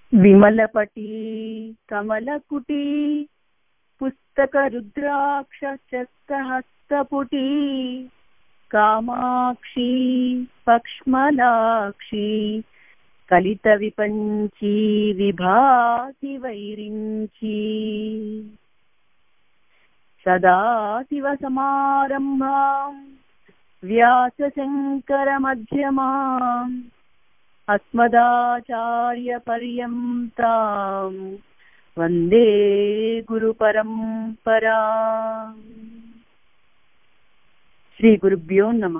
విమలపటీ కమలకుటీ పుస్తక రుద్రాక్ష చక్రహస్తపుటీ కామాక్షి పక్ష్మలాక్షి కలిత విపంచీ విభాతి వైరించి సదాశివ సమారంభాం వ్యాసశంకరమధ్యమాం అస్మదాచార్యపర్యంతాం వందే గురు పరంపరా శ్రీ గురుభ్యో నమ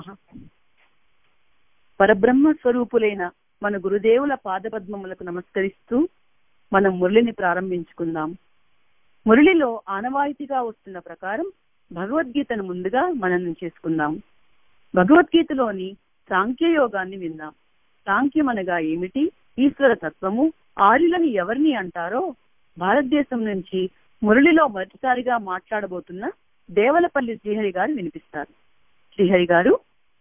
పరబ్రహ్మ స్వరూపులైన మన గురుదేవుల పాదపద్మములకు నమస్కరిస్తూ మనం మురళిని ప్రారంభించుకుందాం మురళిలో ఆనవాయితీగా వస్తున్న ప్రకారం భగవద్గీతను ముందుగా మననం చేసుకుందాం భగవద్గీతలోని సాంఖ్యయోగాన్ని విందాం సాంఖ్యం అనగా ఏమిటి ఈశ్వర తత్వము ఆర్యులని ఎవరిని అంటారో భారతదేశం నుంచి మురళిలో మొదటిసారిగా మాట్లాడబోతున్న దేవలపల్లి శ్రీహరి గారు వినిపిస్తారు శ్రీహరి గారు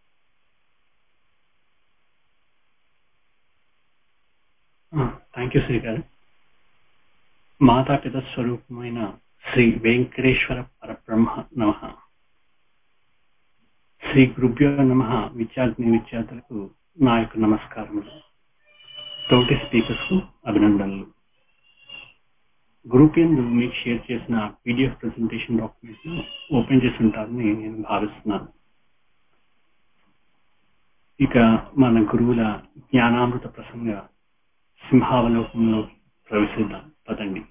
థ్యాంక్ యూ శ్రీ గారు మాతాపిత స్వరూపమైన శ్రీ వెంకటేశ్వర పరబ్రహ్మ నమ శ్రీ గురుభ్యో నమ విద్యార్థిని విద్యార్థులకు నా యొక్క నమస్కారములు తోటి స్పీకర్స్ కు అభినందనలు గ్రూప్ ఎందు మీకు షేర్ చేసిన పీడిఎఫ్ ప్రెజెంటేషన్ డాక్యుమెంట్ ను ఓపెన్ చేసి ఉంటారని నేను భావిస్తున్నాను ఇక మన గురువుల జ్ఞానామృత ప్రసంగ సింహావలోకంలో ప్రవేశిద్దాం పదండి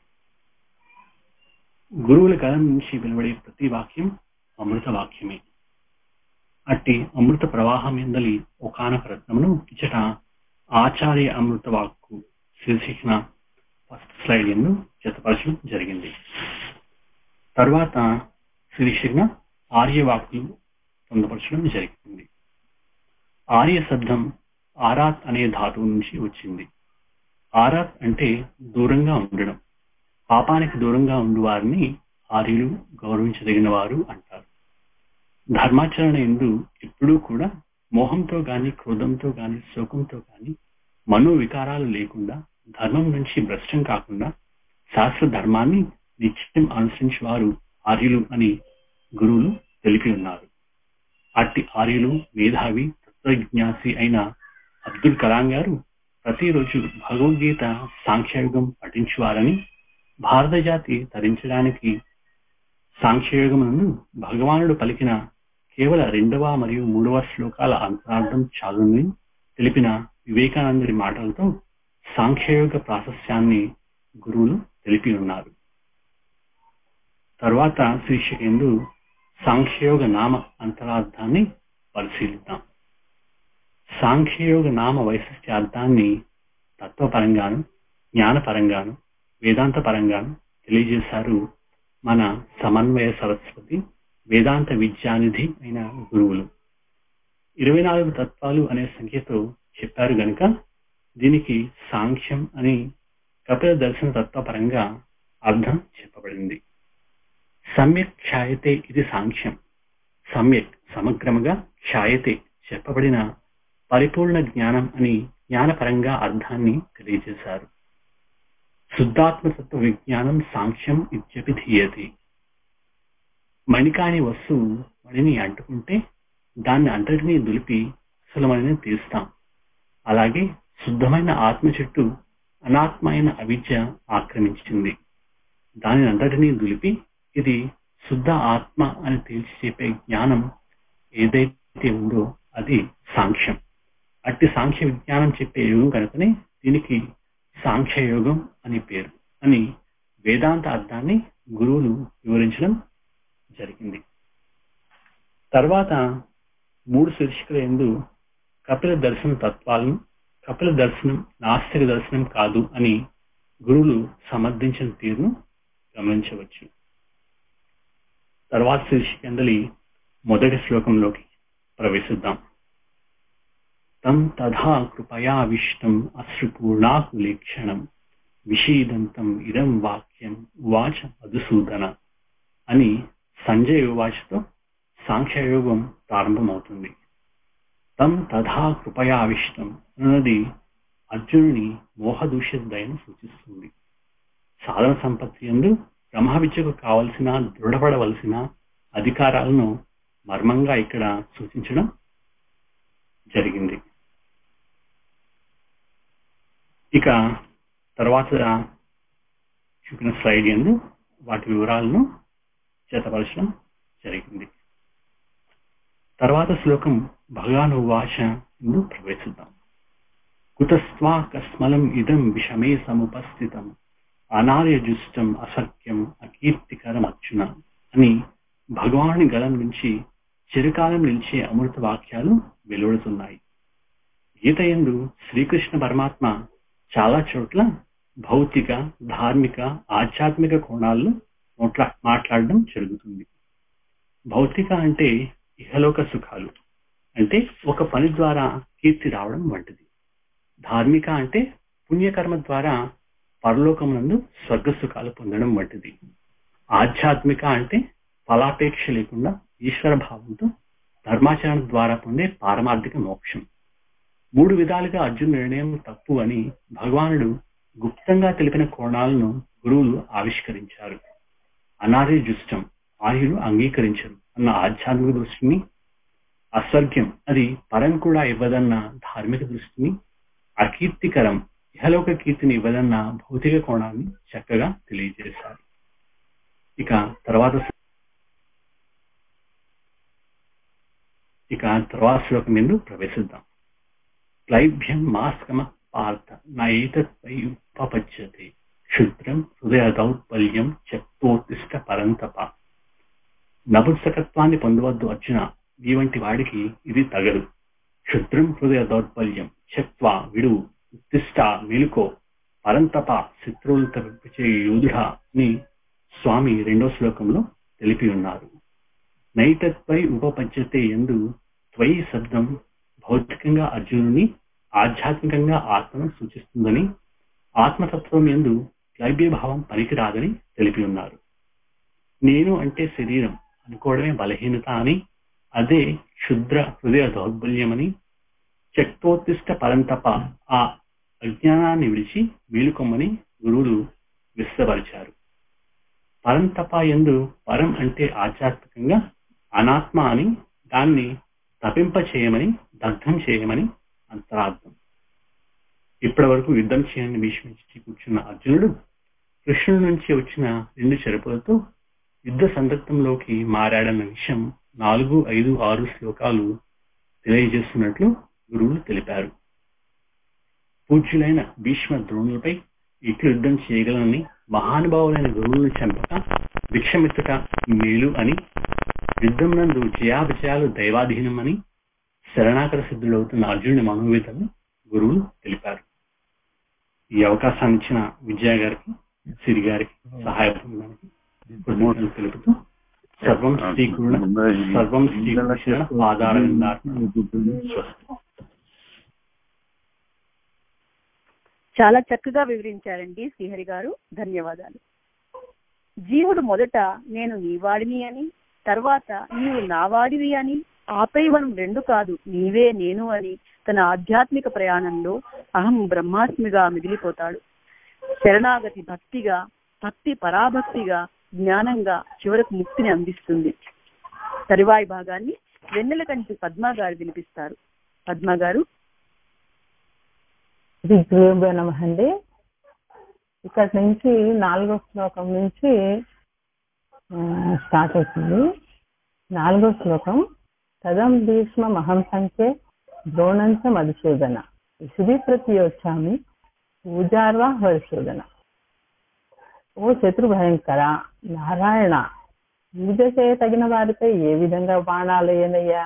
గురువుల గలం నుంచి వెలువడే ప్రతి వాక్యం అమృత వాక్యమే అట్టి అమృత ప్రవాహం ఎందలి ఒకనొక రత్నమును ఇచ్చట ఆచార్య అమృత వాక్కు శీర్షికన ఫస్ట్ స్లైడ్ ఎందు జతపరచడం జరిగింది తర్వాత శీర్షికన ఆర్యవాక్కులు పొందపరచడం జరిగింది ఆర్య శబ్దం ఆరాత్ అనే ధాతువు నుంచి వచ్చింది ఆరాత్ అంటే దూరంగా ఉండడం పాపానికి దూరంగా ఉండు వారిని ఆర్యులు గౌరవించదగిన వారు అంటారు ధర్మాచరణ ఎందు ఎప్పుడూ కూడా మోహంతో గాని క్రోధంతో గాని శోకంతో గాని మనో వికారాలు లేకుండా ధర్మం నుంచి భ్రష్టం కాకుండా శాస్త్ర ధర్మాన్ని నిత్యం అనుసరించి వారు ఆర్యులు అని గురువులు తెలిపి ఉన్నారు అట్టి ఆర్యులు మేధావి తత్వజ్ఞాసి అయిన అబ్దుల్ కలాం గారు ప్రతిరోజు భగవద్గీత సాంఖ్యయుగం పఠించువారని భారత జాతి తరించడానికి సాంఖ్యయుగమునందు భగవానుడు పలికిన కేవల రెండవ మరియు మూడవ శ్లోకాల అంతరార్థం చాలుని తెలిపిన వివేకానందుడి మాటలతో సాంఖ్యయోగ ప్రాశస్యాన్ని గురువులు తెలిపి ఉన్నారు తర్వాత శీర్షికేందు సాంఖ్యయోగ నామ అంతరార్థాన్ని పరిశీలిద్దాం సాంఖ్యయోగ నామ వైశిష్ట్యార్థాన్ని తత్వపరంగాను జ్ఞానపరంగాను వేదాంత పరంగాను తెలియజేశారు మన సమన్వయ సరస్వతి వేదాంత విద్యానిధి అయిన గురువులు ఇరవై నాలుగు తత్వాలు అనే సంఖ్యతో చెప్పారు గనుక దీనికి సాంఖ్యం అని కపిల దర్శన తత్వపరంగా అర్థం చెప్పబడింది సమ్యక్ క్షాయతే ఇది సాంఖ్యం సమ్యక్ సమగ్రముగా క్షాయతే చెప్పబడిన పరిపూర్ణ జ్ఞానం అని జ్ఞానపరంగా అర్థాన్ని తెలియజేశారు శుద్ధాత్మతత్వ విజ్ఞానం సాంఖ్యం ఇత్యపి ధీయతి మణికాని వస్తువు మణిని అంటుకుంటే దాన్ని అంతటినీ దులిపి అసలు మణిని తీస్తాం అలాగే శుద్ధమైన ఆత్మ చుట్టూ అనాత్మైన అవిద్య ఆక్రమించింది దాని అంతటినీ దులిపి ఇది శుద్ధ ఆత్మ అని తేల్చి చెప్పే జ్ఞానం ఏదైతే ఉందో అది సాంఖ్యం అట్టి సాంఖ్య విజ్ఞానం చెప్పే యోగం కనుకనే దీనికి సాంఖ్యయోగం అని పేరు అని వేదాంత అర్థాన్ని గురువులు వివరించడం జరిగింది తర్వాత మూడు శీర్షికల ఎందు కపిల దర్శన తత్వాలను కపిల దర్శనం నాస్తిక దర్శనం కాదు అని గురువులు సమర్థించిన తీరును గమనించవచ్చు తర్వాత శీర్షికందలి మొదటి శ్లోకంలోకి ప్రవేశిద్దాం తం తథా కృపయావిష్టం అశ్రుపూర్ణాకులేక్షణం విషీదంతం ఇదం వాక్యం ఉవాచ మధుసూదన అని సంజయ్ ఉవాచతో సాంఖ్యయోగం ప్రారంభమవుతుంది తం తథా కృపయావిష్టం అన్నది అర్జునుని మోహదూషిత దయను సూచిస్తుంది సాధన సంపత్తి ఎందు బ్రహ్మ విద్యకు కావలసిన దృఢపడవలసిన అధికారాలను మర్మంగా ఇక్కడ సూచించడం జరిగింది ఇక తర్వాత చూపిన స్లైడ్ ఎందు వాటి వివరాలను చేతపరచడం జరిగింది తర్వాత శ్లోకం భగానువాచ ఎందు ప్రవేశిద్దాం కుతస్వా కస్మలం ఇదం విషమే సముపస్థితం అనార్యజుష్టం అసత్యం అకీర్తికరం అర్జున అని భగవాని గలం నుంచి చిరకాలం నిలిచే అమృత వాక్యాలు వెలువడుతున్నాయి గీత ఎందు శ్రీకృష్ణ పరమాత్మ చాలా చోట్ల భౌతిక ధార్మిక ఆధ్యాత్మిక కోణాలను మాట్లాడడం జరుగుతుంది భౌతిక అంటే ఇహలోక సుఖాలు అంటే ఒక పని ద్వారా కీర్తి రావడం వంటిది ధార్మిక అంటే పుణ్యకర్మ ద్వారా పరలోకమునందు స్వర్గ సుఖాలు పొందడం వంటిది ఆధ్యాత్మిక అంటే ఫలాపేక్ష లేకుండా ఈశ్వర భావంతో ధర్మాచరణ ద్వారా పొందే పారమార్థిక మోక్షం మూడు విధాలుగా అర్జున్ నిర్ణయం తప్పు అని భగవానుడు గుప్తంగా తెలిపిన కోణాలను గురువులు ఆవిష్కరించారు అనార్య జుష్టం ఆయుడు అంగీకరించరు అన్న ఆధ్యాత్మిక దృష్టిని అస్వర్గ్యం అది పరం కూడా ఇవ్వదన్న ధార్మిక దృష్టిని అకీర్తికరం ఇహలోక కీర్తిని ఇవ్వదన్న భౌతిక కోణాన్ని చక్కగా తెలియజేశారు ఇక తర్వాత ఇక తర్వాత శ్లోకం ఎందు ప్రవేశిద్దాం క్లైభ్యం మాస్కమ పార్థ నైతత్పై ఉపపద్యతే క్షుద్రం హృదయ దౌర్బల్యం చెప్తోత్తిష్ట పరంతప నపుంసకత్వాన్ని పొందవద్దు అర్జున ఈ వంటి వాడికి ఇది తగదు క్షుద్రం హృదయ దౌర్బల్యం చెప్వా విడువు ఉత్తిష్ట మేలుకో పరంతప శత్రువులు తప్పించే యూధుడా అని స్వామి రెండో శ్లోకంలో తెలిపి ఉన్నారు నైతత్పై ఉపపంచతే ఎందు త్వయి శబ్దం భౌతికంగా అర్జునుని ఆధ్యాత్మికంగా ఆత్మను సూచిస్తుందని ఆత్మతత్వం ఎందు భావం పనికిరాదని తెలిపి ఉన్నారు నేను అంటే శరీరం అనుకోవడమే బలహీనత అని అదే క్షుద్ర హృదయ దౌర్బల్యమని చక్తోత్తిష్ట పరంతప ఆ అజ్ఞానాన్ని విడిచి వీలుకొమ్మని గురువులు విస్తపరిచారు పరంతప ఎందు పరం అంటే ఆధ్యాత్మికంగా అనాత్మ అని దాన్ని తపింప చేయమని దగ్ధం చేయమని అంతరార్థం ఇప్పటి వరకు యుద్ధం చేయని భీష్మించి కూర్చున్న అర్జునుడు కృష్ణుడి నుంచి వచ్చిన రెండు చెరుపులతో యుద్ధ సందర్భంలోకి మారాడన్న విషయం నాలుగు ఐదు ఆరు శ్లోకాలు తెలియజేస్తున్నట్లు గురువులు తెలిపారు పూజ్యులైన భీష్మ ద్రోణులపై ఇట్లు యుద్ధం చేయగలనని మహానుభావులైన గురువులను చంపక భిక్షమిత్తుట మేలు అని యుద్ధం నందు జయాభిజయాలు దైవాధీనమని శరణాకర సిద్ధుడవుతున్న అర్జునుడి మనోవేదను గురువులు తెలిపారు ఈ అవకాశాన్ని ఇచ్చిన విజయ గారికి సిరి గారికి సహాయపడడానికి కృతజ్ఞతలు తెలుపుతూ సర్వం శ్రీకృణ సర్వం శ్రీకృష్ణ ఆధారంగా చాలా చక్కగా వివరించారండి శ్రీహరి గారు ధన్యవాదాలు జీవుడు మొదట నేను నీవాడిని అని తర్వాత నీవు నావాడివి అని ఆపై మనం రెండు కాదు నీవే నేను అని తన ఆధ్యాత్మిక ప్రయాణంలో అహం బ్రహ్మాస్మిగా మిగిలిపోతాడు శరణాగతి భక్తిగా భక్తి పరాభక్తిగా జ్ఞానంగా చివరకు ముక్తిని అందిస్తుంది తరువాయి భాగాన్ని వెన్నెల కంటి పద్మ గారు వినిపిస్తారు పద్మ గారు దిగ్గురుభ్యో నమ అండి ఇక్కడ నుంచి నాలుగో శ్లోకం నుంచి స్టార్ట్ అవుతుంది నాలుగో శ్లోకం తదం భీష్మ మహం సంఖ్యే ద్రోణంచ మధుసూదన ఇసుది ప్రతియోచ్చామి పూజార్వా హరిశోధన ఓ శత్రు భయంకర నారాయణ పూజ చేయతగిన వారిపై ఏ విధంగా బాణాలయ్యనయ్యా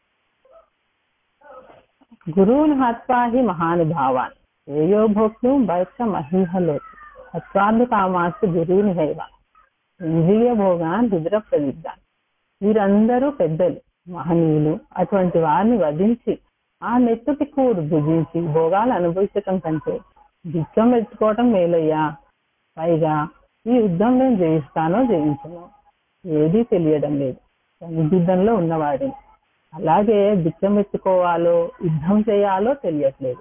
గురువును హత్వాహి మహానుభావాన్ ఏయో భోక్తుం బయట మహిమలోకి హత్వార్థ కామాస్తు గురువుని హైవ ఇంద్రియ భోగాన్ రుద్ర ప్రదిద్దాన్ వీరందరూ పెద్దలు మహనీయులు అటువంటి వారిని వధించి ఆ నెత్తుటి కూడు భుజించి భోగాలు అనుభవించటం కంటే దిక్కం ఎత్తుకోవటం మేలయ్యా పైగా ఈ యుద్ధంలో జయిస్తానో జయించను ఏదీ తెలియడం లేదు సందిగ్ధంలో ఉన్నవాడిని అలాగే దిక్కం ఎత్తుకోవాలో యుద్ధం చేయాలో తెలియట్లేదు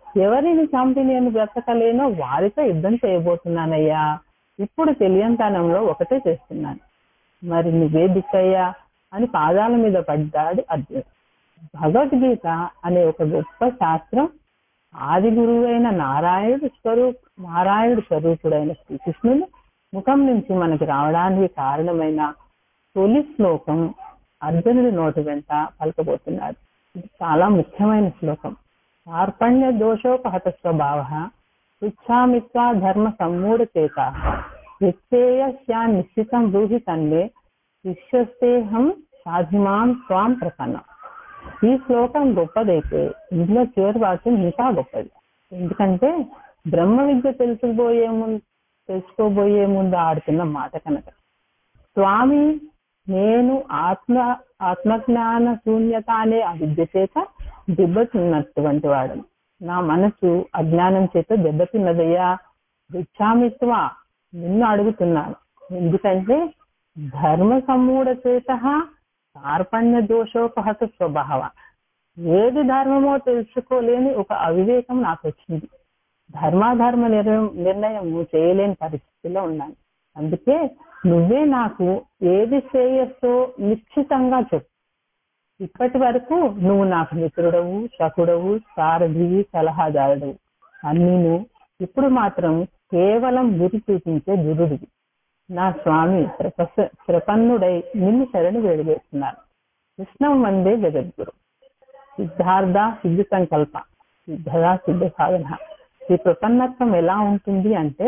ఎవరిని చంపి నేను బ్రతకలేనో వారితో యుద్ధం చేయబోతున్నానయ్యా ఇప్పుడు తెలియంతనంలో ఒకటే చేస్తున్నాను మరి నువ్వే దిక్కయ్యా అని పాదాల మీద పడ్డాడు అర్జునుడు భగవద్గీత అనే ఒక గొప్ప శాస్త్రం ఆది గురువు అయిన నారాయణుడు స్వరూప్ నారాయణుడు స్వరూపుడైన శ్రీకృష్ణుడు ముఖం నుంచి మనకి రావడానికి కారణమైన తొలి శ్లోకం అర్జునుడి నోటి వెంట పలకబోతున్నాడు ఇది చాలా ముఖ్యమైన శ్లోకం కార్పణ్య దోషోపహత స్వభావ పృచ్ఛామిత్వా ధర్మ సమ్మూఢ చేత వ్యక్తేయస్యా నిశ్చితం బ్రూహి తన్వే శిష్యస్తేహం సాధిమాం స్వాం ప్రసన్నం ఈ శ్లోకం గొప్పదైతే ఇందులో చివరి వాక్యం ఇంకా గొప్పది ఎందుకంటే బ్రహ్మ విద్య తెలుసుకోబోయే ముందు తెలుసుకోబోయే ముందు ఆడుతున్న మాట కనుక స్వామి నేను ఆత్మ ఆత్మజ్ఞాన శూన్యత అనే అవిద్య చేత దెబ్బతిన్నటువంటి వాడు నా మనసు అజ్ఞానం చేత దెబ్బతిన్నదయ్యా భిక్షామిత్వ నిన్ను అడుగుతున్నాను ఎందుకంటే ధర్మ సమ్మూఢ చేత కార్పణ్య దోషోపహత స్వభావ ఏది ధర్మమో తెలుసుకోలేని ఒక అవివేకం నాకు వచ్చింది ధర్మాధర్మ నిర్ణయం నిర్ణయం చేయలేని పరిస్థితిలో ఉన్నాను అందుకే నువ్వే నాకు ఏది శ్రేయస్సో నిశ్చితంగా చెప్పు ఇప్పటి వరకు నువ్వు నాకు మిత్రుడవు శకుడవు సారథివి సలహాదారుడు అన్నీను ఇప్పుడు మాత్రం కేవలం గురి చూపించే గురుడివి నా స్వామి ప్రపస ప్రపన్నుడై నిన్ను శరణి వేడివేస్తున్నాను కృష్ణం వందే జగద్గురు సిద్ధార్థ సిద్ధి సంకల్ప సిద్ధదా సిద్ధ సాధన ఈ ప్రపన్నత్వం ఎలా ఉంటుంది అంటే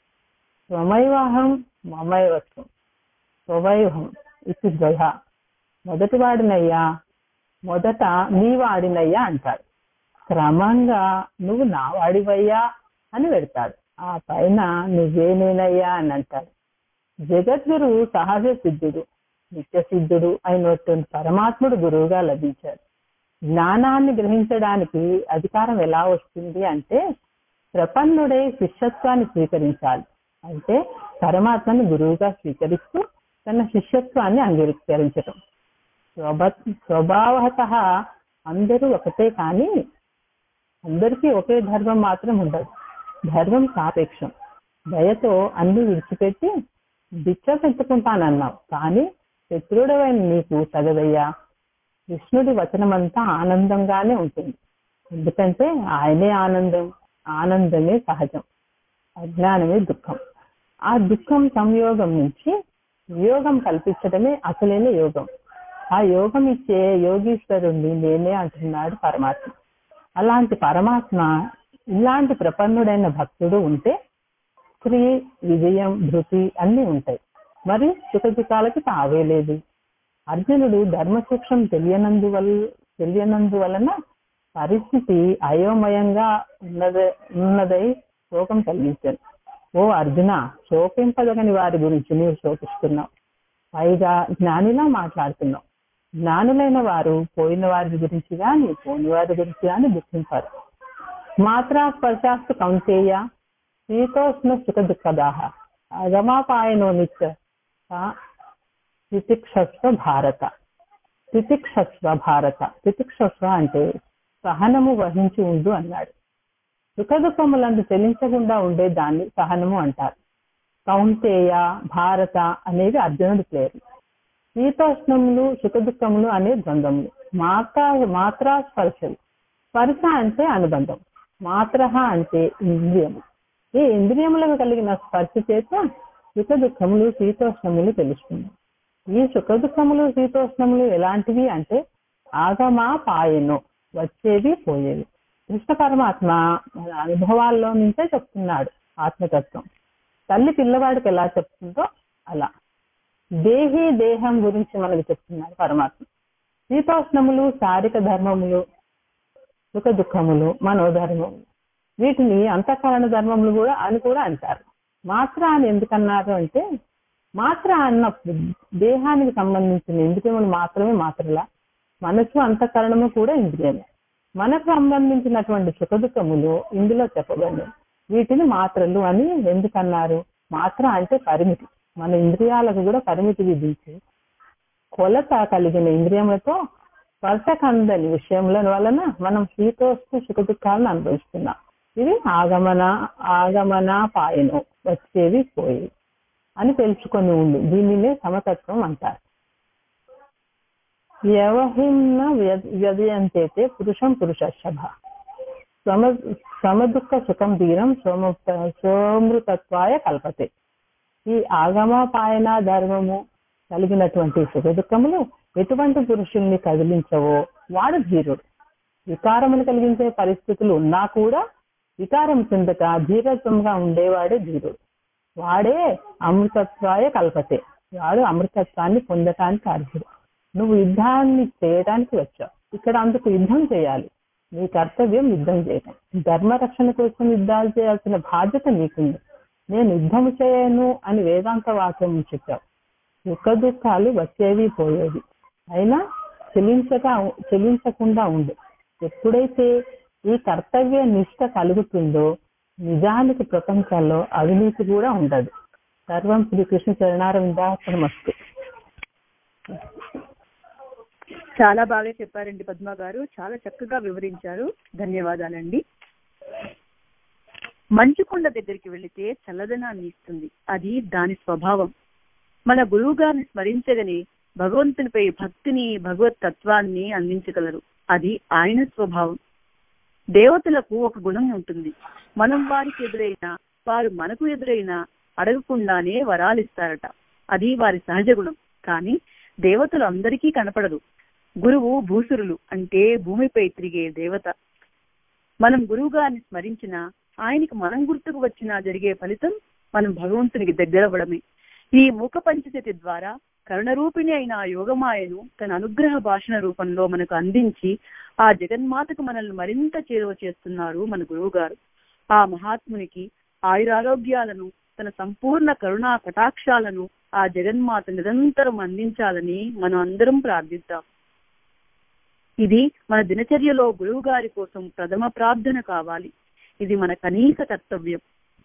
స్వమైవాహం మమైవత్వం స్వవైవం ఇది ద్వయ మొదటి వాడినయ్యా మొదట నీ వాడినయ్యా అంటాడు క్రమంగా నువ్వు నా వాడివయ్యా అని పెడతాడు ఆ పైన నువ్వే నేనయ్యా అని అంటాడు జగద్గురు సహజ సిద్ధుడు నిత్య సిద్ధుడు అయినటువంటి పరమాత్ముడు గురువుగా లభించాడు జ్ఞానాన్ని గ్రహించడానికి అధికారం ఎలా వస్తుంది అంటే ప్రపన్నుడై శిష్యత్వాన్ని స్వీకరించాలి అంటే పరమాత్మని గురువుగా స్వీకరిస్తూ తన శిష్యత్వాన్ని అంగీకరించటం స్వభ స్వభావత అందరూ ఒకటే కానీ అందరికీ ఒకే ధర్మం మాత్రం ఉండదు ధర్మం సాపేక్షం దయతో అన్ని విడిచిపెట్టి బిచ్చ పెట్టుకుంటానన్నావు కానీ శత్రుడవైన నీకు తగదయ్యా కృష్ణుడి వచనమంతా ఆనందంగానే ఉంటుంది ఎందుకంటే ఆయనే ఆనందం ఆనందమే సహజం అజ్ఞానమే దుఃఖం ఆ దుఃఖం సంయోగం నుంచి యోగం కల్పించడమే అసలైన యోగం ఆ యోగం ఇచ్చే యోగీశ్వరుణ్ణి నేనే అంటున్నాడు పరమాత్మ అలాంటి పరమాత్మ ఇలాంటి ప్రపన్నుడైన భక్తుడు ఉంటే స్త్రీ విజయం ధృతి అన్ని ఉంటాయి మరి సుఖదుఖాలకి తావే లేదు అర్జునుడు ధర్మసూక్ష్మం తెలియనందువల్ల తెలియనందువలన పరిస్థితి అయోమయంగా ఉన్నదే ఉన్నదై శోకం కలిగించాను ఓ అర్జున శోకింపదగని వారి గురించి నీవు శోకిస్తున్నావు పైగా జ్ఞానిలా మాట్లాడుతున్నావు జ్ఞానులైన వారు పోయిన వారి గురించి కానీ పోని వారి గురించి కానీ దుఃఖించారు మాత్రా స్పర్శాస్తు కౌంతేయ శీతోష్ణ సుఖ దుఃఖదాహ అగమాపాయనో నిత్య తితిక్షస్వ భారత తితిక్షస్వ భారత తితిక్షస్వ అంటే సహనము వహించి ఉండు అన్నాడు సుఖ దుఃఖములందు చెల్లించకుండా ఉండే దాన్ని సహనము అంటారు కౌంతేయ భారత అనేవి అర్జునుడి పేరు శీతోష్ణములు సుఖ దుఃఖములు అనే ద్వంద్వములు మాత్ర మాత్రా స్పర్శలు స్పర్శ అంటే అనుబంధం మాత్ర అంటే ఇంద్రియము ఈ ఇంద్రియములకు కలిగిన స్పర్శ చేత సుఖ దుఃఖములు శీతోష్ణములు తెలుస్తుంది ఈ సుఖ దుఃఖములు శీతోష్ణములు ఎలాంటివి అంటే ఆగమా పాయను వచ్చేవి పోయేవి కృష్ణ పరమాత్మ మన అనుభవాల్లో నుంచే చెప్తున్నాడు ఆత్మతత్వం తల్లి పిల్లవాడికి ఎలా చెప్తుందో అలా దేహి దేహం గురించి మనకు చెప్తున్నాడు పరమాత్మ శీతోష్ణములు శారీరక ధర్మములు సుఖ దుఃఖములు మనోధర్మములు వీటిని అంతఃకరణ ధర్మములు కూడా అని కూడా అంటారు మాత్ర అని ఎందుకన్నారు అంటే మాత్ర అన్నప్పుడు దేహానికి సంబంధించిన ఇంద్రియములు మాత్రమే మాత్రలా మనసు అంతఃకరణము కూడా ఇంద్రియమే మనకు సంబంధించినటువంటి సుఖ దుఃఖములు ఇందులో చెప్పబడి వీటిని మాత్రలు అని ఎందుకన్నారు మాత్ర అంటే పరిమితి మన ఇంద్రియాలకు కూడా పరిమితి విధించి కొలత కలిగిన ఇంద్రియములతో స్పర్శకందని విషయముల వలన మనం శీతోష్ణ సుఖ దుఃఖాలను అనుభవిస్తున్నాం ఇది ఆగమన ఆగమన పాయను వచ్చేవి పోయేవి అని తెలుసుకొని ఉండు దీనినే సమతత్వం అంటారు వ్యవహిమ్న వ్యదయంతే పురుషం పురుషశభ సమ సమదుఃఖ సుఖం ధీరం సోముక్త సోమృతత్వాయ కల్పతే ఈ ఆగమ పాయన ధర్మము కలిగినటువంటి సుఖ దుఃఖములు ఎటువంటి పురుషుల్ని కదిలించవో వాడు ధీరుడు వికారములు కలిగించే పరిస్థితులు ఉన్నా కూడా వికారం చెందక ధీరత్వంగా ఉండేవాడే ధీరుడు వాడే అమృతత్వాయ కల్పతే వాడు అమృతత్వాన్ని పొందటానికి అర్హుడు నువ్వు యుద్ధాన్ని చేయడానికి వచ్చావు ఇక్కడ అందుకు యుద్ధం చేయాలి నీ కర్తవ్యం యుద్ధం చేయటం ధర్మరక్షణ కోసం యుద్ధాలు చేయాల్సిన బాధ్యత నీకుంది నేను యుద్ధం చేయను అని వేదాంత వాక్యం చెప్పావు సుఖ దుఃఖాలు వచ్చేవి పోయేవి అయినా చెలించక చెలించకుండా ఉండు ఎప్పుడైతే ఈ కర్తవ్య నిష్ట కలుగుతుందో నిజానికి ప్రపంచంలో అవినీతి కూడా ఉండదు సర్వం శ్రీకృష్ణ చరణారవిందాసనమస్తు చాలా బాగా చెప్పారండి పద్మ గారు చాలా చక్కగా వివరించారు ధన్యవాదాలండి మంచుకొండ దగ్గరికి వెళితే చల్లదనాన్ని ఇస్తుంది అది దాని స్వభావం మన గురువు గారిని స్మరించగని భగవంతునిపై భక్తిని భగవత్ తత్వాన్ని అందించగలరు అది ఆయన స్వభావం దేవతలకు ఒక గుణం ఉంటుంది మనం వారికి ఎదురైనా వారు మనకు ఎదురైనా అడగకుండానే వరాలిస్తారట అది వారి సహజ గుణం కానీ దేవతలు అందరికీ కనపడదు గురువు భూసురులు అంటే భూమిపై తిరిగే దేవత మనం గురువు గారిని స్మరించిన ఆయనకి మనం గుర్తుకు వచ్చినా జరిగే ఫలితం మనం భగవంతునికి దగ్గరవ్వడమే ఈ మూక పంచశతి ద్వారా కరుణరూపిణి అయిన ఆ యోగమాయను తన అనుగ్రహ భాషణ రూపంలో మనకు అందించి ఆ జగన్మాతకు మనల్ని మరింత చేరువ చేస్తున్నారు మన గురువు గారు ఆ మహాత్మునికి ఆయురారోగ్యాలను తన సంపూర్ణ కరుణా కటాక్షాలను ఆ జగన్మాత నిరంతరం అందించాలని మనం అందరం ప్రార్థిద్దాం ఇది మన దినచర్యలో గురువు గారి కోసం ప్రథమ ప్రార్థన కావాలి ఇది మన కనీస కర్తవ్యం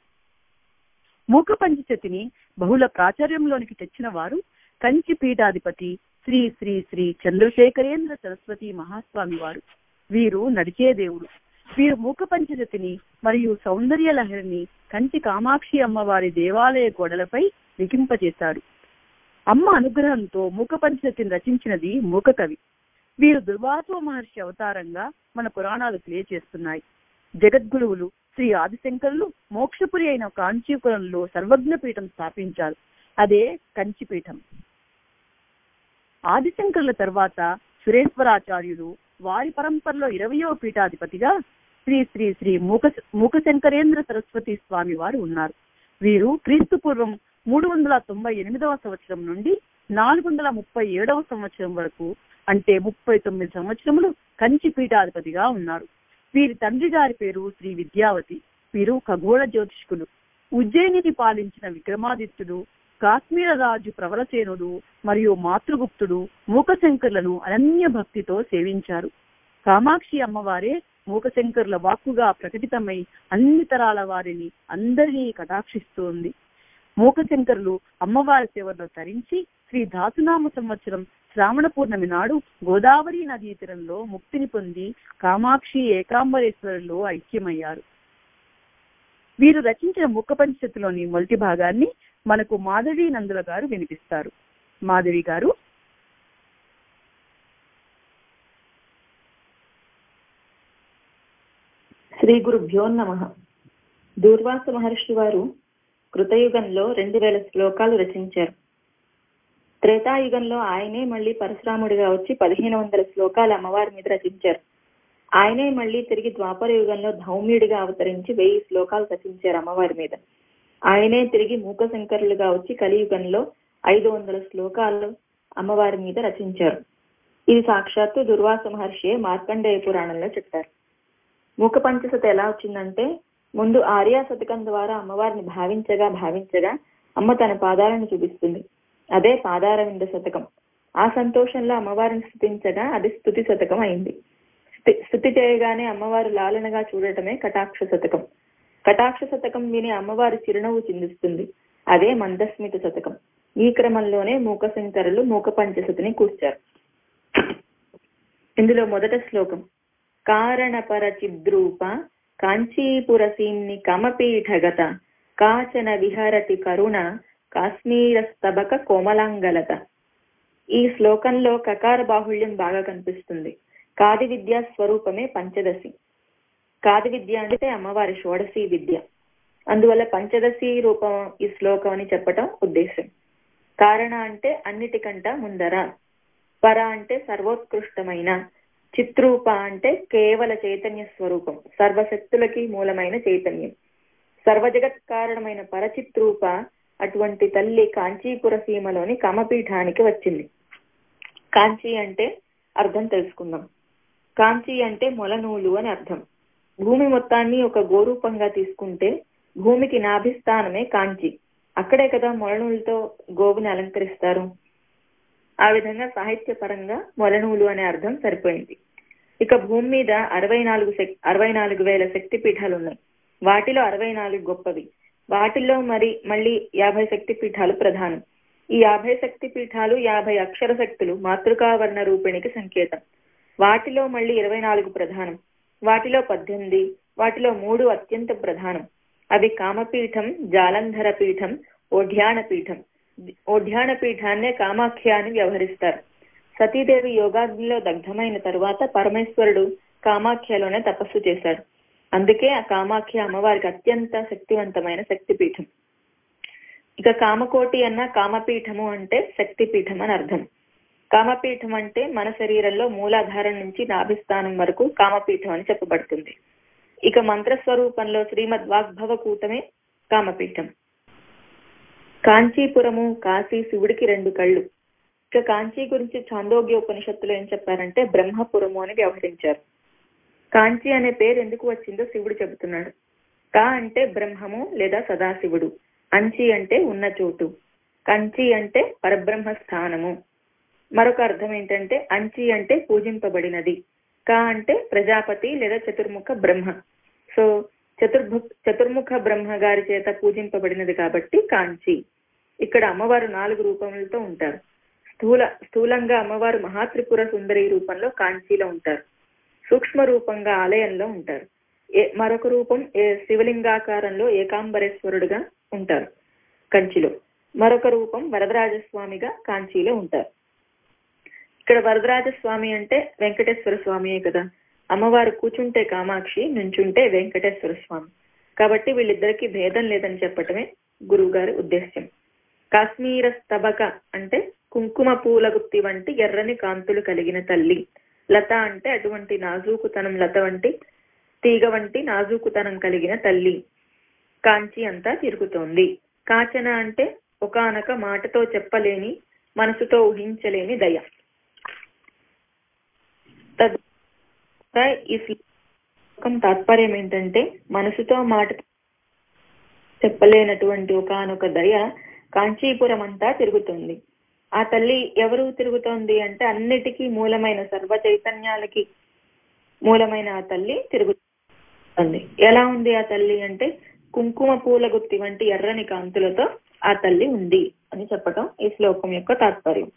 మూక పంచశతిని బహుళ ప్రాచుర్యంలోనికి తెచ్చిన వారు కంచి పీఠాధిపతి శ్రీ శ్రీ శ్రీ చంద్రశేఖరేంద్ర సరస్వతి మహాస్వామి వారు వీరు నడిచే దేవుడు వీరు మూక పంచశతిని మరియు సౌందర్య లహరిని కంచి కామాక్షి అమ్మవారి దేవాలయ గోడలపై లిఖింపజేశారు అమ్మ అనుగ్రహంతో మూక పంచశతిని రచించినది మూక కవి వీరు దుర్వాసో మహర్షి అవతారంగా మన పురాణాలు తెలియజేస్తున్నాయి జగద్గురువులు శ్రీ ఆదిశంకరులు మోక్షపురి అయిన కాంచీపురంలో సర్వజ్ఞ పీఠం స్థాపించారు అదే కంచిపీఠం ఆదిశంకరుల తర్వాత సురేశ్వరాచార్యులు వారి పరంపరలో ఇరవయో పీఠాధిపతిగా శ్రీ శ్రీ శ్రీ మూక మూకశంకరేంద్ర సరస్వతి స్వామి వారు ఉన్నారు వీరు క్రీస్తు పూర్వం మూడు వందల తొంభై ఎనిమిదవ సంవత్సరం నుండి నాలుగు వందల ముప్పై ఏడవ సంవత్సరం వరకు అంటే ముప్పై తొమ్మిది సంవత్సరములు కంచి పీఠాధిపతిగా ఉన్నారు వీరి తండ్రి గారి పేరు శ్రీ విద్యావతి వీరు ఖగోళ జ్యోతిష్కులు ఉజ్జయినిని పాలించిన విక్రమాదిత్యుడు కాశ్మీర రాజు ప్రవరసేనుడు మరియు మాతృగుప్తుడు మూకశంకర్లను అనన్య భక్తితో సేవించారు కామాక్షి అమ్మవారే మూకశంకరుల వాక్కుగా ప్రకటితమై అన్ని తరాల వారిని అందరినీ కటాక్షిస్తోంది మూకశంకరులు అమ్మవారి సేవలో తరించి శ్రీ ధాతునామ సంవత్సరం శ్రావణ పూర్ణమి నాడు గోదావరి నదీ తీరంలో ముక్తిని పొంది కామాక్షి ఏకాంబరేశ్వరులో ఐక్యమయ్యారు వీరు రచించిన ముఖ పంచతిలోని మొదటి భాగాన్ని మనకు మాధవి నందుల గారు వినిపిస్తారు మాధవి గారు శ్రీ గురుభ్యో నమ దూర్వాస మహర్షి వారు కృతయుగంలో రెండు వేల శ్లోకాలు రచించారు త్రేతాయుగంలో ఆయనే మళ్ళీ పరశురాముడిగా వచ్చి పదిహేను వందల శ్లోకాలు అమ్మవారి మీద రచించారు ఆయనే మళ్ళీ తిరిగి ద్వాపర యుగంలో ధౌమ్యుడిగా అవతరించి వెయ్యి శ్లోకాలు రచించారు అమ్మవారి మీద ఆయనే తిరిగి మూక శంకరులుగా వచ్చి కలియుగంలో ఐదు వందల శ్లోకాలు అమ్మవారి మీద రచించారు ఇది సాక్షాత్తు దుర్వాస మహర్షి మార్కండేయ పురాణంలో చెప్పారు మూక పంచసత ఎలా వచ్చిందంటే ముందు ఆర్యా శతకం ద్వారా అమ్మవారిని భావించగా భావించగా అమ్మ తన పాదాలను చూపిస్తుంది అదే పాదారవింద శతకం ఆ సంతోషంలో అమ్మవారిని స్థుతించగా అది స్థుతి శతకం అయింది స్థుతి చేయగానే అమ్మవారు లాలనగా చూడటమే కటాక్ష శతకం కటాక్ష శతకం విని అమ్మవారి చిరునవ్వు చిందిస్తుంది అదే మందస్మిత శతకం ఈ క్రమంలోనే మూకశంకరులు మూక పంచసతిని కూర్చారు ఇందులో మొదట శ్లోకం కారణపర చిద్రూప కాంచీపురసీన్ని కమపీఠగత కాచన విహరతి కరుణ కాశ్మీరస్తబక కోమలాంగలత ఈ శ్లోకంలో కకార బాహుళ్యం బాగా కనిపిస్తుంది కాది విద్యా స్వరూపమే పంచదశి కాది విద్య అంటే అమ్మవారి షోడశి విద్య అందువల్ల పంచదశి రూపం ఈ శ్లోకం అని చెప్పటం ఉద్దేశం కారణ అంటే అన్నిటికంట ముందర పర అంటే సర్వోత్కృష్టమైన చిత్రూప అంటే కేవల చైతన్య స్వరూపం సర్వశక్తులకి మూలమైన చైతన్యం సర్వజగత్ కారణమైన పరచిత్రూప అటువంటి తల్లి కాంచీపుర సీమలోని కమపీఠానికి వచ్చింది కాంచీ అంటే అర్థం తెలుసుకుందాం కాంచి అంటే మొలనూలు అని అర్థం భూమి మొత్తాన్ని ఒక గోరూపంగా తీసుకుంటే భూమికి నాభిస్థానమే కాంచి అక్కడే కదా మొలనూలుతో గోవుని అలంకరిస్తారు ఆ విధంగా సాహిత్య పరంగా మొలనూలు అనే అర్థం సరిపోయింది ఇక భూమి మీద అరవై నాలుగు అరవై నాలుగు వేల శక్తి పీఠాలు ఉన్నాయి వాటిలో అరవై నాలుగు గొప్పవి వాటిల్లో మరి మళ్ళీ యాభై శక్తి పీఠాలు ప్రధానం ఈ యాభై శక్తి పీఠాలు యాభై అక్షర శక్తులు మాతృకావర్ణ రూపిణికి సంకేతం వాటిలో మళ్ళీ ఇరవై నాలుగు ప్రధానం వాటిలో పద్దెనిమిది వాటిలో మూడు అత్యంత ప్రధానం అవి కామపీఠం జాలంధర పీఠం ఓఢ్యాన పీఠం ఓఢ్యాన పీఠాన్నే కామాఖ్య అని వ్యవహరిస్తారు సతీదేవి యోగాగ్నిలో దగ్ధమైన తరువాత పరమేశ్వరుడు కామాఖ్యలోనే తపస్సు చేశాడు అందుకే ఆ కామాఖ్య అమ్మవారికి అత్యంత శక్తివంతమైన శక్తిపీఠం ఇక కామకోటి అన్న కామపీఠము అంటే శక్తిపీఠం అని అర్థం కామపీఠం అంటే మన శరీరంలో మూలాధారం నుంచి నాభిస్థానం వరకు కామపీఠం అని చెప్పబడుతుంది ఇక మంత్రస్వరూపంలో శ్రీమద్ వాగ్భవ కూటమే కామపీఠం కాంచీపురము కాశీ శివుడికి రెండు కళ్ళు ఇక కాంచీ గురించి చాందోగ్య ఉపనిషత్తులో ఏం చెప్పారంటే బ్రహ్మపురము అని వ్యవహరించారు కాంచి అనే పేరు ఎందుకు వచ్చిందో శివుడు చెబుతున్నాడు కా అంటే బ్రహ్మము లేదా సదాశివుడు అంచి అంటే ఉన్న చోటు కంచి అంటే పరబ్రహ్మ స్థానము మరొక అర్థం ఏంటంటే అంచి అంటే పూజింపబడినది కా అంటే ప్రజాపతి లేదా చతుర్ముఖ బ్రహ్మ సో చతుర్భు చతుర్ముఖ బ్రహ్మ గారి చేత పూజింపబడినది కాబట్టి కాంచి ఇక్కడ అమ్మవారు నాలుగు రూపములతో ఉంటారు స్థూల స్థూలంగా అమ్మవారు మహాత్రిపుర సుందరి రూపంలో కాంచీలో ఉంటారు సూక్ష్మ రూపంగా ఆలయంలో ఉంటారు ఏ మరొక రూపం శివలింగాకారంలో ఏకాంబరేశ్వరుడుగా ఉంటారు కంచిలో మరొక రూపం వరదరాజస్వామిగా కాంచీలో ఉంటారు ఇక్కడ వరదరాజస్వామి అంటే వెంకటేశ్వర స్వామియే కదా అమ్మవారు కూర్చుంటే కామాక్షి నుంచుంటే వెంకటేశ్వర స్వామి కాబట్టి వీళ్ళిద్దరికి భేదం లేదని చెప్పటమే గురువు గారి ఉద్దేశ్యం కాశ్మీర స్తబక అంటే కుంకుమ పూల గుత్తి వంటి ఎర్రని కాంతులు కలిగిన తల్లి లత అంటే అటువంటి నాజూకుతనం లత వంటి తీగ వంటి నాజూకుతనం కలిగిన తల్లి కాంచి అంతా తిరుగుతోంది కాచన అంటే ఒకనొక మాటతో చెప్పలేని మనసుతో ఊహించలేని దయ ఈ శ్లోకం తాత్పర్యం ఏంటంటే మనసుతో మాట చెప్పలేనటువంటి ఒకనొక దయ కాంచీపురం అంతా తిరుగుతుంది ఆ తల్లి ఎవరు తిరుగుతోంది అంటే అన్నిటికీ మూలమైన సర్వ చైతన్యాలకి మూలమైన ఆ తల్లి తిరుగుతుంది ఎలా ఉంది ఆ తల్లి అంటే కుంకుమ పూల గుత్తి వంటి ఎర్రని కాంతులతో ఆ తల్లి ఉంది అని చెప్పటం ఈ శ్లోకం యొక్క తాత్పర్యం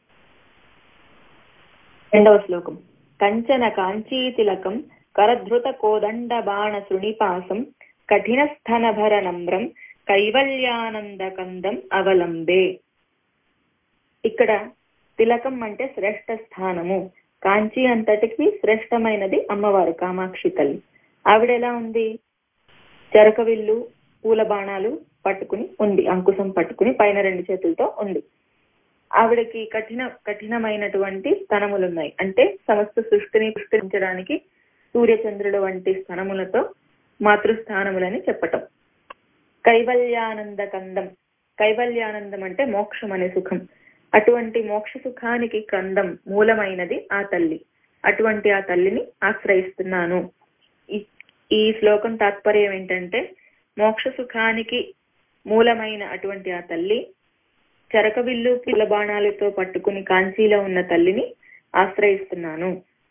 రెండవ శ్లోకం కంచన కాంచీ తిలకం కరధృత కోదండ బాణ శృణిపాసం కఠిన స్థనభర నమ్రం కైవల్యానంద కందం అవలంబే ఇక్కడ తిలకం అంటే శ్రేష్ఠ స్థానము కాంచీ అంతటికి శ్రేష్టమైనది అమ్మవారు కామాక్షి తల్లి ఆవిడ ఎలా ఉంది చెరకవిల్లు పూల బాణాలు పట్టుకుని ఉంది అంకుశం పట్టుకుని పైన రెండు చేతులతో ఉంది ఆవిడకి కఠిన కఠినమైనటువంటి స్థనములు ఉన్నాయి అంటే సమస్త సృష్టిని సృష్టించడానికి సూర్యచంద్రుల వంటి స్థనములతో మాతృస్థానములని చెప్పటం కైవల్యానంద కందం కైవల్యానందం అంటే మోక్షం అనే సుఖం అటువంటి మోక్ష సుఖానికి కందం మూలమైనది ఆ తల్లి అటువంటి ఆ తల్లిని ఆశ్రయిస్తున్నాను ఈ శ్లోకం తాత్పర్యం ఏంటంటే మోక్ష సుఖానికి మూలమైన అటువంటి ఆ తల్లి చెరకవిల్లు పిల్ల బాణాలతో పట్టుకుని కాంచీలో ఉన్న తల్లిని ఆశ్రయిస్తున్నాను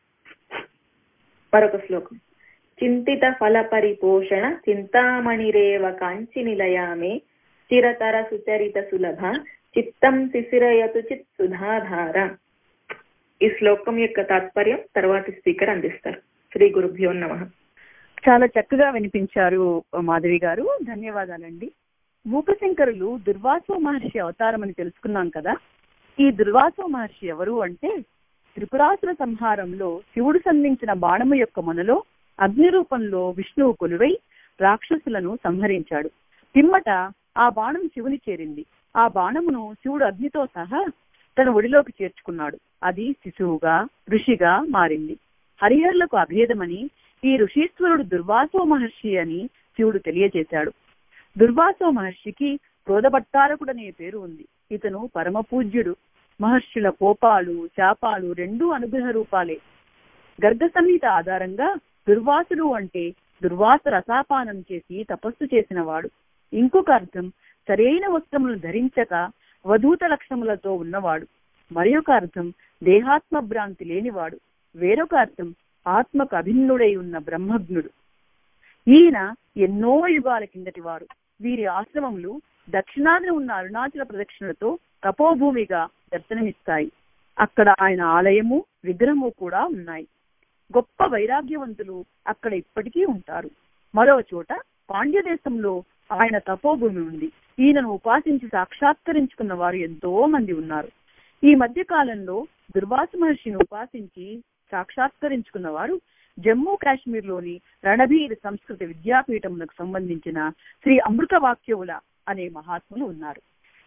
మరొక శ్లోకం చింతిత ఫల పరిపోషణ చింతామణిరేవ కాంచి నిలయామే చిరతర సుచరిత సులభ చిత్తం శిశిరయతు చిత్ సుధాధార ఈ శ్లోకం యొక్క తాత్పర్యం తర్వాతి స్పీకర్ అందిస్తారు శ్రీ గురుభ్యో నమ చాలా చక్కగా వినిపించారు మాధవి గారు ధన్యవాదాలండి మూకశంకరులు దుర్వాసో మహర్షి అవతారం అని తెలుసుకున్నాం కదా ఈ దుర్వాసో మహర్షి ఎవరు అంటే త్రిపురాసుర సంహారంలో శివుడు సంధించిన బాణము యొక్క మొనలో అగ్ని రూపంలో విష్ణువు కొలువై రాక్షసులను సంహరించాడు పిమ్మట ఆ బాణం శివుని చేరింది ఆ బాణమును శివుడు అగ్నితో సహా తన ఒడిలోకి చేర్చుకున్నాడు అది శిశువుగా ఋషిగా మారింది హరిహరులకు అభేదమని ఈ ఋషీశ్వరుడు దుర్వాసో మహర్షి అని శివుడు తెలియజేశాడు దుర్వాసో మహర్షికి క్రోధభట్టారకుడనే పేరు ఉంది ఇతను పరమ పూజ్యుడు మహర్షుల కోపాలు శాపాలు రెండూ అనుగ్రహ రూపాలే గర్గ సంహిత ఆధారంగా దుర్వాసుడు అంటే దుర్వాస రసాపానం చేసి తపస్సు చేసిన వాడు ఇంకొక అర్థం సరైన వస్త్రములను ధరించక వధూత లక్షణములతో ఉన్నవాడు మరి ఒక అర్థం దేహాత్మ భ్రాంతి లేనివాడు వేరొక అర్థం ఆత్మకు అభిన్నుడై ఉన్న బ్రహ్మజ్ఞుడు ఈయన ఎన్నో యుగాల కిందటి వారు వీరి ఆశ్రమములు దక్షిణాదిన ఉన్న అరుణాచల ప్రదక్షిణలతో తపోభూమిగా దర్శనమిస్తాయి అక్కడ ఆయన ఆలయము విగ్రహము కూడా ఉన్నాయి గొప్ప వైరాగ్యవంతులు అక్కడ ఇప్పటికీ ఉంటారు మరో చోట పాండ్య దేశంలో ఆయన తపోభూమి ఉంది ఈయనను ఉపాసించి సాక్షాత్కరించుకున్న వారు ఎంతో మంది ఉన్నారు ఈ మధ్య కాలంలో దుర్వాస మహర్షిని ఉపాసించి సాక్షాత్కరించుకున్న వారు జమ్మూ కాశ్మీర్ లోని రణబీర్ సంస్కృత విద్యాపీఠములకు సంబంధించిన శ్రీ అమృత వాక్యవుల అనే మహాత్ములు ఉన్నారు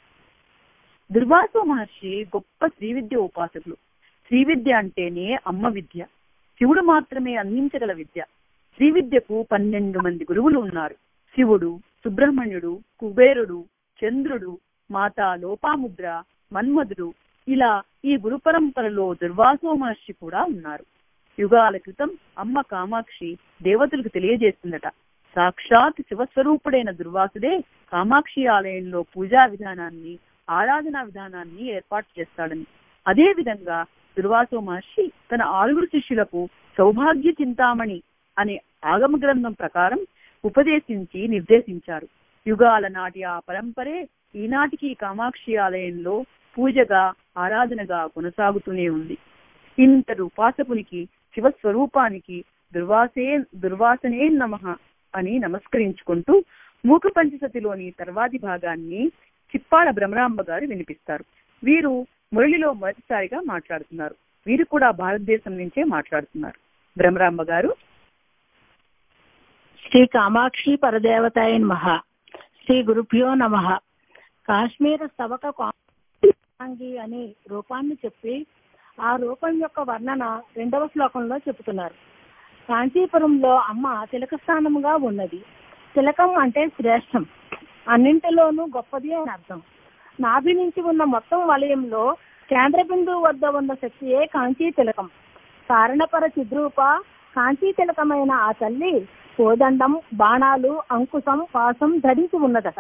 దుర్వాస మహర్షి గొప్ప శ్రీ విద్య ఉపాసకులు శ్రీ విద్య అంటేనే అమ్మ విద్య శివుడు మాత్రమే అందించగల విద్య శ్రీ విద్యకు పన్నెండు మంది గురువులు ఉన్నారు శివుడు సుబ్రహ్మణ్యుడు కుబేరుడు చంద్రుడు మాత లోపాముద్ర మన్మధుడు ఇలా ఈ గురు పరంపరలో దుర్వాసో మహర్షి కూడా ఉన్నారు యుగాల క్రితం అమ్మ కామాక్షి దేవతలకు తెలియజేస్తుందట సాక్షాత్ శివస్వరూపుడైన దుర్వాసుడే కామాక్షి ఆలయంలో పూజా విధానాన్ని ఆరాధనా విధానాన్ని ఏర్పాటు చేస్తాడని అదే విధంగా దుర్వాసో మహర్షి తన ఆరుగురు శిష్యులకు సౌభాగ్య చింతామణి అనే ఆగమ గ్రంథం ప్రకారం ఉపదేశించి నిర్దేశించారు యుగాల నాటి ఆ పరంపరే ఈనాటికి కామాక్షి ఆలయంలో పూజగా ఆరాధనగా కొనసాగుతూనే ఉంది ఇంతటి ఉపాసకునికి శివస్వరూపానికి దుర్వాసే దుర్వాసనే నమ అని నమస్కరించుకుంటూ మూక పంచసతిలోని తర్వాతి భాగాన్ని చిప్పాల భ్రమరాంబ గారు వినిపిస్తారు వీరు మురళిలో మొదటిసారిగా మాట్లాడుతున్నారు వీరు కూడా భారతదేశం నుంచే మాట్లాడుతున్నారు భ్రమరాంబ గారు శ్రీ కామాక్షి పరదేవతాయ నమ శ్రీ గురుభ్యో నమ కాశ్మీర స్తవక కాంగి అని రూపాన్ని చెప్పి ఆ రూపం యొక్క వర్ణన రెండవ శ్లోకంలో చెబుతున్నారు కాంచీపురంలో అమ్మ తిలక స్థానముగా ఉన్నది తిలకం అంటే శ్రేష్టం అన్నింటిలోనూ గొప్పది అని అర్థం నాభి నుంచి ఉన్న మొత్తం వలయంలో కేంద్ర బిందువు వద్ద ఉన్న శక్తియే కాంచీ తిలకం కారణపర చిద్రూప కాంచీ తిలకమైన ఆ తల్లి కోదండం బాణాలు అంకుశం పాసం ధరించి ఉన్నదట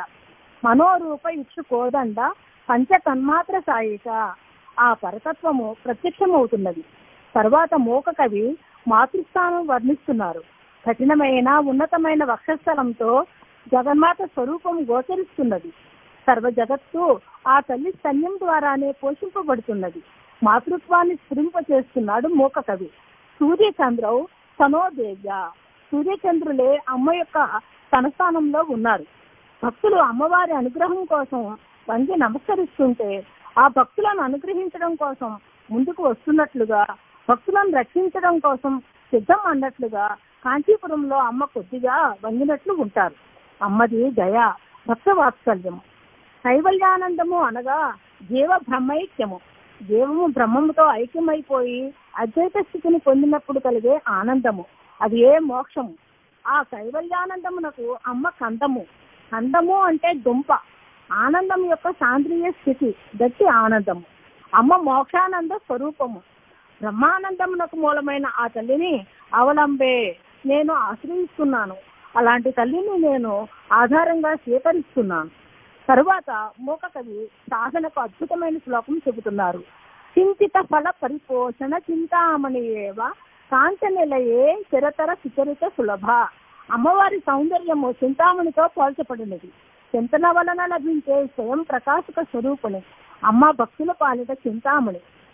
మనోరూప ఇచ్చు కోదండ పంచ తన్మాత్ర సాయిక ఆ పరతత్వము ప్రత్యక్షమవుతున్నది తర్వాత మూక కవి మాతృస్థానం వర్ణిస్తున్నారు కఠినమైన ఉన్నతమైన వక్షస్థలంతో జగన్మాత స్వరూపం గోచరిస్తున్నది సర్వ జగత్తు ఆ తల్లి స్తన్యం ద్వారానే పోషింపబడుతున్నది మాతృత్వాన్ని స్ఫురింప చేస్తున్నాడు మూక కవి సూర్యచంద్రవు సనోదేవ్య సూర్యచంద్రులే అమ్మ యొక్క తనస్థానంలో ఉన్నారు భక్తులు అమ్మవారి అనుగ్రహం కోసం వంగి నమస్కరిస్తుంటే ఆ భక్తులను అనుగ్రహించడం కోసం ముందుకు వస్తున్నట్లుగా భక్తులను రక్షించడం కోసం సిద్ధం అన్నట్లుగా కాంచీపురంలో అమ్మ కొద్దిగా వంగినట్లు ఉంటారు అమ్మది దయ భక్త వాత్సల్యము కైవల్యానందము అనగా జీవ బ్రహ్మైక్యము జీవము బ్రహ్మముతో ఐక్యమైపోయి అద్వైత స్థితిని పొందినప్పుడు కలిగే ఆనందము అది ఏ మోక్షము ఆ కైవల్యానందమునకు అమ్మ కందము కందము అంటే దుంప ఆనందం యొక్క సాంద్రియ స్థితి గట్టి ఆనందము అమ్మ మోక్షానంద స్వరూపము బ్రహ్మానందమునకు మూలమైన ఆ తల్లిని అవలంబే నేను ఆశ్రయిస్తున్నాను అలాంటి తల్లిని నేను ఆధారంగా స్వీకరిస్తున్నాను తరువాత మూక కవి సాధనకు అద్భుతమైన శ్లోకం చెబుతున్నారు చింతిత ఫల పరిపోషణ చింతామణి ఏవ కాంత నిలయే చిరతర సుచరిత సులభ అమ్మవారి సౌందర్యము చింతామణితో పోల్చబడినది చింతన వలన లభించే స్వయం ప్రకాశక స్వరూపుని అమ్మ భక్తుల పాలిట చింతామణి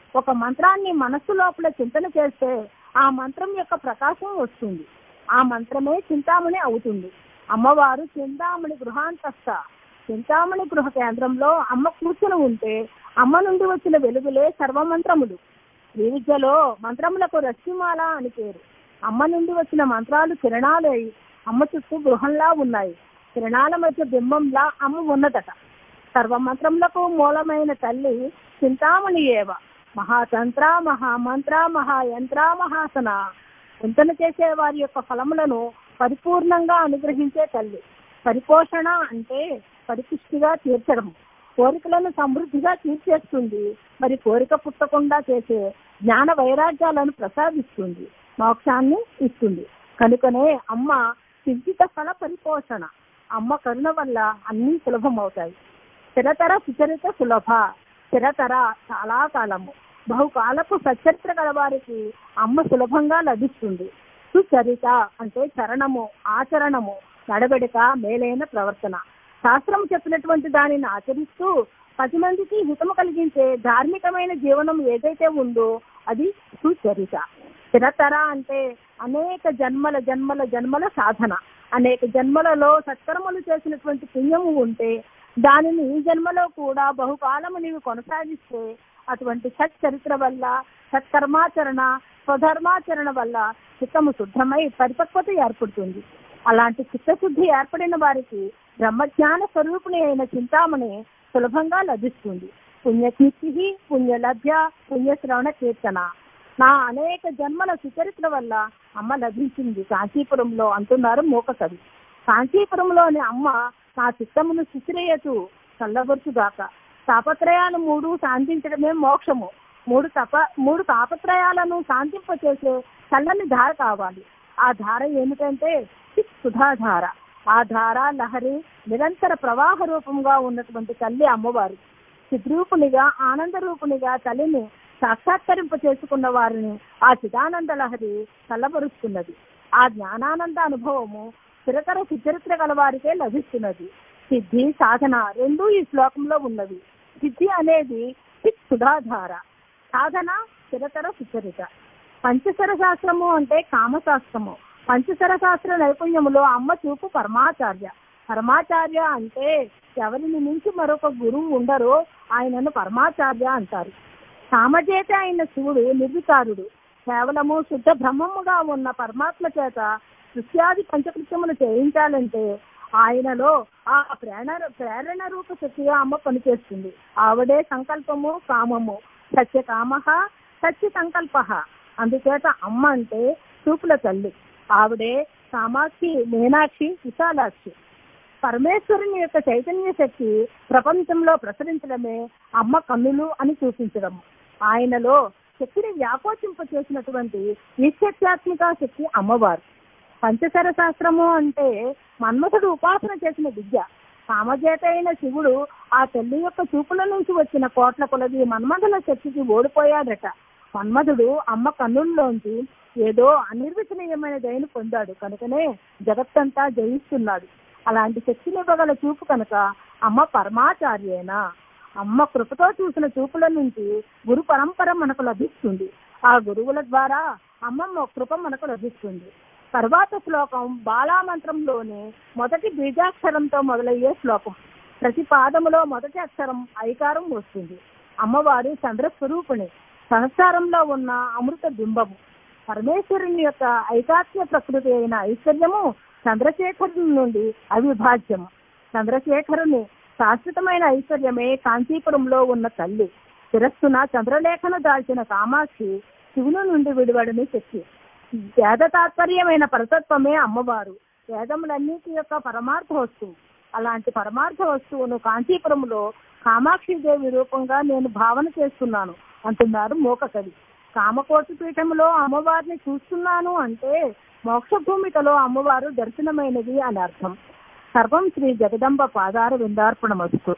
ఒక మంత్రాన్ని మనస్సు లోపల చింతన చేస్తే ఆ మంత్రం యొక్క ప్రకాశం వస్తుంది ఆ మంత్రమే చింతామణి అవుతుంది అమ్మవారు చింతామణి గృహాంతస్థ చింతామణి గృహ కేంద్రంలో అమ్మ కూర్చుని ఉంటే అమ్మ నుండి వచ్చిన వెలుగులే సర్వమంత్రములు శ్రీ విద్యలో మంత్రములకు రశ్మిమాల అని పేరు అమ్మ నుండి వచ్చిన మంత్రాలు కిరణాలై అమ్మ చుట్టూ గృహంలా ఉన్నాయి కిరణాల మధ్య బింబంలా అమ్మ ఉన్నదట సర్వమంత్రములకు మూలమైన తల్లి చింతామణి ఏవ మహాతంత్ర మహామంత్ర మహాయంత్ర మహాసన చింతన చేసే వారి యొక్క ఫలములను పరిపూర్ణంగా అనుగ్రహించే తల్లి పరిపోషణ అంటే పరిపుష్టిగా తీర్చడం కోరికలను సమృద్ధిగా తీర్చేస్తుంది మరి కోరిక పుట్టకుండా చేసే జ్ఞాన వైరాగ్యాలను ప్రసాదిస్తుంది మోక్షాన్ని ఇస్తుంది కనుకనే అమ్మ సిద్ధిత ఫల పరిపోషణ అమ్మ కరుణ వల్ల అన్ని సులభమవుతాయి స్థిరతర సుచరిత సులభ స్థిరతర చాలా కాలము బహుకాలపు సచరిత్ర గల వారికి అమ్మ సులభంగా లభిస్తుంది సుచరిత అంటే చరణము ఆచరణము నడవడిక మేలైన ప్రవర్తన శాస్త్రం చెప్పినటువంటి దానిని ఆచరిస్తూ పది మందికి హితము కలిగించే ధార్మికమైన జీవనం ఏదైతే ఉందో అది సుచరిత స్థిరతర అంటే అనేక జన్మల జన్మల జన్మల సాధన అనేక జన్మలలో సత్కర్మలు చేసినటువంటి పుణ్యము ఉంటే దానిని ఈ జన్మలో కూడా బహుకాలము నీవు కొనసాగిస్తే అటువంటి సచ్చరిత్ర వల్ల సత్కర్మాచరణ స్వధర్మాచరణ వల్ల చిత్తము శుద్ధమై పరిపక్వత ఏర్పడుతుంది అలాంటి చిత్తశుద్ధి ఏర్పడిన వారికి బ్రహ్మజ్ఞాన స్వరూపిణి అయిన చింతామణి సులభంగా లభిస్తుంది పుణ్యకీర్తి పుణ్యలభ్య పుణ్యశ్రవణ కీర్తన నా అనేక జన్మల సుచరిత్ర వల్ల అమ్మ లభించింది కాంచీపురంలో అంటున్నారు మూక కవి కాంచీపురంలోని అమ్మ నా చిత్తమును శిశిరేయతు చల్లబరుచుగాక తాపత్రయాలు మూడు శాంతించడమే మోక్షము మూడు తప మూడు తాపత్రయాలను శాంతింపచేసే చల్లని ధార కావాలి ఆ ధార ఏమిటంటే సుధాధార ఆ ధార లహరి నిరంతర ప్రవాహ రూపంగా ఉన్నటువంటి తల్లి అమ్మవారు చిద్రూపునిగా ఆనంద రూపునిగా తల్లిని సాక్షాత్కరింప చేసుకున్న వారిని ఆ చిదానంద లహరి చల్లబరుస్తున్నది ఆ జ్ఞానానంద అనుభవము స్థిరతర సుచరిత్ర గల వారికే లభిస్తున్నది సిద్ధి సాధన రెండూ ఈ శ్లోకంలో ఉన్నవి సిద్ధి అనేది చిత్ సుధాధార సాధన స్థిరతర సుచరిత పంచసర శాస్త్రము అంటే కామశాస్త్రము పంచసర శాస్త్ర నైపుణ్యములో అమ్మ చూపు పరమాచార్య పరమాచార్య అంటే ఎవరిని మించి మరొక గురువు ఉండరో ఆయనను పరమాచార్య అంటారు సామజేత అయిన శివుడు నిర్వికారుడు కేవలము శుద్ధ బ్రహ్మముగా ఉన్న పరమాత్మ చేత సృష్ట్యాది పంచకృత్యములు చేయించాలంటే ఆయనలో ఆ ప్రేరణ ప్రేరణ రూప శక్తిగా అమ్మ పనిచేస్తుంది ఆవిడే సంకల్పము కామము సత్య కామ సత్య సంకల్ప అందుచేత అమ్మ అంటే చూపుల తల్లి ఆవిడే కామాక్షి మీనాక్షి విశాలాక్షి పరమేశ్వరుని యొక్క చైతన్య శక్తి ప్రపంచంలో ప్రసరించడమే అమ్మ కన్నులు అని చూపించడం ఆయనలో శక్తిని వ్యాకోచింప చేసినటువంటి నిశ్చత్యాత్మిక శక్తి అమ్మవారు పంచసర శాస్త్రము అంటే మన్మథుడు ఉపాసన చేసిన విద్య కామజేత అయిన శివుడు ఆ తల్లి యొక్క చూపుల నుంచి వచ్చిన కోట్ల కొలది మన్మథుల శక్తికి ఓడిపోయాడట మన్మథుడు అమ్మ కన్నుల్లోంచి ఏదో అనిర్వచనీయమైన దయను పొందాడు కనుకనే జగత్తంతా జయిస్తున్నాడు అలాంటి శక్తినివ్వగల చూపు కనుక అమ్మ పరమాచార్యేనా అమ్మ కృపతో చూసిన చూపుల నుంచి గురు పరంపర మనకు లభిస్తుంది ఆ గురువుల ద్వారా అమ్మమ్మ కృప మనకు లభిస్తుంది తర్వాత శ్లోకం బాలామంత్రంలోని మొదటి బీజాక్షరంతో మొదలయ్యే శ్లోకం ప్రతి పాదములో మొదటి అక్షరం ఐకారం వస్తుంది అమ్మవారు చంద్రస్వరూపిణి సంసారంలో ఉన్న అమృత బింబము పరమేశ్వరుని యొక్క ఐకాత్మ్య ప్రకృతి అయిన ఐశ్వర్యము చంద్రశేఖరుని నుండి అవిభాజ్యము చంద్రశేఖరుని శాశ్వతమైన ఐశ్వర్యమే కాంచీపురంలో ఉన్న తల్లి శిరస్సున చంద్రలేఖను దాల్చిన కామాక్షి శివుని నుండి విడివడని శక్తి వేద తాత్పర్యమైన పరతత్వమే అమ్మవారు వేదములన్నిటి యొక్క పరమార్థ వస్తువు అలాంటి పరమార్థ వస్తువును కాంచీపురంలో కామాక్షి దేవి రూపంగా నేను భావన చేస్తున్నాను అంటున్నారు మోక కవి కామకోటి పీఠంలో అమ్మవారిని చూస్తున్నాను అంటే మోక్ష భూమికలో అమ్మవారు దర్శనమైనది అని అర్థం సర్వం శ్రీ జగదంబ పాదార విందార్పణమస్తు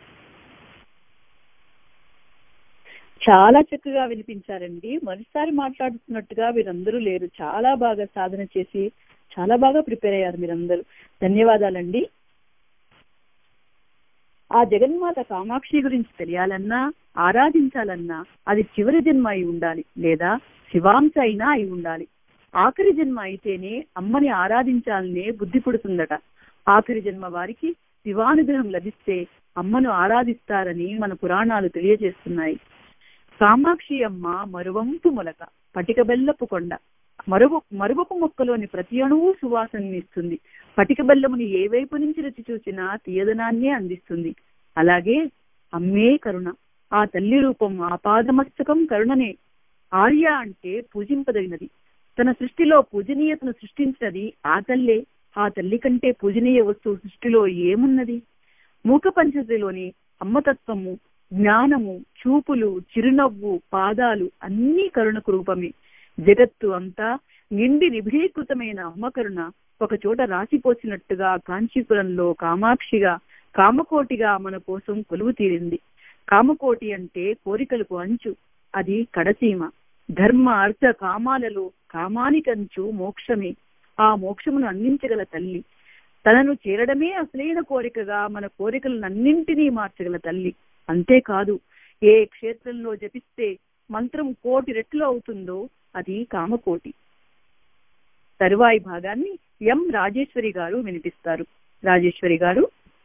చాలా చక్కగా వినిపించారండి మొదటిసారి మాట్లాడుతున్నట్టుగా వీరందరూ లేరు చాలా బాగా సాధన చేసి చాలా బాగా ప్రిపేర్ అయ్యారు మీరందరూ ధన్యవాదాలండి ఆ జగన్మాత కామాక్షి గురించి తెలియాలన్నా ఆరాధించాలన్నా అది చివరి జన్మ అయి ఉండాలి లేదా శివాంశ అయినా అయి ఉండాలి ఆఖరి జన్మ అయితేనే అమ్మని ఆరాధించాలనే బుద్ధి పుడుతుందట ఆఖరి జన్మ వారికి శివానుగ్రహం లభిస్తే అమ్మను ఆరాధిస్తారని మన పురాణాలు తెలియజేస్తున్నాయి కామాక్షి అమ్మ మరువంపు మొలక పటిక బెల్లపు కొండ మరువు మరువపు మొక్కలోని ప్రతి అణువు సువాసనని ఇస్తుంది పటిక బెల్లముని ఏ వైపు నుంచి రుచి చూసినా తీయదనాన్నే అందిస్తుంది అలాగే అమ్మే కరుణ ఆ తల్లి రూపం ఆపాదమస్తకం కరుణనే ఆర్య అంటే పూజింపదగినది తన సృష్టిలో పూజనీయతను సృష్టించినది ఆ తల్లే ఆ తల్లి కంటే పూజనీయ వస్తువు సృష్టిలో ఏమున్నది మూక పంచతిలోని అమ్మతత్వము జ్ఞానము చూపులు చిరునవ్వు పాదాలు అన్నీ కరుణకు రూపమే జగత్తు అంతా నిండి నిభీకృతమైన అమ్మ కరుణ ఒక చోట రాసిపోసినట్టుగా కాంచీపురంలో కామాక్షిగా కామకోటిగా మన కోసం కొలువు తీరింది కామకోటి అంటే కోరికలకు అంచు అది కడసీమ ధర్మ అర్థ కామాలలో కామానికంచు మోక్షమే ఆ మోక్షమును అందించగల తల్లి తనను చేరడమే అసలైన కోరికగా మన కోరికలనన్నింటినీ మార్చగల తల్లి అంతేకాదు ఏ క్షేత్రంలో జపిస్తే మంత్రం కోటి రెట్లు అవుతుందో అది కామకోటి తరువాయి భాగాన్ని ఎం రాజేశ్వరి గారు వినిపిస్తారు రాజేశ్వరి గారు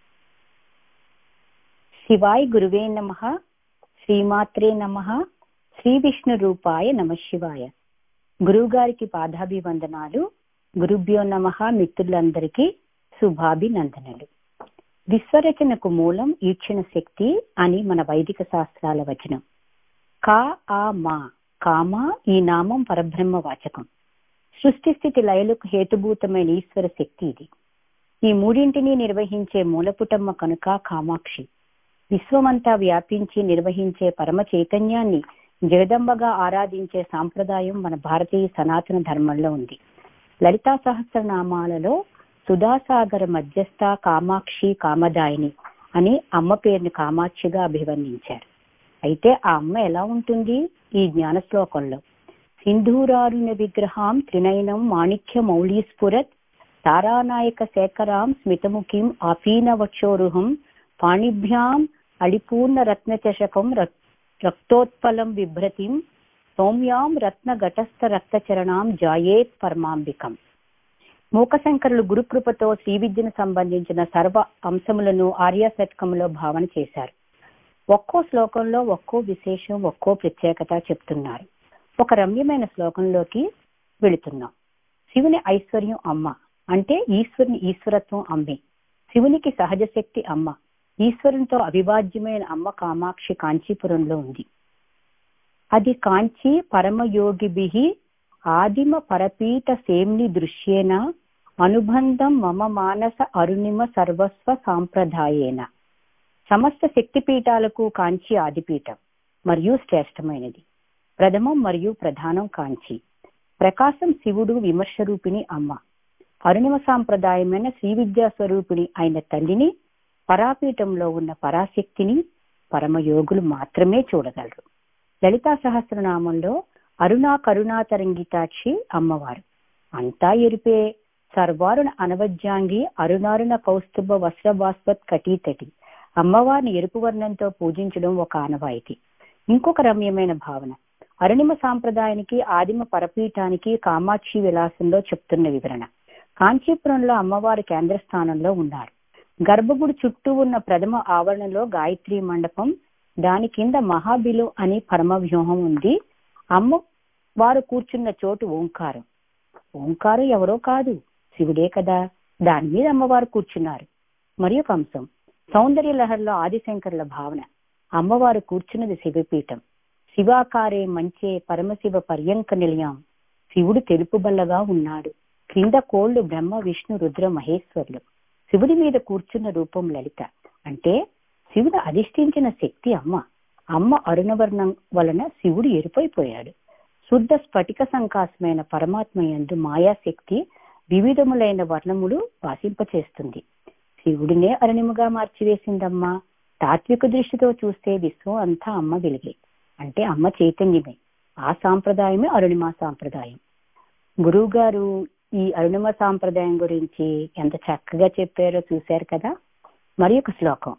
శివాయ గురువే నమ శ్రీమాత్రే నమ శ్రీ విష్ణు రూపాయ నమ శివాయ గురువు గారికి పాదాభివందనాలు గురుభ్యో నమ మిత్రులందరికీ శుభాభినందనలు విశ్వరచనకు మూలం ఈక్షణ శక్తి అని మన వైదిక శాస్త్రాల వచనం కా ఆ మా కామ ఈ నామం పరబ్రహ్మ వాచకం సృష్టి స్థితి లయలకు హేతుభూతమైన ఈశ్వర శక్తి ఇది ఈ మూడింటిని నిర్వహించే మూలపుటమ్మ కనుక కామాక్షి విశ్వమంతా వ్యాపించి నిర్వహించే పరమ చైతన్యాన్ని జగదంబగా ఆరాధించే సాంప్రదాయం మన భారతీయ సనాతన ధర్మంలో ఉంది లలితా సహస్రనామాలలో సుధాసాగర మధ్యస్థ కామాక్షి కామదాయిని అని అమ్మ పేరుని కామాక్షిగా అభివర్ణించారు అయితే ఆ అమ్మ ఎలా ఉంటుంది ఈ జ్ఞాన శ్లోకంలో సింధూరారుణ విగ్రహాం త్రినయనం మాణిక్య మౌళీస్ఫురత్ తారానాయక శేఖరాం స్మితముఖిం ఆపీనవక్షోరుహం పాణిభ్యాం అడిపూర్ణ రత్నచషకం రక్తోత్పలం బిభ్రతిం సౌమ్యాం రత్న ఘటస్థ రక్తచరణాం జాయేత్ పరమాంబికం మూకశంకరులు గురుకృపతో శ్రీ విద్యను సంబంధించిన సర్వ అంశములను ఆర్యాశతకంలో భావన చేశారు ఒక్కో శ్లోకంలో ఒక్కో విశేషం ఒక్కో ప్రత్యేకత చెప్తున్నారు ఒక రమ్యమైన శ్లోకంలోకి వెళుతున్నాం శివుని ఐశ్వర్యం అమ్మ అంటే ఈశ్వరుని ఈశ్వరత్వం అమ్మే శివునికి సహజ శక్తి అమ్మ ఈశ్వరునితో అవిభాజ్యమైన అమ్మ కామాక్షి కాంచీపురంలో ఉంది అది కాంచి పరమయోగిభి ఆదిమ పరపీఠ సేమ్ని దృశ్యేన అనుబంధం మమ మానస అరుణిమ సర్వస్వ సాంప్రదాయేన సమస్త శక్తిపీఠాలకు కాంచి ఆదిపీఠం మరియు శ్రేష్టమైనది ప్రథమం మరియు ప్రధానం కాంచి ప్రకాశం శివుడు విమర్శ రూపిణి అమ్మ అరుణిమ సాంప్రదాయమైన శ్రీ విద్యా స్వరూపిణి అయిన తల్లిని పరాపీఠంలో ఉన్న పరాశక్తిని పరమయోగులు మాత్రమే చూడగలరు లలితా సహస్రనామంలో అరుణా కరుణా తరంగితాక్షి అమ్మవారు అంతా ఎరిపే సర్వారుణ అనవజ్యాంగి అరుణారుణ కౌస్తుభ వస్త్రభాస్వత్ కటీతటి అమ్మవారిని ఎరుపు వర్ణంతో పూజించడం ఒక ఆనవాయితీ ఇంకొక రమ్యమైన భావన అరుణిమ సాంప్రదాయానికి ఆదిమ పరపీఠానికి కామాక్షి విలాసంలో చెప్తున్న వివరణ కాంచీపురంలో అమ్మవారి కేంద్ర స్థానంలో ఉన్నారు గర్భగుడి చుట్టూ ఉన్న ప్రథమ ఆవరణలో గాయత్రి మండపం దాని కింద మహాబిలు అని పరమ వ్యూహం ఉంది అమ్మ వారు కూర్చున్న చోటు ఓంకారం ఓంకారం ఎవరో కాదు శివుడే కదా దాని మీద అమ్మవారు కూర్చున్నారు మరి ఒక అంశం సౌందర్య లహరిలో ఆదిశంకరుల భావన అమ్మవారు కూర్చున్నది శివపీఠం శివాకారే మంచే పరమశివ పర్యంక నిలయం శివుడు తెలుపు బల్లగా ఉన్నాడు క్రింద కోళ్లు బ్రహ్మ విష్ణు రుద్ర మహేశ్వర్లు శివుడి మీద కూర్చున్న రూపం లలిత అంటే శివుడు అధిష్ఠించిన శక్తి అమ్మ అమ్మ అరుణవర్ణం వలన శివుడు ఎరుపైపోయాడు శుద్ధ స్ఫటిక సంకాసమైన పరమాత్మ యందు మాయాశక్తి వివిధములైన వర్ణములు వాసింపచేస్తుంది శివుడినే అరుణిముగా మార్చివేసిందమ్మా తాత్విక దృష్టితో చూస్తే విశ్వం అంతా అమ్మ వెలిగే అంటే అమ్మ చైతన్యమే ఆ సాంప్రదాయమే అరుణిమ సాంప్రదాయం గురువు గారు ఈ అరుణిమ సాంప్రదాయం గురించి ఎంత చక్కగా చెప్పారో చూశారు కదా మరి ఒక శ్లోకం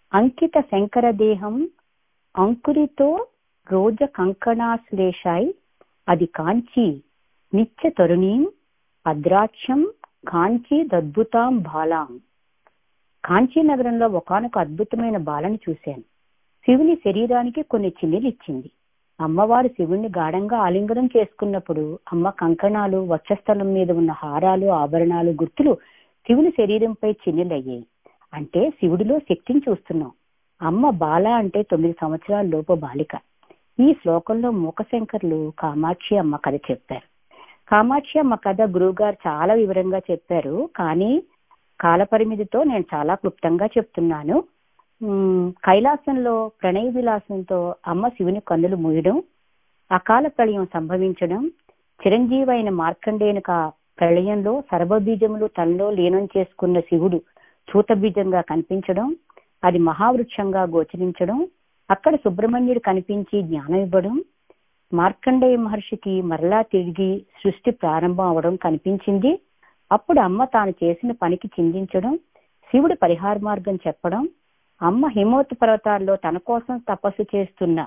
అంకిత శంకర దేహం అంకురితో రోజ కంకణాశ్లేషాయ్ అది కాంచి నిత్య తరుణీం అద్రాక్షం కాంచి దద్భుతాం బాలాం కాంచీ నగరంలో ఒకనొక అద్భుతమైన బాలను చూశాను శివుని శరీరానికి కొన్ని చిన్నెలు ఇచ్చింది అమ్మవారు శివుణ్ణి గాఢంగా ఆలింగనం చేసుకున్నప్పుడు అమ్మ కంకణాలు వక్షస్థలం మీద ఉన్న హారాలు ఆభరణాలు గుర్తులు శివుని శరీరంపై చిన్నెలయ్యాయి అంటే శివుడిలో శక్తిని చూస్తున్నాం అమ్మ బాల అంటే తొమ్మిది సంవత్సరాల లోపు బాలిక ఈ శ్లోకంలో మూకశంకర్లు కామాక్షి అమ్మ కథ చెప్పారు కామాక్షి అమ్మ కథ గురువుగారు చాలా వివరంగా చెప్పారు కానీ కాలపరిమితితో నేను చాలా క్లుప్తంగా చెప్తున్నాను ఉమ్, కైలాసంలో ప్రణయ విలాసంతో అమ్మ శివుని కన్నులు మూయడం అకాల ప్రళయం సంభవించడం చిరంజీవి అయిన మార్కండేయునిక ప్రళయంలో సర్వబీజములు తనలో లీనం చేసుకున్న శివుడు చూతబీజంగా కనిపించడం అది మహావృక్షంగా గోచరించడం అక్కడ సుబ్రహ్మణ్యుడు కనిపించి జ్ఞానం ఇవ్వడం మార్కండేయ మహర్షికి మరలా తిరిగి సృష్టి ప్రారంభం అవడం కనిపించింది అప్పుడు అమ్మ తాను చేసిన పనికి చిందించడం శివుడు పరిహార మార్గం చెప్పడం అమ్మ హిమోత్ పర్వతాల్లో తన కోసం తపస్సు చేస్తున్న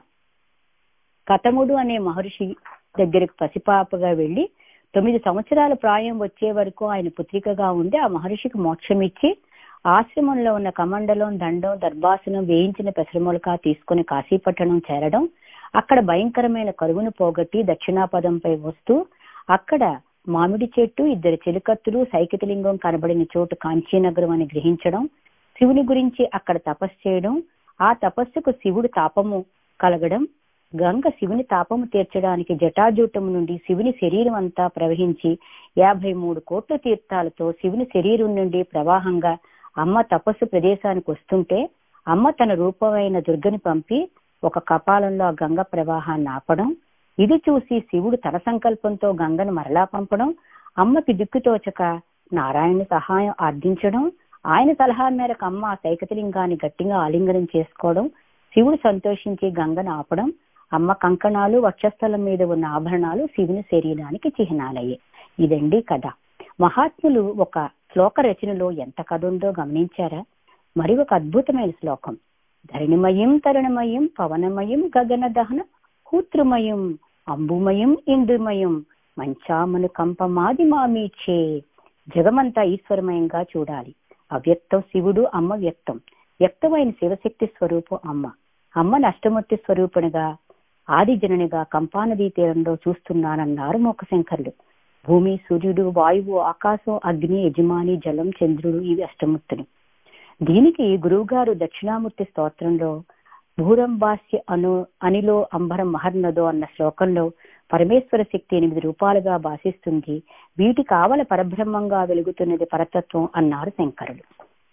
కతముడు అనే మహర్షి దగ్గరికి పసిపాపగా వెళ్లి తొమ్మిది సంవత్సరాల ప్రాయం వచ్చే వరకు ఆయన పుత్రికగా ఉండి ఆ మహర్షికి మోక్షం ఇచ్చి ఆశ్రమంలో ఉన్న కమండలం దండం దర్భాసనం వేయించిన పెసరమొలక తీసుకుని కాశీపట్టణం చేరడం అక్కడ భయంకరమైన కరువును పోగొట్టి దక్షిణాపదంపై వస్తూ అక్కడ మామిడి చెట్టు ఇద్దరు చిలుకత్తులు సైకితలింగం కనబడిన చోటు కాంచీనగరం అని గ్రహించడం శివుని గురించి అక్కడ తపస్సు చేయడం ఆ తపస్సుకు శివుడు తాపము కలగడం గంగ శివుని తాపము తీర్చడానికి జటాజూటము నుండి శివుని శరీరం అంతా ప్రవహించి యాభై మూడు కోట్ల తీర్థాలతో శివుని శరీరం నుండి ప్రవాహంగా అమ్మ తపస్సు ప్రదేశానికి వస్తుంటే అమ్మ తన రూపమైన దుర్గని పంపి ఒక కపాలంలో ఆ గంగ ప్రవాహాన్ని ఆపడం ఇది చూసి శివుడు తన సంకల్పంతో గంగను మరలా పంపడం అమ్మకి దిక్కుతోచక నారాయణ సహాయం ఆర్థించడం ఆయన సలహా మేరకు అమ్మ ఆ సైకతలింగాన్ని గట్టిగా ఆలింగనం చేసుకోవడం శివుడు సంతోషించి గంగను ఆపడం అమ్మ కంకణాలు వక్షస్థలం మీద ఉన్న ఆభరణాలు శివుని శరీరానికి చిహ్నాలయ్యాయి ఇదండి కథ మహాత్ములు ఒక శ్లోక రచనలో ఎంత కథ ఉందో గమనించారా మరి ఒక అద్భుతమైన శ్లోకం ధరణిమయం తరుణమయం పవనమయం గగన దహన హూత్రుమయం అంబుమయం ఇందుమయం మంచామను కంపమాది మామీచే జగమంతా ఈశ్వరమయంగా చూడాలి అవ్యక్తం శివుడు అమ్మ వ్యక్తం వ్యక్తమైన శివశక్తి స్వరూపం అమ్మ అమ్మని అష్టమూర్తి స్వరూపునిగా ఆది జననిగా కంపానదీ తీరంలో చూస్తున్నానన్నారు మోకశంకరుడు భూమి సూర్యుడు వాయువు ఆకాశం అగ్ని యజమాని జలం చంద్రుడు ఇవి అష్టమూర్తులు దీనికి గురువుగారు దక్షిణామూర్తి స్తోత్రంలో భూరంబాస్య అను అనిలో అంబరం మహర్నదో అన్న శ్లోకంలో పరమేశ్వర శక్తి ఎనిమిది రూపాలుగా భాషిస్తుంది వీటి కావల పరబ్రహ్మంగా వెలుగుతున్నది పరతత్వం అన్నారు శంకరుడు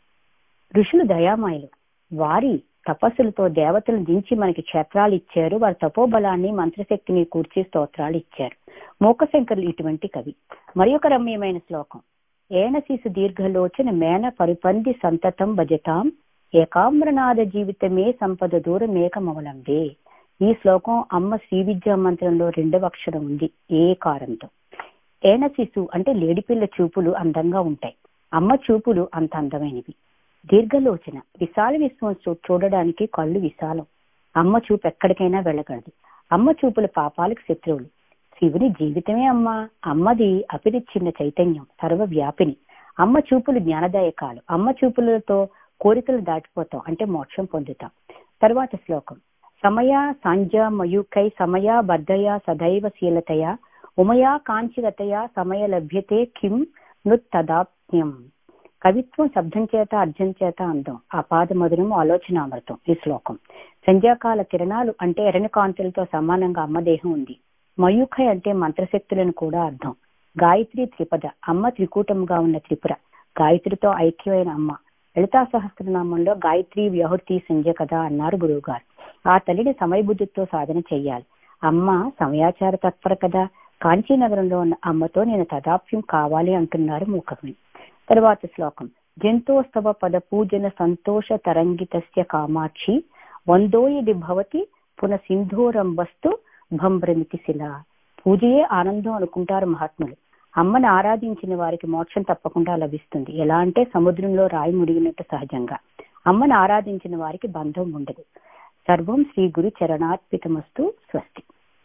ఋషులు దయామయులు వారి తపస్సులతో దేవతలను దించి మనకి క్షేత్రాలు ఇచ్చారు వారి తపోబలాన్ని మంత్రశక్తిని కూర్చి స్తోత్రాలు ఇచ్చారు మోకశంకరులు ఇటువంటి కవి మరి ఒక రమ్యమైన శ్లోకం ఏణశిశు దీర్ఘలోచన మేన పరిపంది సంతతం భజతాం ఏకామ్రనాథ జీవితమే సంపద దూరమేకమవలంబే ఈ శ్లోకం అమ్మ శ్రీ విద్యా మంత్రంలో రెండవ అక్షరం ఉంది ఏ కారంతో ఏణశిశు అంటే లేడిపిల్ల చూపులు అందంగా ఉంటాయి అమ్మ చూపులు అంత అందమైనవి దీర్ఘలోచన విశాల విశ్వం చూ- చూడడానికి కళ్ళు విశాలం అమ్మ చూపు ఎక్కడికైనా వెళ్ళగలదు అమ్మ చూపుల పాపాలకు శత్రువులు శివుని జీవితమే అమ్మ అమ్మది అపిరిచ్చిన చైతన్యం సర్వవ్యాపిని అమ్మ చూపులు జ్ఞానదాయకాలు అమ్మ చూపులతో కోరికలు దాటిపోతాం అంటే మోక్షం పొందుతాం తర్వాత శ్లోకం సమయ సాంజ మయూకై సమయ బద్ధయ సదైవ శీలతయ ఉమయా కాంచిరతయ సమయ లభ్యతే కిం నుత్తదాప్యం కవిత్వం శబ్దం చేత అర్జం చేత అందం ఆపాద మధురం ఆలోచనామృతం ఈ శ్లోకం సంధ్యాకాల కిరణాలు అంటే ఎర్రని కాంతులతో సమానంగా అమ్మ దేహం ఉంది మయూఖై అంటే మంత్రశక్తులను కూడా అర్థం గాయత్రి త్రిపద అమ్మ త్రికూటముగా ఉన్న త్రిపుర గాయత్రితో ఐక్యమైన అమ్మ లలితా సహస్రనామంలో గాయత్రి వ్యహృతి సంజయ కదా అన్నారు గురువు గారు ఆ తల్లిని సమయబుద్ధితో సాధన చెయ్యాలి అమ్మ సమయాచార తత్పర కదా కాంచీనగరంలో ఉన్న అమ్మతో నేను తదాప్యం కావాలి అంటున్నారు మూకవి తర్వాత శ్లోకం జంతోస్తవ పద పూజన సంతోష తరంగితస్య కామాక్షి వందోయది భవతి పున సింధూరంబస్తు భంభ్రమితి శిల పూజయే ఆనందం అనుకుంటారు మహాత్ములు అమ్మని ఆరాధించిన వారికి మోక్షం తప్పకుండా లభిస్తుంది ఎలా అంటే సముద్రంలో రాయి ముడిగినట్టు సహజంగా అమ్మను ఆరాధించిన వారికి బంధం ఉండదు సర్వం శ్రీ గురు చరణాత్మికమస్తు స్వస్తి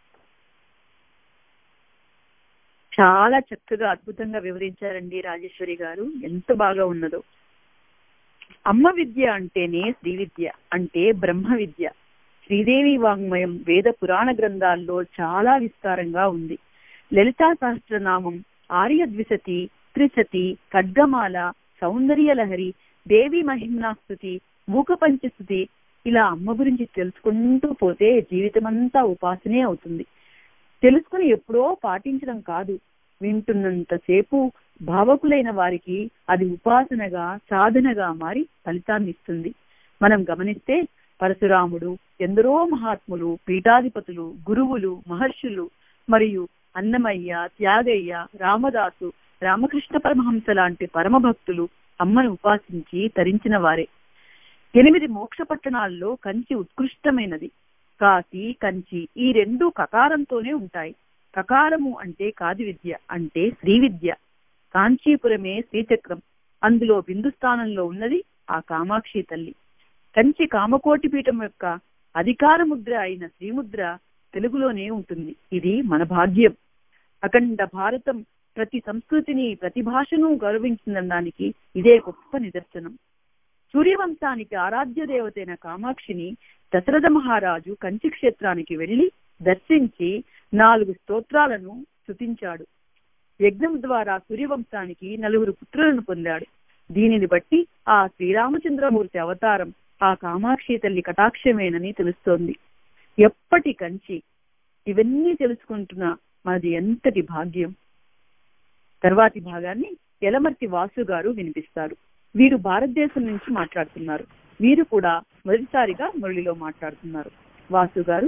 చాలా చక్కగా అద్భుతంగా వివరించారండి రాజేశ్వరి గారు ఎంత బాగా ఉన్నదో అమ్మ విద్య అంటేనే శ్రీ విద్య అంటే బ్రహ్మ విద్య శ్రీదేవి వాంగ్మయం వేద పురాణ గ్రంథాల్లో చాలా విస్తారంగా ఉంది లలితా సహస్రనామం ఆర్యద్విసతి త్రిశతి ఖడ్గమాల సౌందర్యలహరి దేవి మహిమ్నాస్తుతి మూక పంచస్థుతి ఇలా అమ్మ గురించి తెలుసుకుంటూ పోతే జీవితమంతా ఉపాసనే అవుతుంది తెలుసుకుని ఎప్పుడో పాటించడం కాదు వింటున్నంతసేపు భావకులైన వారికి అది ఉపాసనగా సాధనగా మారి ఫలితాన్ని ఇస్తుంది మనం గమనిస్తే పరశురాముడు ఎందరో మహాత్ములు పీఠాధిపతులు గురువులు మహర్షులు మరియు అన్నమయ్య త్యాగయ్య రామదాసు రామకృష్ణ పరమహంస లాంటి పరమభక్తులు అమ్మను ఉపాసించి తరించిన వారే ఎనిమిది మోక్ష పట్టణాల్లో కంచి ఉత్కృష్టమైనది కాశీ కంచి ఈ రెండు కకారంతోనే ఉంటాయి కకారము అంటే కాది విద్య అంటే శ్రీ విద్య కాంచీపురమే శ్రీచక్రం అందులో బిందు స్థానంలో ఉన్నది ఆ కామాక్షి తల్లి కంచి కామకోటి పీఠం యొక్క అధికార ముద్ర అయిన శ్రీముద్ర తెలుగులోనే ఉంటుంది ఇది మన భాగ్యం అఖండ భారతం ప్రతి సంస్కృతిని ప్రతి భాషను గౌరవించిందనడానికి ఇదే గొప్ప నిదర్శనం సూర్యవంశానికి ఆరాధ్య దేవతైన కామాక్షిని దశరథ మహారాజు కంచి క్షేత్రానికి వెళ్లి దర్శించి నాలుగు స్తోత్రాలను స్తుతించాడు యజ్ఞం ద్వారా సూర్యవంశానికి నలుగురు పుత్రులను పొందాడు దీనిని బట్టి ఆ శ్రీరామచంద్రమూర్తి అవతారం ఆ కామాక్షి తల్లి కటాక్షమేనని తెలుస్తోంది ఎప్పటి కంచి ఇవన్నీ తెలుసుకుంటున్న మనది ఎంతటి భాగ్యం తర్వాతి భాగాన్ని ఎలమర్తి వాసు గారు వినిపిస్తారు వీరు భారతదేశం నుంచి మాట్లాడుతున్నారు వీరు కూడా మొదటిసారిగా మురళిలో మాట్లాడుతున్నారు వాసు గారు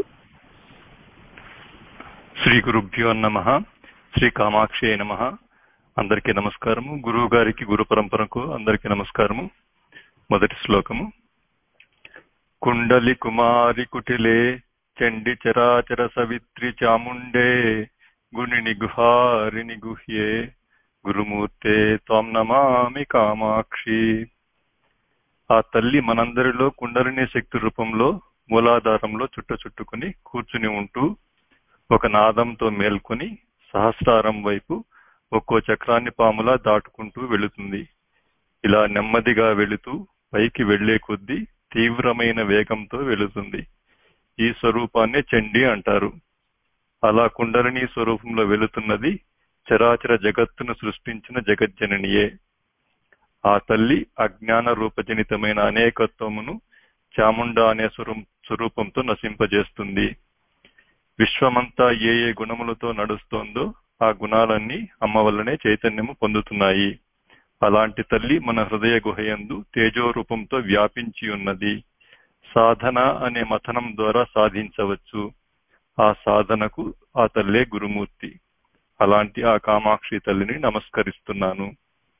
శ్రీ గురుభ్యో నమ శ్రీ కామాక్షి నమ అందరికీ నమస్కారము గురువు గారికి గురు పరంపరకు అందరికీ నమస్కారము మొదటి శ్లోకము కుండలి కుమారి కుటిలే చండి చరాచర సవిత్రి చాముండే గుణిని గుహారిని గుహ్యే గురుమూర్తే త్వం నమామి కామాక్షి ఆ తల్లి మనందరిలో కుండలిని శక్తి రూపంలో మూలాధారంలో చుట్ట చుట్టుకుని కూర్చుని ఉంటూ ఒక నాదంతో మేల్కొని సహస్రారం వైపు ఒక్కో చక్రాన్ని పాములా దాటుకుంటూ వెళుతుంది ఇలా నెమ్మదిగా వెళుతూ పైకి వెళ్లే కొద్దీ తీవ్రమైన వేగంతో వెళుతుంది ఈ స్వరూపాన్ని చండి అంటారు అలా కుండలిని స్వరూపంలో వెళుతున్నది చరాచర జగత్తును సృష్టించిన జగజ్జననియే ఆ తల్లి అజ్ఞాన రూపజనితమైన అనేకత్వమును చాముండ అనే స్వరూపంతో నశింపజేస్తుంది విశ్వమంతా ఏ ఏ గుణములతో నడుస్తోందో ఆ గుణాలన్నీ అమ్మ వల్లనే చైతన్యము పొందుతున్నాయి అలాంటి తల్లి మన హృదయ గుహయందు తేజో రూపంతో వ్యాపించి ఉన్నది సాధన అనే మథనం ద్వారా సాధించవచ్చు ఆ సాధనకు ఆ తల్లే గురుమూర్తి అలాంటి ఆ కామాక్షి తల్లిని నమస్కరిస్తున్నాను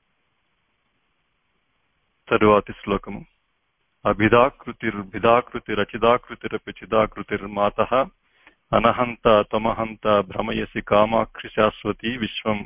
తరువాతి శ్లోకము అభిదాకృతిర్భిదాకృతి రచిదాకృతిరపి చిదాకృతిర్మాత అనహంత తమహంత భ్రమయసి కామాక్షి శాశ్వతి విశ్వం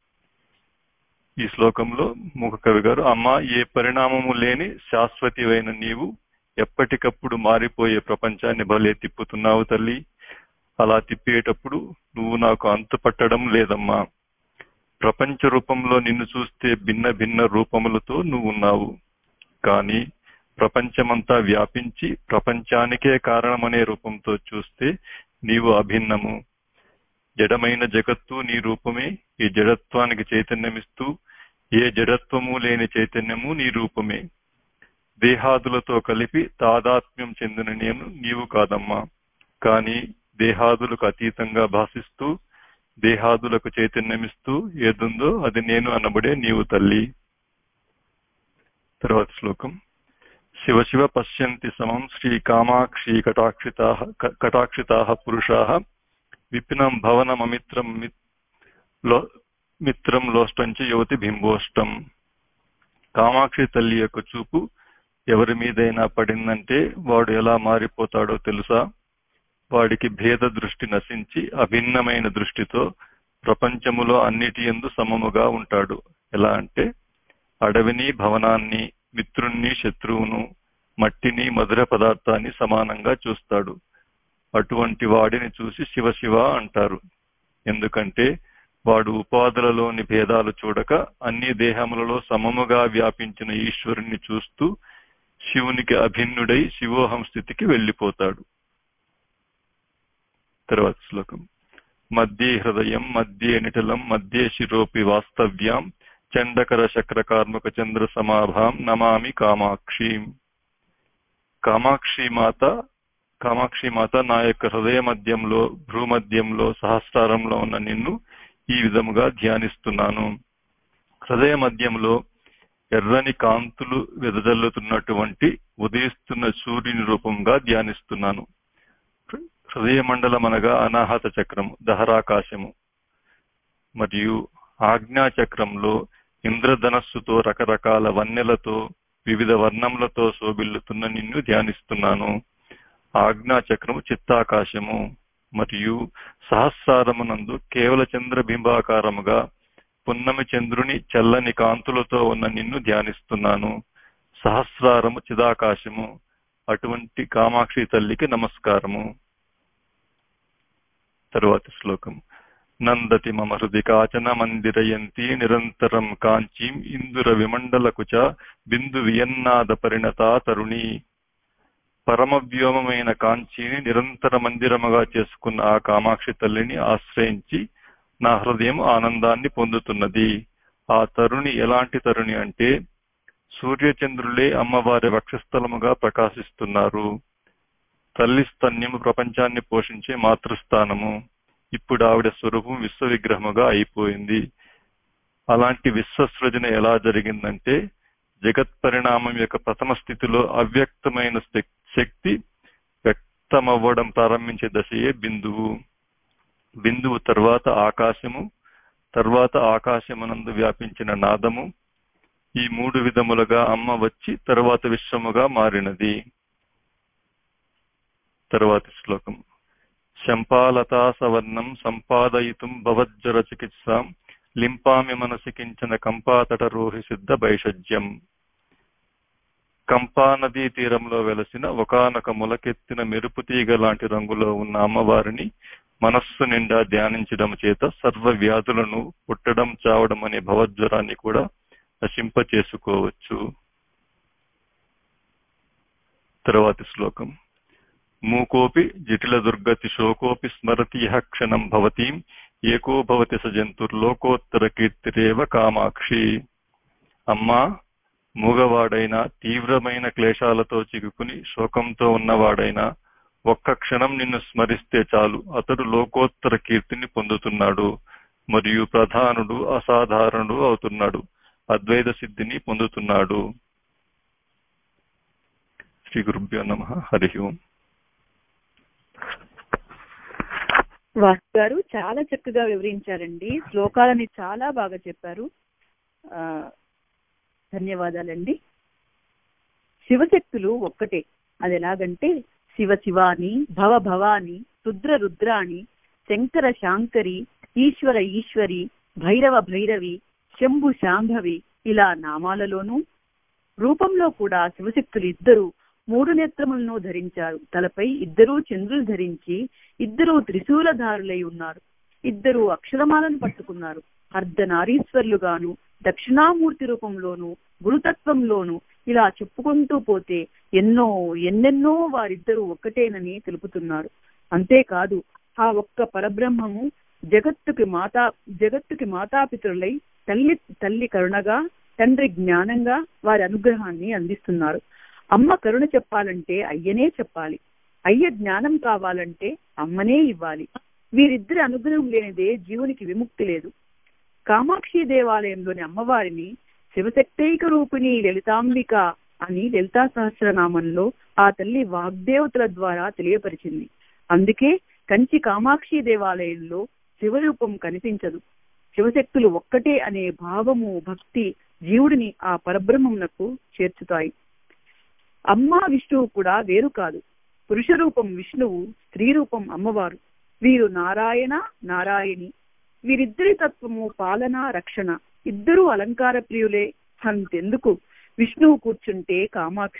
ఈ శ్లోకంలో ముఖ కవి గారు అమ్మ ఏ పరిణామము లేని శాశ్వతివైన నీవు ఎప్పటికప్పుడు మారిపోయే ప్రపంచాన్ని భలే తిప్పుతున్నావు తల్లి అలా తిప్పేటప్పుడు నువ్వు నాకు అంతు పట్టడం లేదమ్మా ప్రపంచ రూపంలో నిన్ను చూస్తే భిన్న భిన్న రూపములతో నువ్వు ఉన్నావు కానీ ప్రపంచమంతా వ్యాపించి ప్రపంచానికే కారణమనే రూపంతో చూస్తే నీవు అభిన్నము జడమైన జగత్తు నీ రూపమే ఈ జడత్వానికి చైతన్యమిస్తూ ఏ జడత్వము లేని చైతన్యము నీ రూపమే దేహాదులతో కలిపి తాదాత్మ్యం చెందిన నేను నీవు కాదమ్మా కానీ దేహాదులకు అతీతంగా భాషిస్తూ దేహాదులకు చైతన్యమిస్తూ ఏదుందో అది నేను అనబడే నీవు తల్లి తర్వాత శ్లోకం శివ శివ పశ్యంతి సమం శ్రీ కామాక్షి కటాక్షితా కటాక్షితా పురుషా విపినం భవనమమిత్రం మిత్రం లోష్టంచ యువతి బింబోష్టం కామాక్షి తల్లి యొక్క చూపు ఎవరి మీదైనా పడిందంటే వాడు ఎలా మారిపోతాడో తెలుసా వాడికి భేద దృష్టి నశించి అభిన్నమైన దృష్టితో ప్రపంచములో అన్నిటి ఎందు సమముగా ఉంటాడు ఎలా అంటే అడవిని భవనాన్ని మిత్రుణ్ణి శత్రువును మట్టిని మధుర పదార్థాన్ని సమానంగా చూస్తాడు అటువంటి వాడిని చూసి శివ శివ అంటారు ఎందుకంటే వాడు ఉపాధులలోని భేదాలు చూడక అన్ని దేహములలో సమముగా వ్యాపించిన ఈశ్వరుణ్ణి చూస్తూ శివునికి అభిన్నుడై శివోహం స్థితికి వెళ్ళిపోతాడు తర్వాత శ్లోకం మధ్యే హృదయం మధ్యే నిటలం మధ్యే శిరోపి వాస్తవ్యాం చండకర శక్ర కార్ముక చంద్ర సమాభాం నమామి కామాక్షిం కామాక్షి మాత కామాక్షి మాత నా యొక్క హృదయ మధ్యంలో భ్రూమధ్యంలో సహస్రారంలో ఉన్న నిన్ను ఈ విధముగా ధ్యానిస్తున్నాను హృదయ మధ్యంలో ఎర్రని కాంతులు వెదజల్లుతున్నటువంటి ఉదయిస్తున్న సూర్యుని రూపంగా ధ్యానిస్తున్నాను హృదయ మండలం అనగా అనాహత చక్రము దహరాకాశము మరియు ఆజ్ఞా చక్రంలో ఇంద్రధనస్సుతో రకరకాల వన్నెలతో వివిధ వర్ణములతో శోభిల్లుతున్న నిన్ను ధ్యానిస్తున్నాను ఆజ్ఞా చక్రము చిత్తాకాశము మరియు సహస్రారమునందు కేవల చంద్రబింబాకారముగా పున్నమి చంద్రుని చల్లని కాంతులతో ఉన్న నిన్ను ధ్యానిస్తున్నాను సహస్రారము చిదాకాశము అటువంటి కామాక్షి తల్లికి నమస్కారము తరువాతి శ్లోకం నందతి మమ హృది కాచన మందిరయంతి నిరంతరం కాంచీం ఇందుర విమండలకుచ బిందు వియన్నాద పరిణత తరుణి పరమవ్యోమమైన కాంచీని నిరంతర మందిరముగా చేసుకున్న ఆ కామాక్షి తల్లిని ఆశ్రయించి నా హృదయం ఆనందాన్ని పొందుతున్నది ఆ తరుణి ఎలాంటి తరుణి అంటే సూర్యచంద్రులే అమ్మవారి వక్షస్థలముగా ప్రకాశిస్తున్నారు తల్లి స్తన్యము ప్రపంచాన్ని పోషించే మాతృస్థానము ఇప్పుడు ఆవిడ స్వరూపం విశ్వ విగ్రహముగా అయిపోయింది అలాంటి విశ్వసృజన ఎలా జరిగిందంటే జగత్ పరిణామం యొక్క ప్రథమ స్థితిలో అవ్యక్తమైన శక్తి వ్యక్తమవ్వడం ప్రారంభించే దశయే బిందువు బిందువు తర్వాత ఆకాశము తర్వాత ఆకాశమునందు వ్యాపించిన నాదము ఈ మూడు విధములుగా అమ్మ వచ్చి తర్వాత విశ్వముగా మారినది తర్వాతి శ్లోకం శంపాలతా సవర్ణం సంపాదయితుం భవజ్వర చికిత్సాం లింపామి మనసి కించన కంపాతట రోహి సిద్ధ భైషజ్యం కంపా నదీ తీరంలో వెలసిన ఒకనొక మొలకెత్తిన మెరుపు తీగ లాంటి రంగులో ఉన్న అమ్మవారిని మనస్సు నిండా ధ్యానించడం చేత సర్వ వ్యాధులను పుట్టడం చావడం అనే భవజ్వరాన్ని కూడా నశింప చేసుకోవచ్చు తర్వాతి శ్లోకం మూకోపి జటిల దుర్గతి శోకోపి స్మరతి యః క్షణం భవతీం ఏకో భవతి స జంతుర్లోకోత్తర కీర్తిరేవ కామాక్షి అమ్మా మూగవాడైనా తీవ్రమైన క్లేశాలతో చిక్కుకుని శోకంతో ఉన్నవాడైనా ఒక్క క్షణం నిన్ను స్మరిస్తే చాలు అతడు లోకోత్తర కీర్తిని పొందుతున్నాడు మరియు ప్రధానుడు అసాధారణుడు అవుతున్నాడు అద్వైత సిద్ధిని పొందుతున్నాడు శ్రీ గురుభ్యో నమ హరి ఓం వాసు గారు చాలా చక్కగా వివరించారండి శ్లోకాలని చాలా బాగా చెప్పారు ఆ ధన్యవాదాలండి శివశక్తులు ఒక్కటే అది ఎలాగంటే శివ శివాని భవ భవాని రుద్ర రుద్రాని శంకర శాంకరి ఈశ్వర ఈశ్వరి భైరవ భైరవి శంభు శాంభవి ఇలా నామాలలోనూ రూపంలో కూడా శివశక్తులు ఇద్దరు మూడు నేత్రములను ధరించారు తలపై ఇద్దరూ చంద్రులు ధరించి ఇద్దరూ త్రిశూలధారులై ఉన్నారు ఇద్దరు అక్షరమాలను పట్టుకున్నారు అర్ధనారీశ్వర్లుగాను దక్షిణామూర్తి రూపంలోను గురుతత్వంలోను ఇలా చెప్పుకుంటూ పోతే ఎన్నో ఎన్నెన్నో వారిద్దరూ ఒక్కటేనని తెలుపుతున్నారు అంతేకాదు ఆ ఒక్క పరబ్రహ్మము జగత్తుకి మాతా జగత్తుకి మాతాపితరులై తల్లి తల్లి కరుణగా తండ్రి జ్ఞానంగా వారి అనుగ్రహాన్ని అందిస్తున్నారు అమ్మ కరుణ చెప్పాలంటే అయ్యనే చెప్పాలి అయ్య జ్ఞానం కావాలంటే అమ్మనే ఇవ్వాలి వీరిద్దరి అనుగ్రహం లేనిదే జీవునికి విముక్తి లేదు కామాక్షి దేవాలయంలోని అమ్మవారిని శివశక్తైక రూపిణి లలితాంబిక అని లలితా సహస్రనామంలో ఆ తల్లి వాగ్దేవతల ద్వారా తెలియపరిచింది అందుకే కంచి కామాక్షి దేవాలయంలో శివరూపం కనిపించదు శివశక్తులు ఒక్కటే అనే భావము భక్తి జీవుడిని ఆ పరబ్రహ్మమునకు చేర్చుతాయి అమ్మ విష్ణువు కూడా వేరు కాదు పురుష రూపం విష్ణువు స్త్రీ రూపం అమ్మవారు వీరు నారాయణ నారాయణి వీరిద్దరి తత్వము పాలన రక్షణ ఇద్దరూ అలంకార ప్రియులే అంతెందుకు విష్ణువు కూర్చుంటే కామాక్షి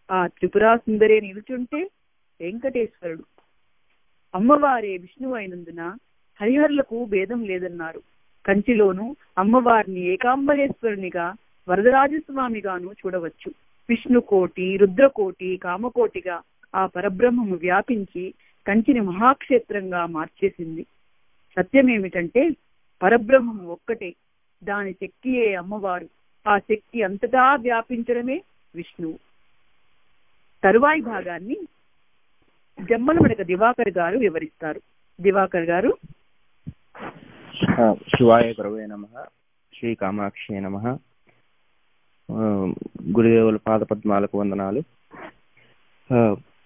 ఆ త్రిపురా సుందరే నిలుచుంటే వెంకటేశ్వరుడు అమ్మవారే విష్ణువు అయినందున హరిహరులకు భేదం లేదన్నారు కంచిలోను అమ్మవారిని ఏకాంబరేశ్వరునిగా వరదరాజస్వామిగాను చూడవచ్చు విష్ణుకోటి రుద్రకోటి కామకోటిగా ఆ పరబ్రహ్మము వ్యాపించి కంచిని మహాక్షేత్రంగా మార్చేసింది సత్యమేమిటంటే పరబ్రహ్మము ఒక్కటే దాని శక్తియే అమ్మవారు ఆ శక్తి అంతటా వ్యాపించడమే విష్ణువు తరువాయి భాగాన్ని జమ్మలమడక దివాకర్ గారు వివరిస్తారు దివాకర్ గారు శివాయ గురవే నమ శ్రీ కామాక్షి నమ గురుదేవుల పాద పద్మాలకు వందనాలు ఆ,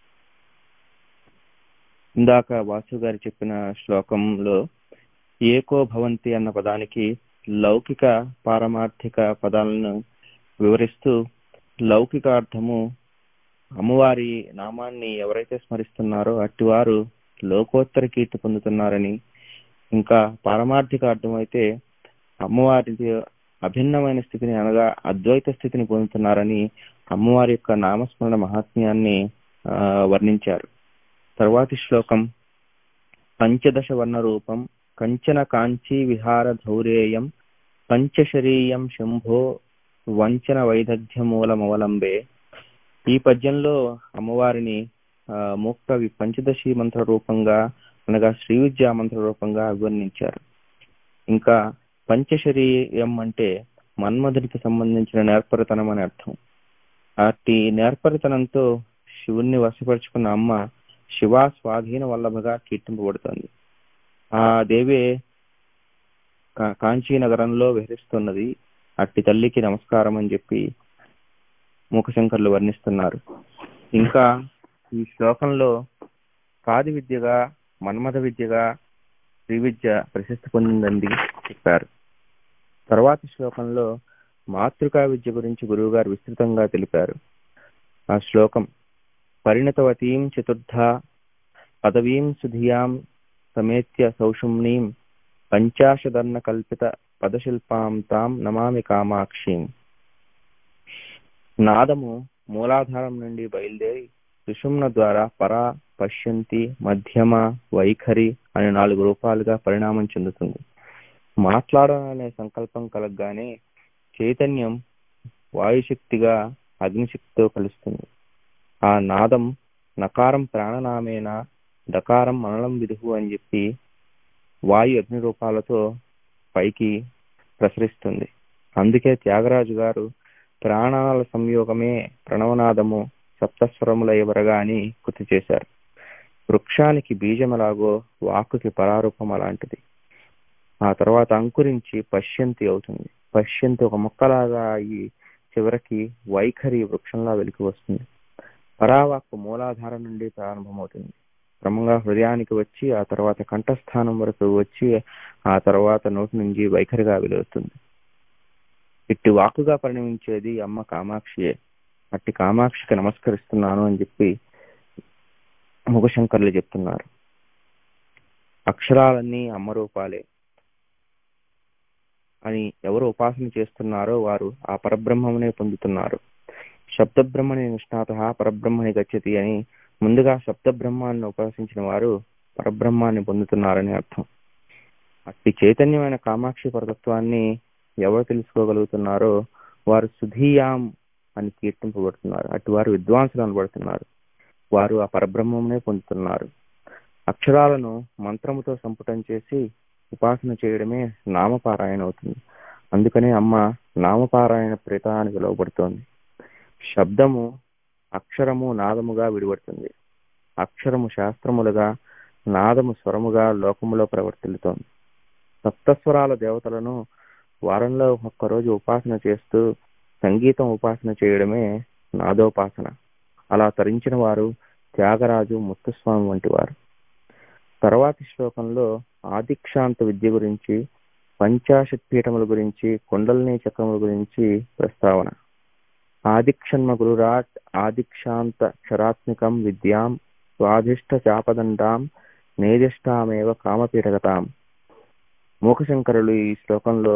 ఇందాక వాసు గారు చెప్పిన శ్లోకంలో ఏకో భవంతి అన్న పదానికి లౌకిక పారమార్థిక పదాలను వివరిస్తూ లౌకిక అర్థము అమ్మవారి నామాన్ని ఎవరైతే స్మరిస్తున్నారో అట్టివారు లోకోత్తర కీర్తి పొందుతున్నారని ఇంకా పారమార్థిక అర్థం అయితే అమ్మవారి అభిన్నమైన స్థితిని అనగా అద్వైత స్థితిని పొందుతున్నారని అమ్మవారి యొక్క నామస్మరణ మహాత్మ్యాన్ని ఆ, వర్ణించారు తర్వాతి శ్లోకం పంచదశ వర్ణ రూపం కంచన కాంచీ విహార ధౌరేయం పంచశరీయం శంభో వంచన వైదగ్ధ్య మూలమవలంబే ఈ పద్యంలో అమ్మవారిని ఆ, ముక్త వి- పంచదశి మంత్ర రూపంగా అనగా శ్రీ విద్యా మంత్ర రూపంగా అభివర్ణించారు ఇంకా పంచశరీరం అంటే మన్మధుడికి సంబంధించిన నేర్పరితనం అని అర్థం అట్టి నేర్పరితనంతో శివుణ్ణి వశపరుచుకున్న అమ్మ శివ స్వాధీన వల్లభగా కీర్తింపబడుతోంది ఆ దేవే కా- కాంచీ నగరంలో విహరిస్తున్నది అట్టి తల్లికి నమస్కారం అని చెప్పి మూకశంకర్లు వర్ణిస్తున్నారు ఇంకా ఈ శ్లోకంలో కాది విద్యగా మన్మథ విద్యగా శ్రీ విద్య ప్రసిద్ధి పొందిందని చెప్పారు తర్వాతి శ్లోకంలో మాతృకా విద్య గురించి గురువుగారు విస్తృతంగా తెలిపారు ఆ శ్లోకం పరిణతవతీం చతుర్థ పదవీం సుధియాం సమేత్య సౌషుమ్నీం పంచాశదర్ణ కల్పిత పదశిల్పాం తాం నమామి కామాక్షిం నాదము మూలాధారం నుండి బయలుదేరి సుషుమ్న ద్వారా పరా పశ్యంతి మధ్యమ వైఖరి అనే నాలుగు రూపాలుగా పరిణామం చెందుతుంది మాట్లాడాలనే సంకల్పం కలగగానే చైతన్యం వాయుశక్తిగా అగ్నిశక్తితో కలుస్తుంది ఆ నాదం నకారం ప్రాణనామేన డకారం మనలం విదుహు అని చెప్పి వాయు అగ్ని రూపాలతో పైకి ప్రసరిస్తుంది అందుకే త్యాగరాజు గారు ప్రాణాల సంయోగమే ప్రణవనాదము సప్తస్వరముల ఎవరగా అని గుర్తు చేశారు వృక్షానికి బీజం ఎలాగో వాక్కుకి పరారూపం అలాంటిది ఆ తర్వాత అంకురించి పశ్యంతి అవుతుంది పశ్యంతి ఒక మొక్కలాగా అయ్యి చివరికి వైఖరి వృక్షంలా వెలికి వస్తుంది పరావాక్కు మూలాధారం నుండి ప్రారంభమవుతుంది క్రమంగా హృదయానికి వచ్చి ఆ తర్వాత కంఠస్థానం వరకు వచ్చి ఆ తర్వాత నోటి నుంచి వైఖరిగా వెలువస్తుంది ఇట్టి వాక్కుగా పరిణమించేది అమ్మ కామాక్షియే అట్టి కామాక్షికి నమస్కరిస్తున్నాను అని చెప్పి ముఖశంకర్లు చెప్తున్నారు అక్షరాలన్నీ అమ్మ రూపాలే అని ఎవరు ఉపాసన చేస్తున్నారో వారు ఆ పరబ్రహ్మమునే పొందుతున్నారు శబ్దబ్రహ్మని నిష్ణాత పరబ్రహ్మని గచ్చతి అని ముందుగా శబ్దబ్రహ్మాన్ని ఉపాసించిన వారు పరబ్రహ్మాన్ని పొందుతున్నారని అర్థం అట్టి చైతన్యమైన కామాక్షి పరతత్వాన్ని ఎవరు తెలుసుకోగలుగుతున్నారో వారు సుధీయాం అని కీర్తింపబడుతున్నారు అటు వారు విద్వాంసులు అనబడుతున్నారు వారు ఆ పరబ్రహ్మమునే పొందుతున్నారు అక్షరాలను మంత్రముతో సంపుటం చేసి ఉపాసన చేయడమే నామపారాయణ అవుతుంది అందుకనే అమ్మ నామపారాయణ ప్రేత అని పిలువబడుతోంది శబ్దము అక్షరము నాదముగా విడిపడుతుంది అక్షరము శాస్త్రములుగా నాదము స్వరముగా లోకములో ప్రవర్తిల్లుతోంది సప్తస్వరాల దేవతలను వారంలో ఒక్కరోజు ఉపాసన చేస్తూ సంగీతం ఉపాసన చేయడమే నాదోపాసన అలా తరించిన వారు త్యాగరాజు ముత్తుస్వామి వంటి వారు తర్వాతి శ్లోకంలో ఆదిక్షాంత విద్య గురించి పంచాశత్ పీఠముల గురించి కుండలిని చక్రముల గురించి ప్రస్తావన ఆదిక్షన్మ గురురాట్ ఆదిక్షాంత క్షరాత్మికం విద్యాం స్వాధిష్ట చాపదండాం నేదిష్టామేవ కామపీఠగతాం మూకశంకరులు ఈ శ్లోకంలో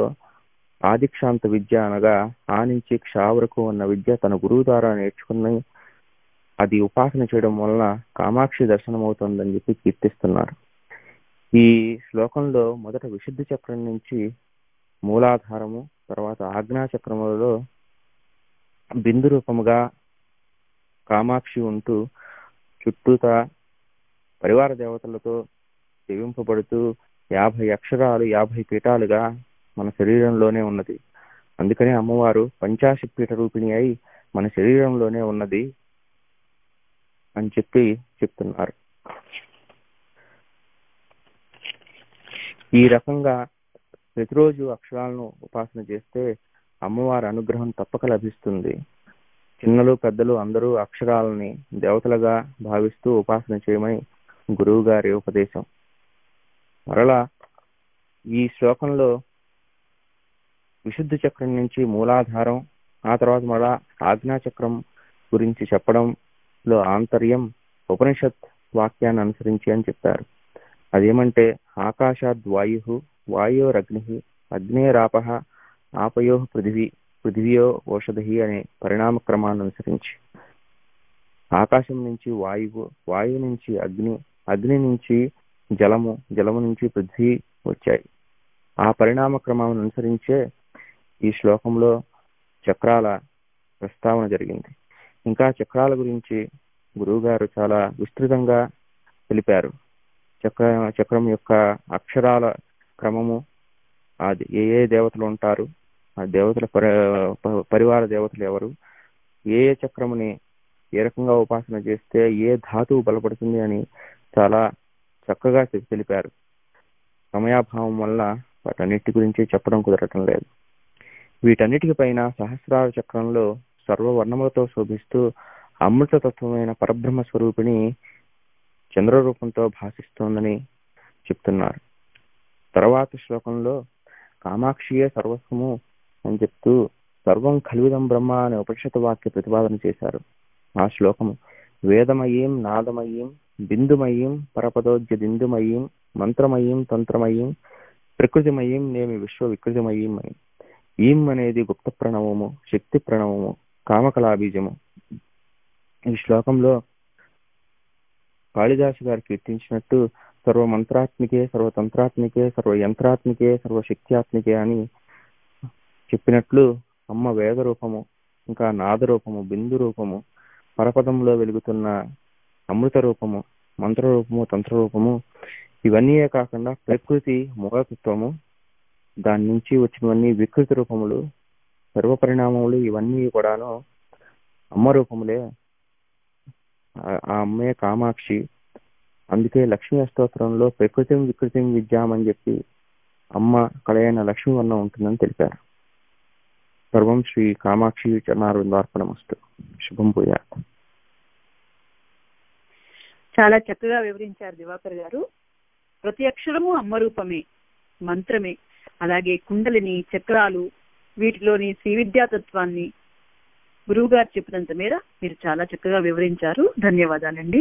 ఆదిక్షాంత విద్య అనగా ఆ నుంచి క్షా వరకు ఉన్న విద్య తన గురువు ద్వారా నేర్చుకుని అది ఉపాసన చేయడం వలన కామాక్షి దర్శనం అవుతుందని చెప్పి కీర్తిస్తున్నారు ఈ శ్లోకంలో మొదట విశుద్ధ చక్రం నుంచి మూలాధారము తర్వాత ఆజ్ఞా చక్రములలో బిందు రూపముగా కామాక్షి ఉంటూ చుట్టూత పరివార దేవతలతో సేవింపబడుతూ యాభై అక్షరాలు యాభై పీఠాలుగా మన శరీరంలోనే ఉన్నది అందుకనే అమ్మవారు పంచాశి పీఠ రూపిణి అయి మన శరీరంలోనే ఉన్నది అని చెప్పి చెప్తున్నారు ఈ రకంగా ప్రతిరోజు అక్షరాలను ఉపాసన చేస్తే అమ్మవారి అనుగ్రహం తప్పక లభిస్తుంది చిన్నలు పెద్దలు అందరూ అక్షరాలని దేవతలుగా భావిస్తూ ఉపాసన చేయమని గురువు గారి ఉపదేశం మరలా ఈ శ్లోకంలో విశుద్ధ చక్రం నుంచి మూలాధారం ఆ తర్వాత మరలా ఆజ్ఞా చక్రం గురించి చెప్పడంలో ఆంతర్యం ఉపనిషత్ వాక్యాన్ని అనుసరించి అని చెప్పారు అదేమంటే ఆకాశాద్ వాయు వాయోరగ్ని అగ్నేరాప ఆపయో పృథివీ పృథివీయో ఓషధి అనే పరిణామ క్రమాన్ని అనుసరించి ఆకాశం నుంచి వాయువు వాయువు నుంచి అగ్ని అగ్ని నుంచి జలము జలము నుంచి పృథ్వీ వచ్చాయి ఆ పరిణామ క్రమాన్ని అనుసరించే ఈ శ్లోకంలో చక్రాల ప్రస్తావన జరిగింది ఇంకా చక్రాల గురించి గురువుగారు చాలా విస్తృతంగా తెలిపారు చక్ర చక్రం యొక్క అక్షరాల క్రమము అది ఏ ఏ దేవతలు ఉంటారు ఆ దేవతల పరి పరివార దేవతలు ఎవరు ఏ ఏ చక్రముని ఏ రకంగా ఉపాసన చేస్తే ఏ ధాతువు బలపడుతుంది అని చాలా చక్కగా తెలిపారు సమయాభావం వల్ల వాటన్నిటి గురించి చెప్పడం కుదరటం లేదు వీటన్నిటికి పైన సహస్రార చక్రంలో సర్వవర్ణములతో శోభిస్తూ అమృతతత్వమైన పరబ్రహ్మ స్వరూపిణి చంద్ర రూపంతో భాషిస్తోందని చెప్తున్నారు తర్వాత శ్లోకంలో కామాక్షియే సర్వస్వము అని చెప్తూ సర్వం కలివిదం బ్రహ్మ అనే ఉపనిషత్ వాక్య ప్రతిపాదన చేశారు ఆ శ్లోకము వేదమయీం నాదమయీం బిందుమయీం పరపదోద్య బిందుమయీం మంత్రమయీం తంత్రమయీం ప్రకృతిమయీం నేమి విశ్వ వికృతిమయీం అని ఈం అనేది గుప్త ప్రణవము శక్తి ప్రణవము కామకళాబీజము ఈ శ్లోకంలో కాళిదాసు గారు కీర్తించినట్టు సర్వ మంత్రాత్మికే సర్వతంత్రాత్మికే సర్వ యంత్రాత్మికే సర్వ శక్త్యాత్మికే అని చెప్పినట్లు అమ్మ వేద రూపము ఇంకా నాద రూపము బిందు రూపము పరపదంలో వెలుగుతున్న అమృత రూపము మంత్ర రూపము తంత్ర రూపము ఇవన్నీ కాకుండా ప్రకృతి మూలతత్వము దాని నుంచి వచ్చినవన్నీ వికృతి రూపములు సర్వపరిణామములు ఇవన్నీ కూడాను అమ్మ రూపములే ఆ అమ్మే కామాక్షి అందుకే లక్ష్మీ స్తోత్రంలో ప్రకృతి వికృతి విద్యామని చెప్పి అమ్మ కళయైన లక్ష్మీ వర్ణం ఉంటుందని తెలిపారు సర్వం శ్రీ కామాక్షి చరణారుందార్పణమస్తు శుభం పూజ చాలా చక్కగా వివరించారు దివాకర్ గారు ప్రతి అక్షరము అమ్మ రూపమే మంత్రమే అలాగే కుండలిని చక్రాలు వీటిలోని శ్రీ విద్యాతత్వాన్ని గురువు గారు చెప్పినంత మేర మీరు చాలా చక్కగా వివరించారు ధన్యవాదాలండి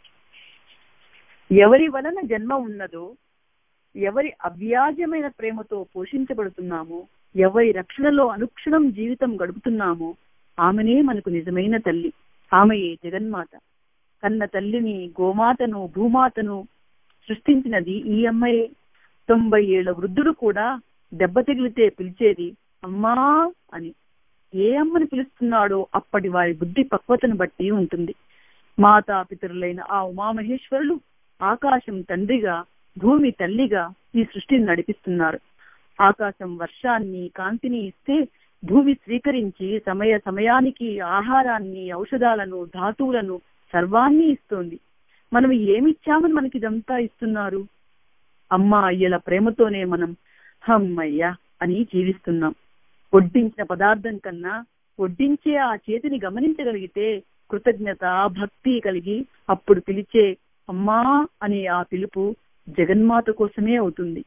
ఎవరి వలన జన్మ ఉన్నదో ఎవరి అవ్యాజమైన ప్రేమతో పోషించబడుతున్నామో ఎవరి రక్షణలో అనుక్షణం జీవితం గడుపుతున్నామో ఆమెనే మనకు నిజమైన తల్లి ఆమెయే జగన్మాత కన్న తల్లిని గోమాతను భూమాతను సృష్టించినది ఈ అమ్మాయే తొంభై ఏళ్ల వృద్ధుడు కూడా దెబ్బ తగిలితే పిలిచేది అమ్మా అని ఏ అమ్మని పిలుస్తున్నాడో అప్పటి వారి బుద్ధి పక్వతను బట్టి ఉంటుంది మాతా పితరులైన ఆ ఉమామహేశ్వరులు ఆకాశం తండ్రిగా భూమి తల్లిగా ఈ సృష్టిని నడిపిస్తున్నారు ఆకాశం వర్షాన్ని కాంతిని ఇస్తే భూమి స్వీకరించి సమయ సమయానికి ఆహారాన్ని ఔషధాలను ధాతువులను సర్వాన్ని ఇస్తోంది మనం ఏమిచ్చామని మనకి ఇదంతా ఇస్తున్నారు అమ్మ అయ్యల ప్రేమతోనే మనం హమ్మయ్య అని జీవిస్తున్నాం వడ్డించిన పదార్థం కన్నా వడ్డించే ఆ చేతిని గమనించగలిగితే కృతజ్ఞత భక్తి కలిగి అప్పుడు పిలిచే అమ్మా అనే ఆ పిలుపు జగన్మాత కోసమే అవుతుంది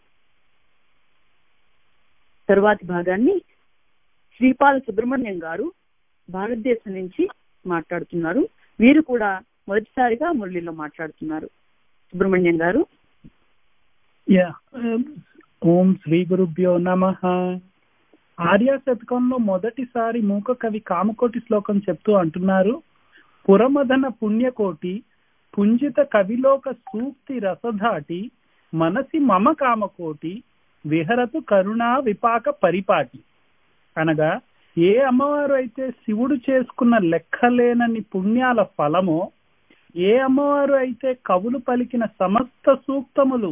తరువాతి భాగాన్ని శ్రీపాద సుబ్రహ్మణ్యం గారు భారతదేశం నుంచి మాట్లాడుతున్నారు వీరు కూడా మొదటిసారిగా మురళిలో మాట్లాడుతున్నారు సుబ్రహ్మణ్యం గారు యా ఓం శ్రీ గురుభ్యో నమ ఆర్య శతకంలో మొదటిసారి మూక కవి కామకోటి శ్లోకం చెప్తూ అంటున్నారు పురమదన పుణ్యకోటి పుంజిత కవిలోక సూక్తి రసధాటి మనసి మమ కామకోటి విహరతు కరుణా విపాక పరిపాటి అనగా ఏ అమ్మవారు అయితే శివుడు చేసుకున్న లెక్కలేనని పుణ్యాల ఫలమో ఏ అమ్మవారు అయితే కవులు పలికిన సమస్త సూక్తములు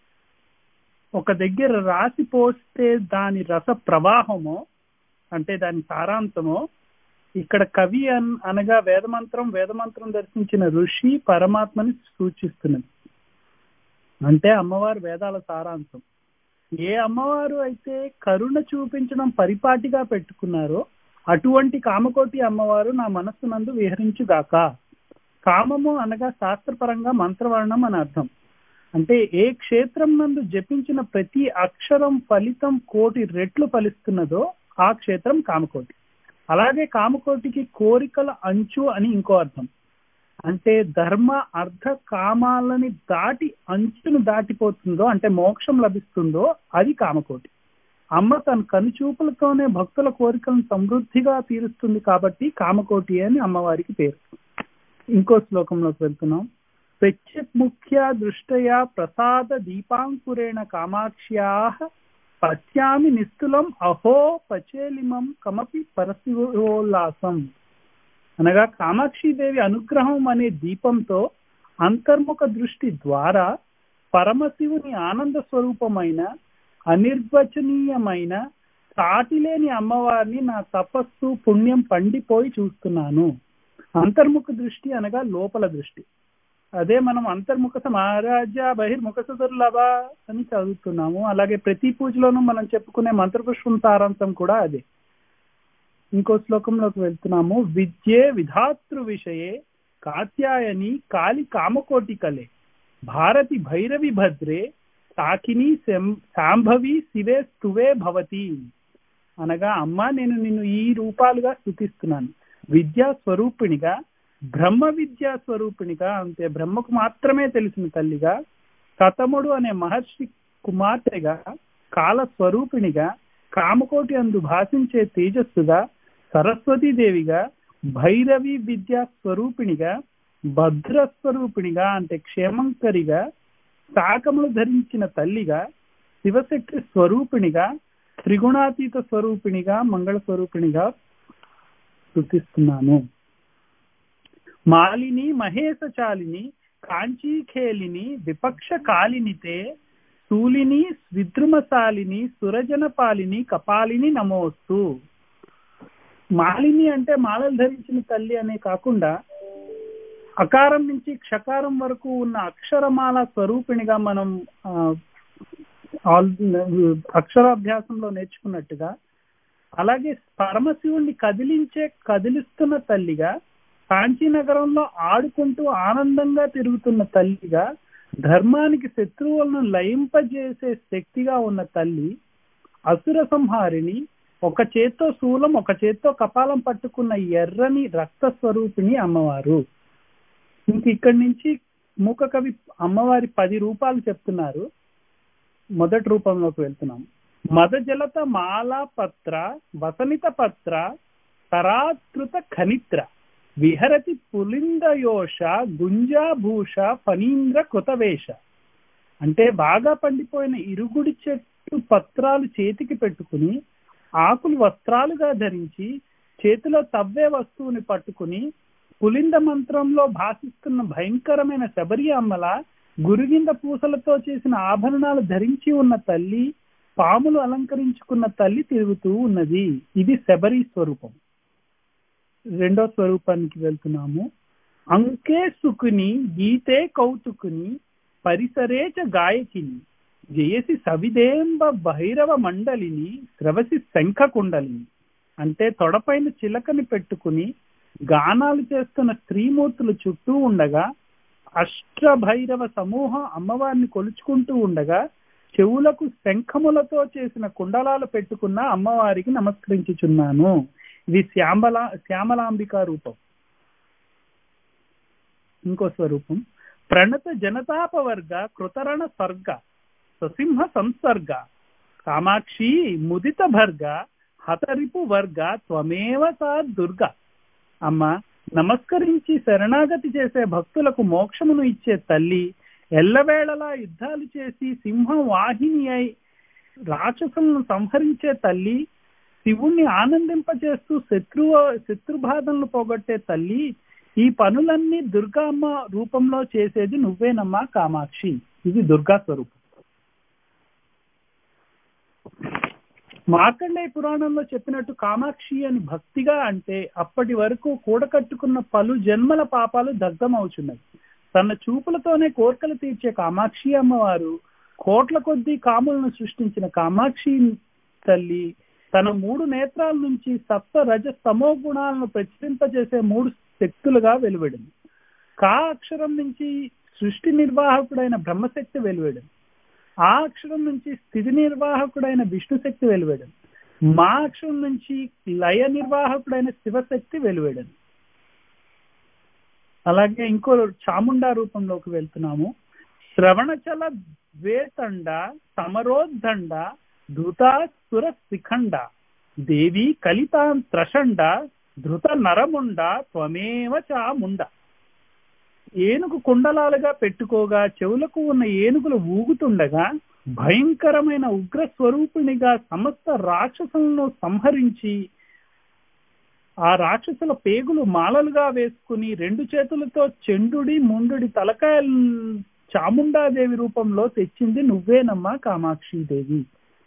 ఒక దగ్గర రాసి పోస్తే దాని రస ప్రవాహమో అంటే దాని సారాంశమో ఇక్కడ కవి అన్ అనగా వేదమంత్రం వేదమంత్రం దర్శించిన ఋషి పరమాత్మని సూచిస్తున్నది అంటే అమ్మవారు వేదాల సారాంశం ఏ అమ్మవారు అయితే కరుణ చూపించడం పరిపాటిగా పెట్టుకున్నారో అటువంటి కామకోటి అమ్మవారు నా మనస్సునందు విహరించుగాక కామము అనగా శాస్త్రపరంగా మంత్రవర్ణం అని అర్థం అంటే ఏ క్షేత్రం నందు జపించిన ప్రతి అక్షరం ఫలితం కోటి రెట్లు ఫలిస్తున్నదో ఆ క్షేత్రం కామకోటి అలాగే కామకోటికి కోరికల అంచు అని ఇంకో అర్థం అంటే ధర్మ అర్థ కామాలని దాటి అంచును దాటిపోతుందో అంటే మోక్షం లభిస్తుందో అది కామకోటి అమ్మ తన కనుచూపులతోనే భక్తుల కోరికలను సమృద్ధిగా తీరుస్తుంది కాబట్టి కామకోటి అని అమ్మవారికి పేరు ఇంకో శ్లోకంలోకి వెళ్తున్నాం ముఖ్య దృష్టయా ప్రసాద దీపాంకురేణ కామాక్ష్యా పశ్యామి నిస్తులం అహో పచేలిమం కమపి పరశివోల్లాసం అనగా కామాక్షిదేవి అనుగ్రహం అనే దీపంతో అంతర్ముఖ దృష్టి ద్వారా పరమశివుని ఆనంద స్వరూపమైన అనిర్వచనీయమైన సాటిలేని అమ్మవారిని నా తపస్సు పుణ్యం పండిపోయి చూస్తున్నాను అంతర్ముఖ దృష్టి అనగా లోపల దృష్టి అదే మనం అంతర్ముఖ మహారాజా బహిర్ముఖ సుదుర్లభ అని చదువుతున్నాము అలాగే ప్రతి పూజలోనూ మనం చెప్పుకునే మంత్రపుష్పం సారాంశం కూడా అదే ఇంకో శ్లోకంలోకి వెళ్తున్నాము విద్యే విధాతృ విషయే కాత్యాయని కాలి కామకోటి కలే భారతి భైరవి భద్రే తాకిని శాంభవి శివే స్తువే భవతి అనగా అమ్మ నేను నిన్ను ఈ రూపాలుగా స్థుతిస్తున్నాను విద్యా స్వరూపిణిగా బ్రహ్మ విద్యా స్వరూపిణిగా అంతే బ్రహ్మకు మాత్రమే తెలిసిన తల్లిగా కతముడు అనే మహర్షి కుమార్తెగా కాల స్వరూపిణిగా కామకోటి అందు భాషించే తేజస్సుగా సరస్వతీదేవిగా భైరవి విద్యా స్వరూపిణిగా భద్ర స్వరూపిణిగా అంటే క్షేమంకరిగా శాకములు ధరించిన తల్లిగా శివశక్తి స్వరూపిణిగా త్రిగుణాతీత స్వరూపిణిగా మంగళ స్వరూపిణిగా స్థుతిస్తున్నాను మాలిని మహేశచాలిని కాంచీఖేలిని విపక్ష కాలినితే శూలిని స్విద్రుమశాలిని సురజనపాలిని కపాలిని నమోస్తు మాలిని అంటే మాలలు ధరించిన తల్లి అనే కాకుండా అకారం నుంచి క్షకారం వరకు ఉన్న అక్షరమాల స్వరూపిణిగా మనం అక్షరాభ్యాసంలో నేర్చుకున్నట్టుగా అలాగే పరమశివుణ్ణి కదిలించే కదిలిస్తున్న తల్లిగా కాంచీ నగరంలో ఆడుకుంటూ ఆనందంగా తిరుగుతున్న తల్లిగా ధర్మానికి శత్రువులను లయింపజేసే శక్తిగా ఉన్న తల్లి అసుర సంహారిని ఒక చేత్తో శూలం ఒక చేత్తో కపాలం పట్టుకున్న ఎర్రని రక్త స్వరూపిణి అమ్మవారు ఇంక ఇక్కడి నుంచి మూక కవి అమ్మవారి పది రూపాలు చెప్తున్నారు మొదటి రూపంలోకి వెళ్తున్నాం మద జలత మాల పత్ర వసనిత పత్ర తరాతృత ఖనిత్ర విహరతి పులిందయోష గుంజాభూష ఫణీంద్ర కృతవేష అంటే బాగా పండిపోయిన ఇరుగుడి చెట్టు పత్రాలు చేతికి పెట్టుకుని ఆకులు వస్త్రాలుగా ధరించి చేతిలో తవ్వే వస్తువుని పట్టుకుని పులింద మంత్రంలో భాషిస్తున్న భయంకరమైన శబరి అమ్మల గురుగింద పూసలతో చేసిన ఆభరణాలు ధరించి ఉన్న తల్లి పాములు అలంకరించుకున్న తల్లి తిరుగుతూ ఉన్నది ఇది శబరి స్వరూపం రెండో స్వరూపానికి వెళ్తున్నాము అంకే సుకుని గీతే కౌతుకుని పరిసరేచ గాయకిని జయసి సవిదేంబ భైరవ మండలిని స్రవసి శంఖ కుండలిని అంటే తొడపైన చిలకని పెట్టుకుని గానాలు చేస్తున్న స్త్రీమూర్తులు చుట్టూ ఉండగా అష్టభైరవ సమూహం అమ్మవారిని కొలుచుకుంటూ ఉండగా చెవులకు శంఖములతో చేసిన కుండలాలు పెట్టుకున్న అమ్మవారికి నమస్కరించుచున్నాను ఇది శ్యామల శ్యామలాంబిక రూపం ఇంకో స్వరూపం ప్రణత జనతాపవర్గ కృతరణ స్వర్గ ససింహ సంసర్గ కామాక్షి ముదిత భర్గ హతరిపు వర్గ త్వమేవ సా దుర్గ అమ్మ నమస్కరించి శరణాగతి చేసే భక్తులకు మోక్షమును ఇచ్చే తల్లి ఎల్లవేళలా యుద్ధాలు చేసి సింహం వాహిని అయి రాక్షసులను సంహరించే తల్లి శివుణ్ణి ఆనందింపచేస్తూ శత్రువు శత్రుబాధలను పోగొట్టే తల్లి ఈ పనులన్నీ దుర్గామ్మ రూపంలో చేసేది నువ్వేనమ్మా కామాక్షి ఇది దుర్గా స్వరూపం మార్కండేయ పురాణంలో చెప్పినట్టు కామాక్షి అని భక్తిగా అంటే అప్పటి వరకు కూడకట్టుకున్న పలు జన్మల పాపాలు దగ్ధమవుచున్నవి తన చూపులతోనే కోర్కలు తీర్చే కామాక్షి అమ్మవారు కోట్ల కొద్దీ కాములను సృష్టించిన కామాక్షి తల్లి తన మూడు నేత్రాల నుంచి సప్త రజ తమో గుణాలను ప్రచురింపజేసే మూడు శక్తులుగా వెలువడింది కా అక్షరం నుంచి సృష్టి నిర్వాహకుడైన బ్రహ్మశక్తి వెలువడింది ఆ అక్షరం నుంచి స్థితి నిర్వాహకుడైన విష్ణుశక్తి వెలువడింది మా అక్షరం నుంచి లయ నిర్వాహకుడైన శివశక్తి వెలువడింది అలాగే ఇంకో చాముండా రూపంలోకి వెళ్తున్నాము శ్రవణచల ద్వేతండ సమరోద్దండ ధృతాసుర శిఖండ దేవి కలితాం త్రషండ ధృత నరముండ త్వమేవ చాముండ ఏనుగు కుండలాలుగా పెట్టుకోగా చెవులకు ఉన్న ఏనుగులు ఊగుతుండగా భయంకరమైన ఉగ్ర స్వరూపిణిగా సమస్త రాక్షసులను సంహరించి ఆ రాక్షసుల పేగులు మాలలుగా వేసుకుని రెండు చేతులతో చెండుడి ముండుడి తలకాయల చాముండాదేవి రూపంలో తెచ్చింది నువ్వేనమ్మా కామాక్షిదేవి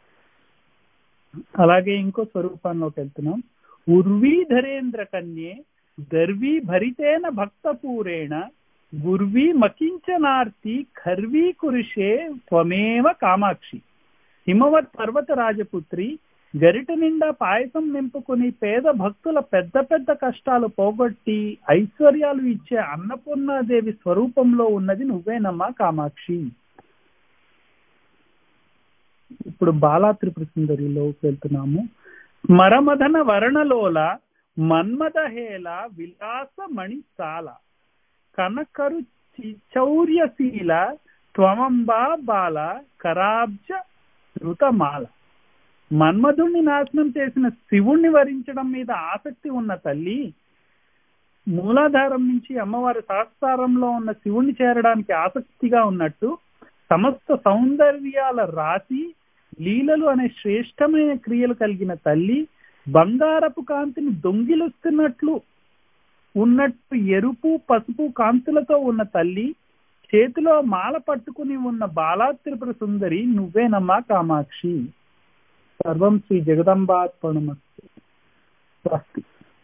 అలాగే ఇంకో స్వరూపంలోకి వెళ్తున్నాం ఉర్వీ ధరేంద్ర కన్యే దర్వీ భరితేన భక్తపూరేణ గుర్వీ మకించనార్తి ఖర్వీ కురుషే త్వమేవ కామాక్షి హిమవత్ పర్వత రాజపుత్రి గరిట నిండా పాయసం నింపుకుని పేద భక్తుల పెద్ద పెద్ద కష్టాలు పోగొట్టి ఐశ్వర్యాలు ఇచ్చే అన్నపూర్ణాదేవి స్వరూపంలో ఉన్నది నువ్వేనమ్మా కామాక్షి ఇప్పుడు బాలా త్రిపుర సుందరిలోకి వెళ్తున్నాము స్మరమదన వర్ణలోల మన్మదహేల విలాస మణిసాల కనకరు చౌర్యశీల త్వమంబా బాల కరాబ్జ ధృతమాల మన్మధుణ్ణి నాశనం చేసిన శివుణ్ణి వరించడం మీద ఆసక్తి ఉన్న తల్లి మూలాధారం నుంచి అమ్మవారి సహస్రారంలో ఉన్న శివుణ్ణి చేరడానికి ఆసక్తిగా ఉన్నట్టు సమస్త సౌందర్యాల రాశి లీలలు అనే శ్రేష్టమైన క్రియలు కలిగిన తల్లి బంగారపు కాంతిని దొంగిలుస్తున్నట్లు ఉన్నట్టు ఎరుపు పసుపు కాంతులతో ఉన్న తల్లి చేతిలో మాల పట్టుకుని ఉన్న బాలా త్రిపుర సుందరి నువ్వేనమ్మా కామాక్షి సర్వం శ్రీ జగదంబార్పణమస్తు స్వస్తి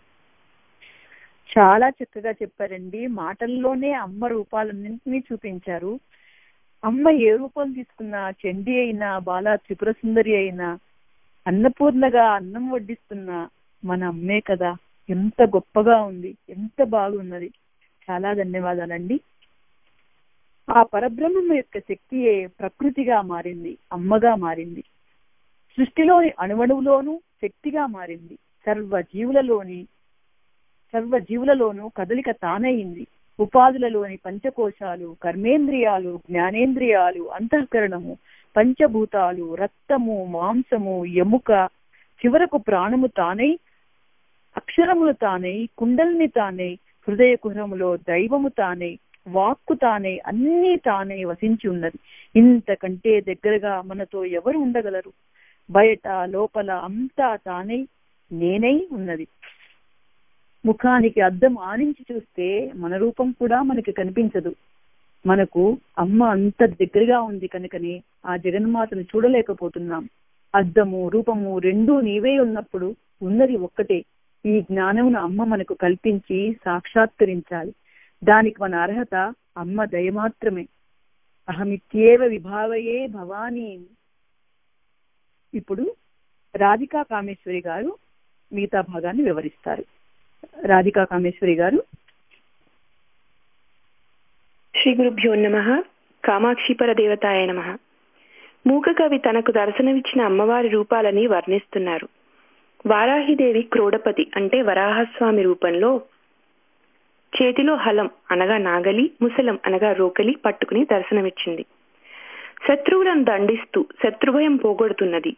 చాలా చక్కగా చెప్పారండి మాటల్లోనే అమ్మ రూపాలన్నింటినీ చూపించారు అమ్మ ఏ రూపం తీసుకున్నా చండి అయినా బాలా త్రిపుర సుందరి అయినా అన్నపూర్ణగా అన్నం వడ్డిస్తున్న మన అమ్మే కదా ఎంత గొప్పగా ఉంది ఎంత బాగున్నది చాలా ధన్యవాదాలండి ఆ పరబ్రహ్మం యొక్క శక్తియే ప్రకృతిగా మారింది అమ్మగా మారింది సృష్టిలోని అణువణువులోనూ శక్తిగా మారింది సర్వ జీవులలోని సర్వ జీవులలోనూ కదలిక తానయింది ఉపాధులలోని పంచకోశాలు కర్మేంద్రియాలు జ్ఞానేంద్రియాలు అంతఃకరణము పంచభూతాలు రక్తము మాంసము ఎముక చివరకు ప్రాణము తానై అక్షరములు తానై కుండల్ని తానై హృదయ కుహరములో దైవము తానై వాక్కు తానై అన్నీ తానై వసించి ఉన్నది ఇంతకంటే దగ్గరగా మనతో ఎవరు ఉండగలరు బయట లోపల అంతా తానై నేనై ఉన్నది ముఖానికి అద్దం ఆనించి చూస్తే మన రూపం కూడా మనకి కనిపించదు మనకు అమ్మ అంత దగ్గరగా ఉంది కనుకనే ఆ జగన్మాతను చూడలేకపోతున్నాం అద్దము రూపము రెండూ నీవే ఉన్నప్పుడు ఉన్నది ఒక్కటే ఈ జ్ఞానమును అమ్మ మనకు కల్పించి సాక్షాత్కరించాలి దానికి మన అర్హత అమ్మ దయ మాత్రమే అహమిత్యేవ విభావయే భవానీ ఇప్పుడు రాధికా కామేశ్వరి గారు మిగతా భాగాన్ని వివరిస్తారు రాధికా కామేశ్వరి గారు శ్రీ గురుభ్యో నమ కామాక్షి పరదేవతాయ నమ మూక కవి తనకు దర్శనమిచ్చిన అమ్మవారి రూపాలని వర్ణిస్తున్నారు వారాహిదేవి క్రోడపతి అంటే వరాహస్వామి రూపంలో చేతిలో హలం అనగా నాగలి ముసలం అనగా రోకలి పట్టుకుని దర్శనమిచ్చింది శత్రువులను దండిస్తూ శత్రుభయం పోగొడుతున్నది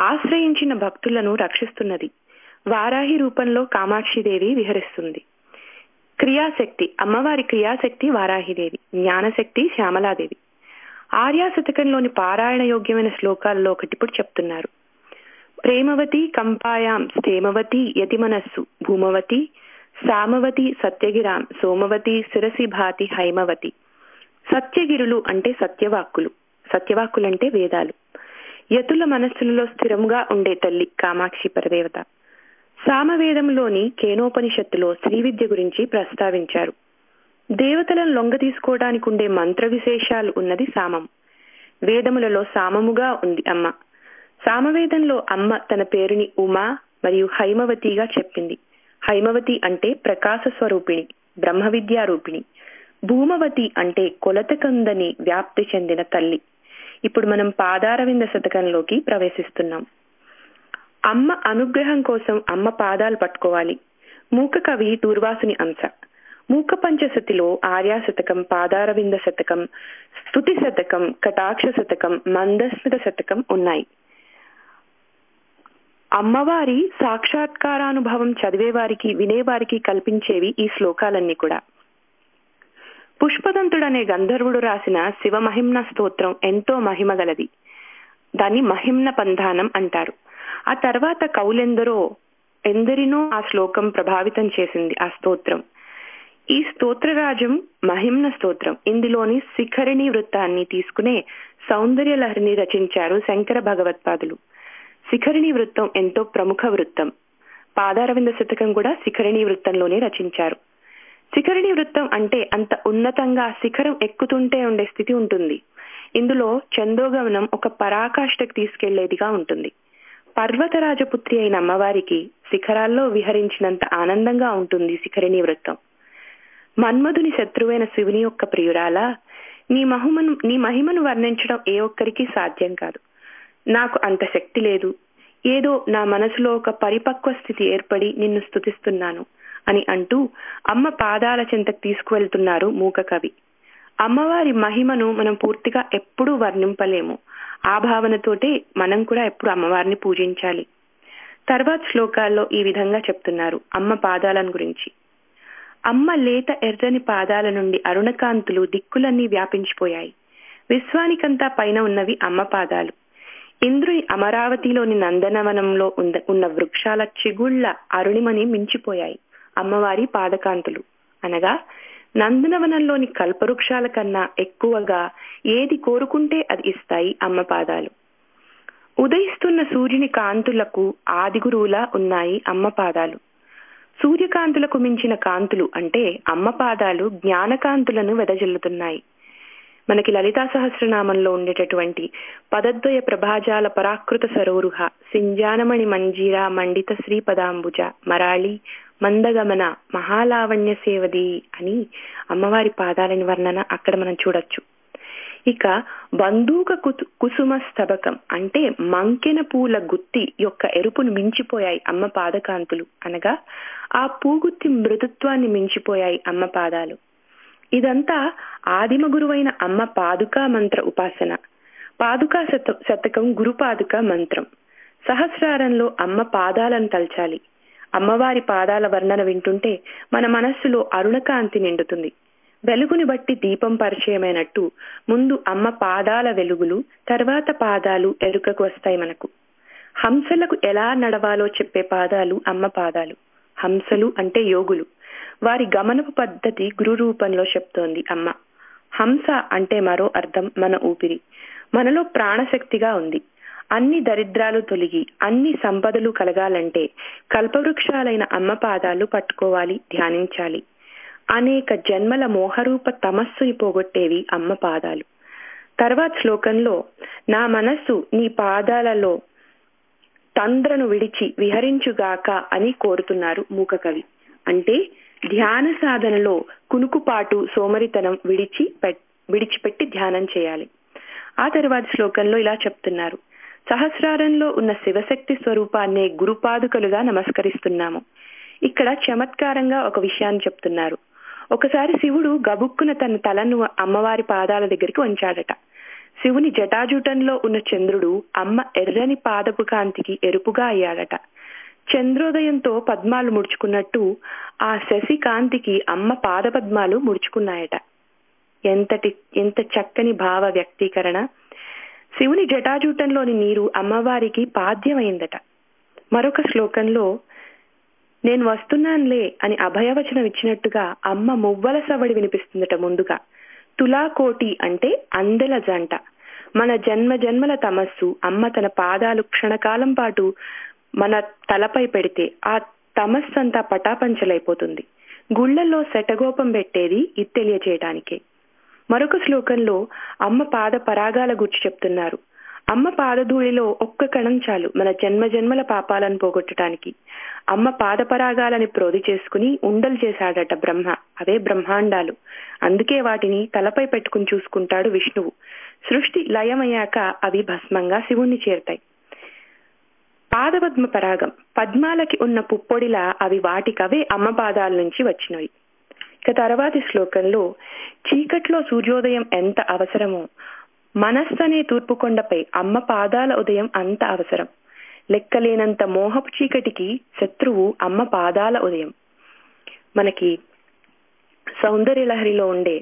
ఆశ్రయించిన భక్తులను రక్షిస్తున్నది వారాహి రూపంలో కామాక్షిదేవి విహరిస్తుంది క్రియాశక్తి అమ్మవారి క్రియాశక్తి వారాహిదేవి జ్ఞానశక్తి శ్యామలాదేవి ఆర్యా శతకంలోని పారాయణ యోగ్యమైన శ్లోకాల్లో ఒకటి ఇప్పుడు చెప్తున్నారు ప్రేమవతి కంపాయాం స్థేమవతి యతిమనస్సు భూమవతి సామవతి సత్యగిరాం సోమవతి శిరసి భాతి హైమవతి సత్యగిరులు అంటే సత్యవాక్కులు సత్యవాక్కులు అంటే వేదాలు యతుల మనస్సులలో స్థిరంగా ఉండే తల్లి కామాక్షి పరదేవత సామవేదంలోని కేనోపనిషత్తులో శ్రీ విద్య గురించి ప్రస్తావించారు దేవతలను లొంగ తీసుకోవడానికి ఉండే మంత్ర విశేషాలు ఉన్నది సామం వేదములలో సామముగా ఉంది అమ్మ సామవేదంలో అమ్మ తన పేరుని ఉమా మరియు హైమవతిగా చెప్పింది హైమవతి అంటే ప్రకాశ స్వరూపిణి బ్రహ్మ విద్యా రూపిణి భూమవతి అంటే కొలత కందని వ్యాప్తి చెందిన తల్లి ఇప్పుడు మనం పాదారవింద శతకంలోకి ప్రవేశిస్తున్నాం అమ్మ అనుగ్రహం కోసం అమ్మ పాదాలు పట్టుకోవాలి మూక కవి టూర్వాసుని అంశ మూక పంచశతిలో ఆర్యా శతకం పాదారవింద శతకం స్తుతి శతకం కటాక్ష శతకం మందస్మిత శతకం ఉన్నాయి అమ్మవారి సాక్షాత్కారానుభవం చదివేవారికి వినేవారికి కల్పించేవి ఈ శ్లోకాలన్నీ కూడా పుష్పదంతుడనే గంధర్వుడు రాసిన శివ మహిమ్న స్తోత్రం ఎంతో మహిమ గలది దాన్ని మహిమ్న పంధానం అంటారు ఆ తర్వాత కవులెందరో ఎందరినో ఆ శ్లోకం ప్రభావితం చేసింది ఆ స్తోత్రం ఈ స్తోత్రరాజం మహిమ్న స్తోత్రం ఇందులోని శిఖరిణి వృత్తాన్ని తీసుకునే సౌందర్య లహరిని రచించారు శంకర భగవత్పాదులు శిఖరిణి వృత్తం ఎంతో ప్రముఖ వృత్తం పాదారవింద శతకం కూడా శిఖరిణి వృత్తంలోనే రచించారు శిఖరిణి వృత్తం అంటే అంత ఉన్నతంగా శిఖరం ఎక్కుతుంటే ఉండే స్థితి ఉంటుంది ఇందులో చందోగమనం ఒక పరాకాష్ఠకు తీసుకెళ్లేదిగా ఉంటుంది పర్వతరాజపుత్రి అయిన అమ్మవారికి శిఖరాల్లో విహరించినంత ఆనందంగా ఉంటుంది శిఖరిణి వృత్తం మన్మధుని శత్రువైన శివుని యొక్క ప్రియురాలా నీ మహిమను నీ మహిమను వర్ణించడం ఏ ఒక్కరికి సాధ్యం కాదు నాకు అంత శక్తి లేదు ఏదో నా మనసులో ఒక పరిపక్వ స్థితి ఏర్పడి నిన్ను స్తుతిస్తున్నాను అని అంటూ అమ్మ పాదాల చెంతకు తీసుకువెళ్తున్నారు మూక కవి అమ్మవారి మహిమను మనం పూర్తిగా ఎప్పుడూ వర్ణింపలేము ఆ భావనతోటే మనం కూడా ఎప్పుడు అమ్మవారిని పూజించాలి తర్వాత శ్లోకాల్లో ఈ విధంగా చెప్తున్నారు అమ్మ పాదాలను గురించి అమ్మ లేత ఎర్రని పాదాల నుండి అరుణకాంతులు దిక్కులన్నీ వ్యాపించిపోయాయి విశ్వానికంతా పైన ఉన్నవి అమ్మ పాదాలు ఇంద్రుని అమరావతిలోని నందనవనంలో ఉన్న వృక్షాల చిగుళ్ల అరుణిమని మించిపోయాయి అమ్మవారి పాదకాంతులు అనగా నందనవనంలోని కల్పవృక్షాల కన్నా ఎక్కువగా ఏది కోరుకుంటే అది ఇస్తాయి అమ్మ పాదాలు ఉదయిస్తున్న సూర్యుని కాంతులకు ఆదిగురువులా ఉన్నాయి అమ్మ పాదాలు సూర్యకాంతులకు మించిన కాంతులు అంటే అమ్మ పాదాలు జ్ఞానకాంతులను వెదజల్లుతున్నాయి మనకి లలితా సహస్రనామంలో ఉండేటటువంటి పదద్వయ ప్రభాజాల పరాకృత సరోరుహ సింజానమణి మంజీరా మండిత శ్రీపదాంబుజ మరాళి మందగమన మహాలావణ్య సేవది అని అమ్మవారి పాదాలని వర్ణన అక్కడ మనం చూడొచ్చు ఇక బందూక కుసుమ స్తబకం అంటే మంకెన పూల గుత్తి యొక్క ఎరుపును మించిపోయాయి అమ్మ పాదకాంతులు అనగా ఆ పూగుత్తి మృదుత్వాన్ని మించిపోయాయి అమ్మ పాదాలు ఇదంతా ఆదిమ గురువైన అమ్మ పాదుకా మంత్ర ఉపాసన పాదుకా శత శతకం గురు పాదుక మంత్రం సహస్రారంలో అమ్మ పాదాలను తలచాలి అమ్మవారి పాదాల వర్ణన వింటుంటే మన మనస్సులో అరుణకాంతి నిండుతుంది వెలుగుని బట్టి దీపం పరిచయమైనట్టు ముందు అమ్మ పాదాల వెలుగులు తర్వాత పాదాలు ఎరుకకు వస్తాయి మనకు హంసలకు ఎలా నడవాలో చెప్పే పాదాలు అమ్మ పాదాలు హంసలు అంటే యోగులు వారి గమనపు పద్ధతి గురు రూపంలో చెప్తోంది అమ్మ హంస అంటే మరో అర్థం మన ఊపిరి మనలో ప్రాణశక్తిగా ఉంది అన్ని దరిద్రాలు తొలగి అన్ని సంపదలు కలగాలంటే కల్పవృక్షాలైన అమ్మ పాదాలు పట్టుకోవాలి ధ్యానించాలి అనేక జన్మల మోహరూప తమస్సుని పోగొట్టేవి అమ్మ పాదాలు తర్వాత శ్లోకంలో నా మనస్సు నీ పాదాలలో తంద్రను విడిచి విహరించుగాక అని కోరుతున్నారు మూకకవి అంటే ధ్యాన సాధనలో కునుకుపాటు సోమరితనం విడిచి విడిచిపెట్టి ధ్యానం చేయాలి ఆ తర్వాత శ్లోకంలో ఇలా చెప్తున్నారు సహస్రారంలో ఉన్న శివశక్తి స్వరూపాన్నే గురుపాదుకలుగా నమస్కరిస్తున్నాము ఇక్కడ చమత్కారంగా ఒక విషయాన్ని చెప్తున్నారు ఒకసారి శివుడు గబుక్కున తన తలను అమ్మవారి పాదాల దగ్గరికి వంచాడట శివుని జటాజూటంలో ఉన్న చంద్రుడు అమ్మ ఎర్రని పాదపు కాంతికి ఎరుపుగా అయ్యాడట చంద్రోదయంతో పద్మాలు ముడుచుకున్నట్టు ఆ శశి కాంతికి అమ్మ పాద పద్మాలు ముడుచుకున్నాయట ఎంతటి ఎంత చక్కని భావ వ్యక్తీకరణ శివుని జటాజూటంలోని నీరు అమ్మవారికి పాద్యమైందట మరొక శ్లోకంలో నేను వస్తున్నానులే అని అభయవచనం ఇచ్చినట్టుగా అమ్మ మువ్వల సవడి వినిపిస్తుందట ముందుగా తులాకోటి అంటే అందెల జంట మన జన్మ జన్మల తమస్సు అమ్మ తన పాదాలు క్షణకాలం పాటు మన తలపై పెడితే ఆ తమస్సు అంతా పటాపంచలైపోతుంది గుళ్లలో శటగోపం పెట్టేది ఇది తెలియచేయటానికే మరొక శ్లోకంలో అమ్మ పాద పరాగాల గురించి చెప్తున్నారు అమ్మ పాదధూళిలో ఒక్క కణం చాలు మన జన్మ జన్మల పాపాలను పోగొట్టడానికి అమ్మ పాదపరాగాలని ప్రోధి చేసుకుని ఉండలు చేశాడట బ్రహ్మ అవే బ్రహ్మాండాలు అందుకే వాటిని తలపై పెట్టుకుని చూసుకుంటాడు విష్ణువు సృష్టి లయమయ్యాక అవి భస్మంగా శివుణ్ణి చేరుతాయి పాదపద్మ పరాగం పద్మాలకి ఉన్న పుప్పొడిలా అవి వాటికవే అమ్మ పాదాల నుంచి వచ్చినవి ఇక తర్వాతి శ్లోకంలో చీకట్లో సూర్యోదయం ఎంత అవసరమో మనస్సు అనే తూర్పు కొండపై అమ్మ పాదాల ఉదయం అంత అవసరం లెక్కలేనంత మోహపు చీకటికి శత్రువు అమ్మ పాదాల ఉదయం మనకి సౌందర్యలహరిలో ఉండే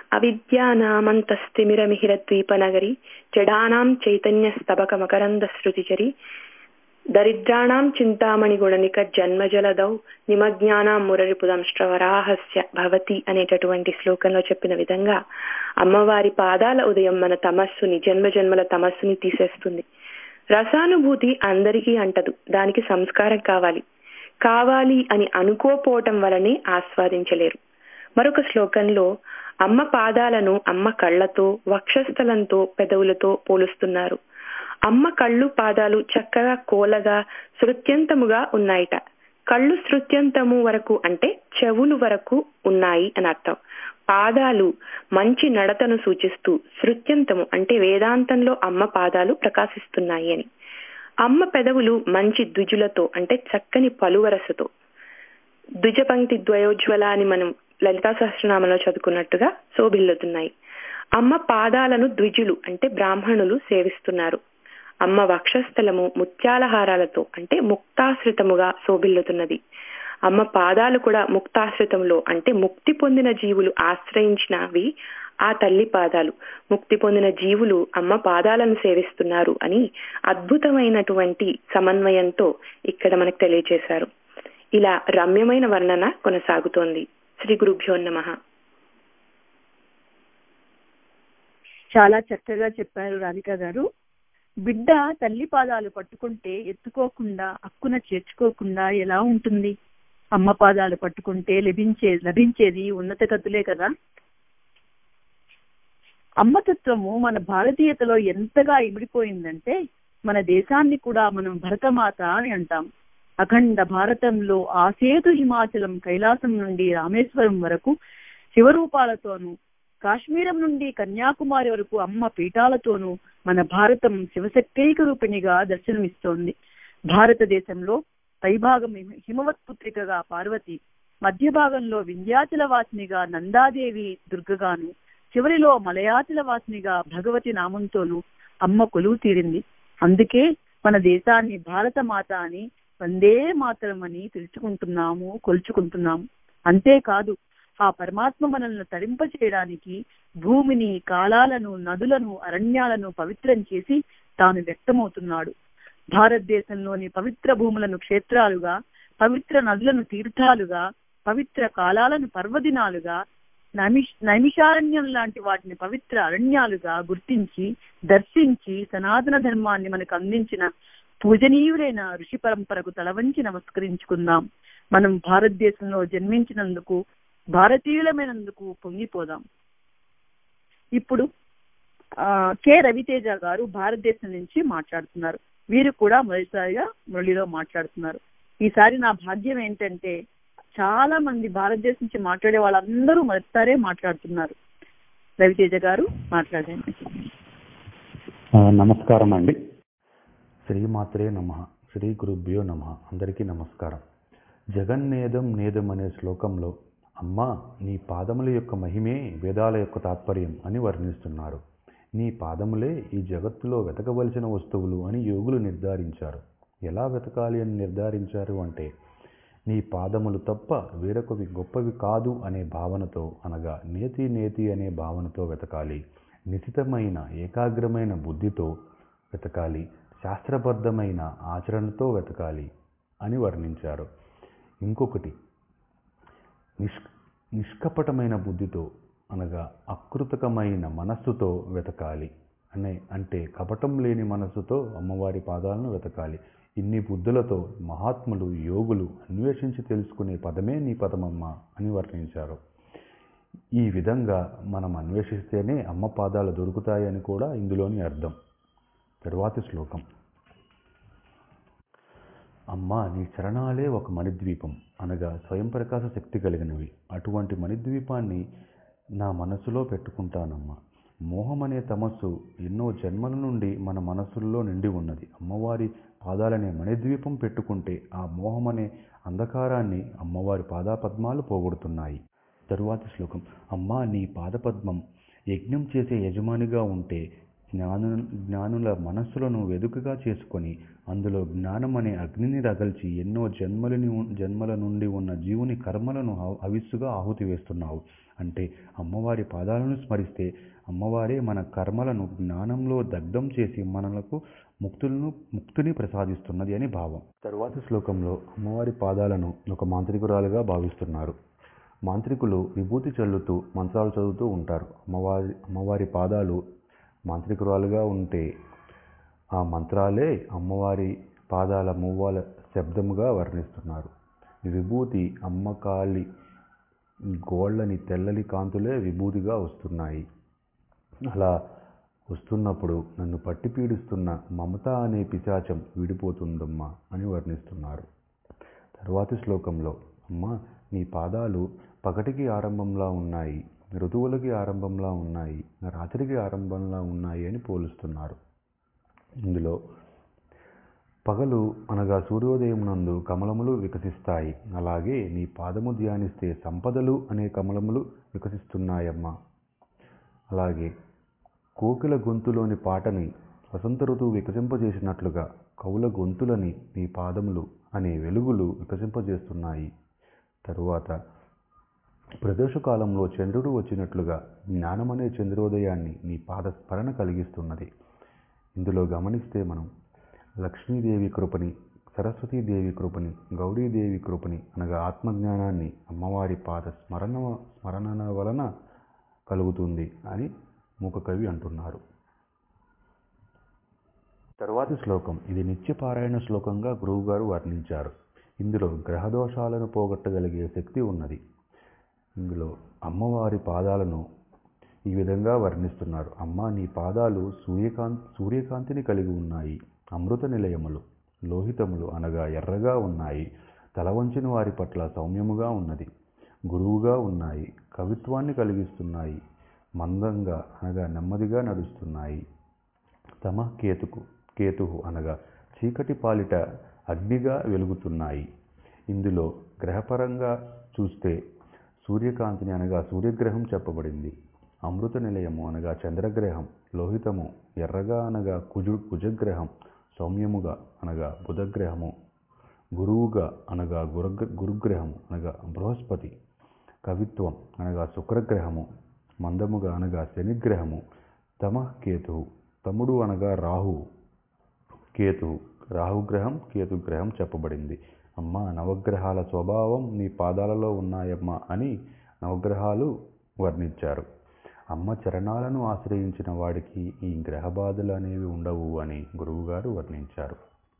అవిద్యానామంతస్థిమిరమిహిర ద్వీపనగరి జడానాం చైతన్య స్తబక మకరంద శృతిచరి దరిద్రాణం చింతామణి గుణనిక జన్మజలదౌ నిమజ్ఞానాం మురరిపుదంష్ట్రవరాహస్య భవతి అనేటటువంటి శ్లోకంలో చెప్పిన విధంగా అమ్మవారి పాదాల ఉదయం మన తమస్సుని జన్మ జన్మల తమస్సుని తీసేస్తుంది రసానుభూతి అందరికీ అంటదు దానికి సంస్కారం కావాలి కావాలి అని అనుకోపోవటం వలనే ఆస్వాదించలేరు మరొక శ్లోకంలో అమ్మ పాదాలను అమ్మ కళ్ళతో వక్షస్థలంతో పెదవులతో పోలుస్తున్నారు అమ్మ కళ్ళు పాదాలు చక్కగా కోలగా శృత్యంతముగా ఉన్నాయిట కళ్ళు శృత్యంతము వరకు అంటే చెవులు వరకు ఉన్నాయి అని అర్థం పాదాలు మంచి నడతను సూచిస్తూ శృత్యంతము అంటే వేదాంతంలో అమ్మ పాదాలు ప్రకాశిస్తున్నాయి అని అమ్మ పెదవులు మంచి ద్విజులతో అంటే చక్కని పలువరసతో ద్విజపంక్తి ద్వయోజ్వల అని మనం లలితా సహస్రనామంలో చదువుకున్నట్టుగా శోభిల్లుతున్నాయి అమ్మ పాదాలను ద్విజులు అంటే బ్రాహ్మణులు సేవిస్తున్నారు అమ్మ వక్షస్థలము ముత్యాలహారాలతో అంటే ముక్తాశ్రితముగా శోభిల్లుతున్నది అమ్మ పాదాలు కూడా ముక్తాశ్రితంలో అంటే ముక్తి పొందిన జీవులు ఆశ్రయించినవి ఆ తల్లి పాదాలు ముక్తి పొందిన జీవులు అమ్మ పాదాలను సేవిస్తున్నారు అని అద్భుతమైనటువంటి సమన్వయంతో ఇక్కడ మనకు తెలియజేశారు ఇలా రమ్యమైన వర్ణన కొనసాగుతోంది శ్రీ గురుభ్యో నమ చాలా చక్కగా చెప్పారు రాధిక గారు బిడ్డ తల్లి పాదాలు పట్టుకుంటే ఎత్తుకోకుండా అక్కున చేర్చుకోకుండా ఎలా ఉంటుంది అమ్మ పాదాలు పట్టుకుంటే లభించే లభించేది ఉన్నత గతులే కదా అమ్మతత్వము మన భారతీయతలో ఎంతగా ఇమిడిపోయిందంటే మన దేశాన్ని కూడా మనం భరతమాత అని అంటాం అఖండ భారతంలో ఆసేతు హిమాచలం కైలాసం నుండి రామేశ్వరం వరకు శివరూపాలతోనూ కాశ్మీరం నుండి కన్యాకుమారి వరకు అమ్మ పీఠాలతోనూ మన భారతం శివశక్తైక రూపిణిగా దర్శనమిస్తోంది భారతదేశంలో పైభాగం హిమవత్ పుత్రికగా పార్వతి మధ్య భాగంలో వింధ్యాచల వాసినిగా నందాదేవి దుర్గగాను చివరిలో మలయాచల వాసినిగా భగవతి నామంతోనూ అమ్మ కొలువు తీరింది అందుకే మన దేశాన్ని భారత మాత అని వందే మాతరం అని పిలుచుకుంటున్నాము కొలుచుకుంటున్నాము అంతేకాదు ఆ పరమాత్మ మనల్ని తరింప చేయడానికి భూమిని కాలాలను నదులను అరణ్యాలను పవిత్రం చేసి తాను వ్యక్తమవుతున్నాడు భారతదేశంలోని పవిత్ర భూములను క్షేత్రాలుగా పవిత్ర నదులను తీర్థాలుగా పవిత్ర కాలాలను పర్వదినాలుగా నైమిష్ నైమిషారణ్యం లాంటి వాటిని పవిత్ర అరణ్యాలుగా గుర్తించి దర్శించి సనాతన ధర్మాన్ని మనకు అందించిన పూజనీయులైన ఋషి పరంపరకు తలవంచి నమస్కరించుకుందాం మనం భారతదేశంలో జన్మించినందుకు భారతీయులమైనందుకు పొంగిపోదాం ఇప్పుడు ఆ కె రవితేజ గారు భారతదేశం నుంచి మాట్లాడుతున్నారు వీరు కూడా మొదటిసారిగా మురళిలో మాట్లాడుతున్నారు ఈసారి నా భాగ్యం ఏంటంటే చాలా మంది భారతదేశం నుంచి మాట్లాడే వాళ్ళందరూ మొదటిసారే మాట్లాడుతున్నారు రవితేజ గారు మాట్లాడండి నమస్కారం అండి శ్రీమాత్రే నమ శ్రీ గురుభ్యో నమ అందరికీ నమస్కారం జగన్నేదం నేదం అనే శ్లోకంలో అమ్మ నీ పాదముల యొక్క మహిమే వేదాల యొక్క తాత్పర్యం అని వర్ణిస్తున్నారు నీ పాదములే ఈ జగత్తులో వెతకవలసిన వస్తువులు అని యోగులు నిర్ధారించారు ఎలా వెతకాలి అని నిర్ధారించారు అంటే నీ పాదములు తప్ప వేరొకవి గొప్పవి కాదు అనే భావనతో అనగా నేతి నేతి అనే భావనతో వెతకాలి నిశితమైన ఏకాగ్రమైన బుద్ధితో వెతకాలి శాస్త్రబద్ధమైన ఆచరణతో వెతకాలి అని వర్ణించారు ఇంకొకటి నిష్ నిష్కపటమైన బుద్ధితో అనగా అకృతకమైన మనస్సుతో వెతకాలి అనే అంటే కపటం లేని మనస్సుతో అమ్మవారి పాదాలను వెతకాలి ఇన్ని బుద్ధులతో మహాత్ములు యోగులు అన్వేషించి తెలుసుకునే పదమే నీ పదమమ్మ అని వర్ణించారు ఈ విధంగా మనం అన్వేషిస్తేనే అమ్మ పాదాలు దొరుకుతాయని కూడా ఇందులోని అర్థం తరువాతి శ్లోకం అమ్మా నీ చరణాలే ఒక మణిద్వీపం అనగా స్వయం ప్రకాశ శక్తి కలిగినవి అటువంటి మణిద్వీపాన్ని నా మనసులో పెట్టుకుంటానమ్మా మోహం అనే తమస్సు ఎన్నో జన్మల నుండి మన మనసుల్లో నిండి ఉన్నది అమ్మవారి పాదాలనే మణిద్వీపం పెట్టుకుంటే ఆ మోహం అనే అంధకారాన్ని అమ్మవారి పాదాపద్మాలు పోగొడుతున్నాయి తరువాతి శ్లోకం అమ్మా నీ పాదపద్మం యజ్ఞం చేసే యజమానిగా ఉంటే జ్ఞాను జ్ఞానుల మనస్సులను వెదుకగా చేసుకొని అందులో జ్ఞానం అనే అగ్నిని రగల్చి ఎన్నో జన్మలని జన్మల నుండి ఉన్న జీవుని కర్మలను అవిస్సుగా ఆహుతి వేస్తున్నావు అంటే అమ్మవారి పాదాలను స్మరిస్తే అమ్మవారే మన కర్మలను జ్ఞానంలో దగ్ధం చేసి మనలకు ముక్తులను ముక్తిని ప్రసాదిస్తున్నది అని భావం తరువాతి శ్లోకంలో అమ్మవారి పాదాలను ఒక మాంత్రికురాలుగా భావిస్తున్నారు మాంత్రికులు విభూతి చల్లుతూ మంత్రాలు చదువుతూ ఉంటారు అమ్మవారి అమ్మవారి పాదాలు మాంత్రికురాలుగా ఉంటే ఆ మంత్రాలే అమ్మవారి పాదాల మువ్వాల శబ్దముగా వర్ణిస్తున్నారు విభూతి అమ్మకాలి గోళ్ళని తెల్లని కాంతులే విభూతిగా వస్తున్నాయి అలా వస్తున్నప్పుడు నన్ను పట్టి పీడిస్తున్న మమత అనే పిశాచం విడిపోతుందమ్మా అని వర్ణిస్తున్నారు తరువాతి శ్లోకంలో అమ్మ నీ పాదాలు పగటికి ఆరంభంలా ఉన్నాయి ఋతువులకి ఆరంభంలా ఉన్నాయి రాత్రికి ఆరంభంలా ఉన్నాయి అని పోలుస్తున్నారు ఇందులో పగలు అనగా సూర్యోదయం నందు కమలములు వికసిస్తాయి అలాగే నీ పాదము ధ్యానిస్తే సంపదలు అనే కమలములు వికసిస్తున్నాయమ్మా అలాగే కోకిల గొంతులోని పాటని వసంత ఋతువు వికసింపజేసినట్లుగా కవుల గొంతులని నీ పాదములు అనే వెలుగులు వికసింపజేస్తున్నాయి తరువాత ప్రదోషకాలంలో చంద్రుడు వచ్చినట్లుగా జ్ఞానమనే చంద్రోదయాన్ని నీ పాద స్మరణ కలిగిస్తున్నది ఇందులో గమనిస్తే మనం లక్ష్మీదేవి కృపని సరస్వతీదేవి కృపని గౌరీదేవి కృపని అనగా ఆత్మజ్ఞానాన్ని అమ్మవారి పాద స్మరణ స్మరణ వలన కలుగుతుంది అని మూకకవి అంటున్నారు తరువాతి శ్లోకం ఇది నిత్యపారాయణ శ్లోకంగా గురువుగారు వర్ణించారు ఇందులో గ్రహదోషాలను పోగొట్టగలిగే శక్తి ఉన్నది ఇందులో అమ్మవారి పాదాలను ఈ విధంగా వర్ణిస్తున్నారు అమ్మ నీ పాదాలు సూర్యకాంత్ సూర్యకాంతిని కలిగి ఉన్నాయి అమృత నిలయములు లోహితములు అనగా ఎర్రగా ఉన్నాయి తల వంచిన వారి పట్ల సౌమ్యముగా ఉన్నది గురువుగా ఉన్నాయి కవిత్వాన్ని కలిగిస్తున్నాయి మందంగా అనగా నెమ్మదిగా నడుస్తున్నాయి తమ కేతుకు కేతువు అనగా చీకటి పాలిట అగ్నిగా వెలుగుతున్నాయి ఇందులో గ్రహపరంగా చూస్తే సూర్యకాంతిని అనగా సూర్యగ్రహం చెప్పబడింది అమృత నిలయము అనగా చంద్రగ్రహం లోహితము ఎర్రగా అనగా కుజు కుజగ్రహం సౌమ్యముగా అనగా బుధగ్రహము గురువుగా అనగా గురగ్ర గురుగ్రహము అనగా బృహస్పతి కవిత్వం అనగా శుక్రగ్రహము మందముగా అనగా శనిగ్రహము తమ కేతువు తముడు అనగా రాహువు కేతువు రాహుగ్రహం కేతుగ్రహం చెప్పబడింది అమ్మ నవగ్రహాల స్వభావం నీ పాదాలలో ఉన్నాయమ్మా అని నవగ్రహాలు వర్ణించారు అమ్మ చరణాలను ఆశ్రయించిన వాడికి ఈ గ్రహ బాధలు అనేవి ఉండవు అని గురువుగారు వర్ణించారు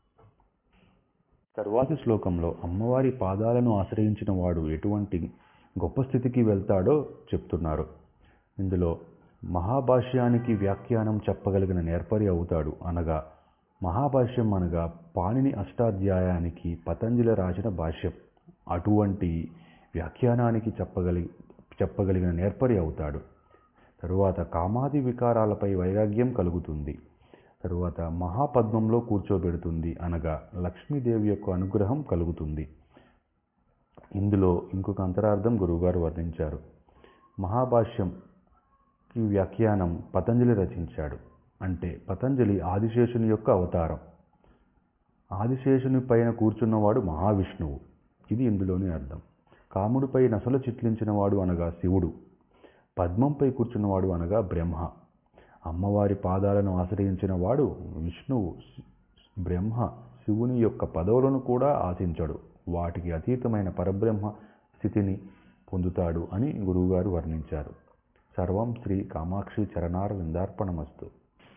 తరువాతి శ్లోకంలో అమ్మవారి పాదాలను ఆశ్రయించిన వాడు ఎటువంటి గొప్ప స్థితికి వెళ్తాడో చెప్తున్నారు ఇందులో మహాభాష్యానికి వ్యాఖ్యానం చెప్పగలిగిన నేర్పరి అవుతాడు అనగా మహాభాష్యం అనగా పాణిని అష్టాధ్యాయానికి పతంజలి రాసిన భాష్యం అటువంటి వ్యాఖ్యానానికి చెప్పగలి చెప్పగలిగిన నేర్పరి అవుతాడు తరువాత కామాది వికారాలపై వైరాగ్యం కలుగుతుంది తరువాత మహాపద్మంలో కూర్చోబెడుతుంది అనగా లక్ష్మీదేవి యొక్క అనుగ్రహం కలుగుతుంది ఇందులో ఇంకొక అంతరార్థం గురువుగారు వర్ణించారు మహాభాష్యం ఈ వ్యాఖ్యానం పతంజలి రచించాడు అంటే పతంజలి ఆదిశేషుని యొక్క అవతారం ఆదిశేషుని పైన కూర్చున్నవాడు మహావిష్ణువు ఇది ఇందులోని అర్థం కాముడిపై నసలు చిట్లించినవాడు అనగా శివుడు పద్మంపై కూర్చున్నవాడు అనగా బ్రహ్మ అమ్మవారి పాదాలను ఆశ్రయించిన వాడు విష్ణువు బ్రహ్మ శివుని యొక్క పదవులను కూడా ఆశించడు వాటికి అతీతమైన పరబ్రహ్మ స్థితిని పొందుతాడు అని గురువుగారు వర్ణించారు సర్వం శ్రీ కామాక్షి చరణార విందార్పణమస్తు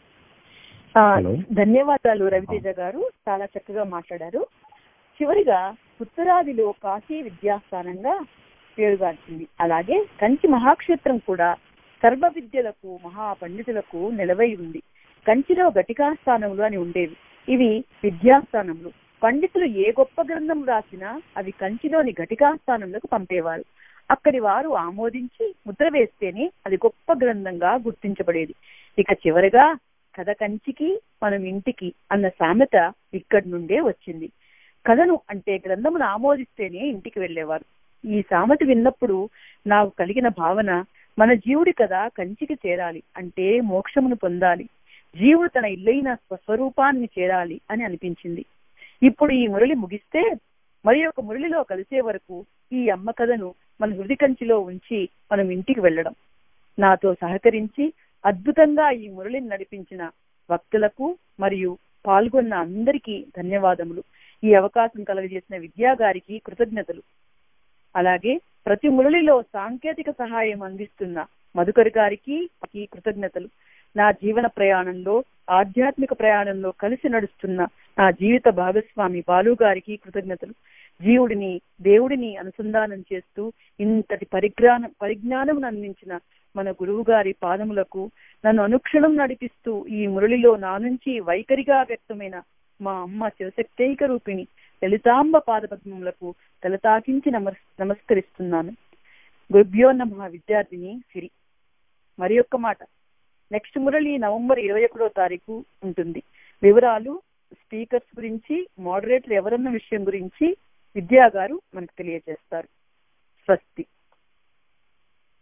ఆ, హలో. ధన్యవాదాలు రవితేజ గారు చాలా చక్కగా మాట్లాడారు చివరిగా ఉత్తరాదిలో కాశీ విద్యాస్థానంగా పేరుగాంచింది అలాగే కంచి మహాక్షేత్రం కూడా సర్వ విద్యలకు మహా పండితులకు నిలవై ఉంది కంచిలో ఘటికా స్థానములు అని ఉండేవి ఇవి విద్యాస్థానములు పండితులు ఏ గొప్ప గ్రంథం రాసినా అవి కంచిలోని ఘటికా స్థానంలోకి పంపేవారు అక్కడి వారు ఆమోదించి ముద్ర వేస్తేనే అది గొప్ప గ్రంథంగా గుర్తించబడేది ఇక చివరిగా కథ కంచికి మనం ఇంటికి అన్న సామెత ఇక్కడి నుండే వచ్చింది కథను అంటే గ్రంథమును ఆమోదిస్తేనే ఇంటికి వెళ్ళేవారు ఈ సామెత విన్నప్పుడు నాకు కలిగిన భావన మన జీవుడి కథ కంచికి చేరాలి అంటే మోక్షమును పొందాలి జీవుడు తన ఇల్లైన స్వస్వరూపాన్ని చేరాలి అని అనిపించింది ఇప్పుడు ఈ మురళి ముగిస్తే మరి ఒక మురళిలో కలిసే వరకు ఈ అమ్మ కథను మన హృది కంచిలో ఉంచి మనం ఇంటికి వెళ్ళడం నాతో సహకరించి అద్భుతంగా ఈ మురళిని నడిపించిన భక్తులకు మరియు పాల్గొన్న అందరికీ ధన్యవాదములు ఈ అవకాశం కలగజేసిన విద్యా గారికి కృతజ్ఞతలు అలాగే ప్రతి మురళిలో సాంకేతిక సహాయం అందిస్తున్న మధుకర్ గారికి ఈ కృతజ్ఞతలు నా జీవన ప్రయాణంలో ఆధ్యాత్మిక ప్రయాణంలో కలిసి నడుస్తున్న నా జీవిత భాగస్వామి బాలు గారికి కృతజ్ఞతలు జీవుడిని దేవుడిని అనుసంధానం చేస్తూ ఇంతటి పరిజ్ఞానం పరిజ్ఞానం అందించిన మన గురువు గారి పాదములకు నన్ను అనుక్షణం నడిపిస్తూ ఈ మురళిలో నా నుంచి వైఖరిగా వ్యక్తమైన మా అమ్మ శివశక్తైక రూపిణి లలితాంబ పాదపద్మములకు తలతాకించి నమస్ నమస్కరిస్తున్నాను గురుభ్యో నమ విద్యార్థిని సిరి మరి ఒక్క మాట నెక్స్ట్ మురళి నవంబర్ ఇరవై ఒకటో తారీఖు ఉంటుంది వివరాలు స్పీకర్స్ గురించి మోడరేటర్ ఎవరన్న విషయం గురించి విద్యా గారు మనకు తెలియజేస్తారు స్వస్తి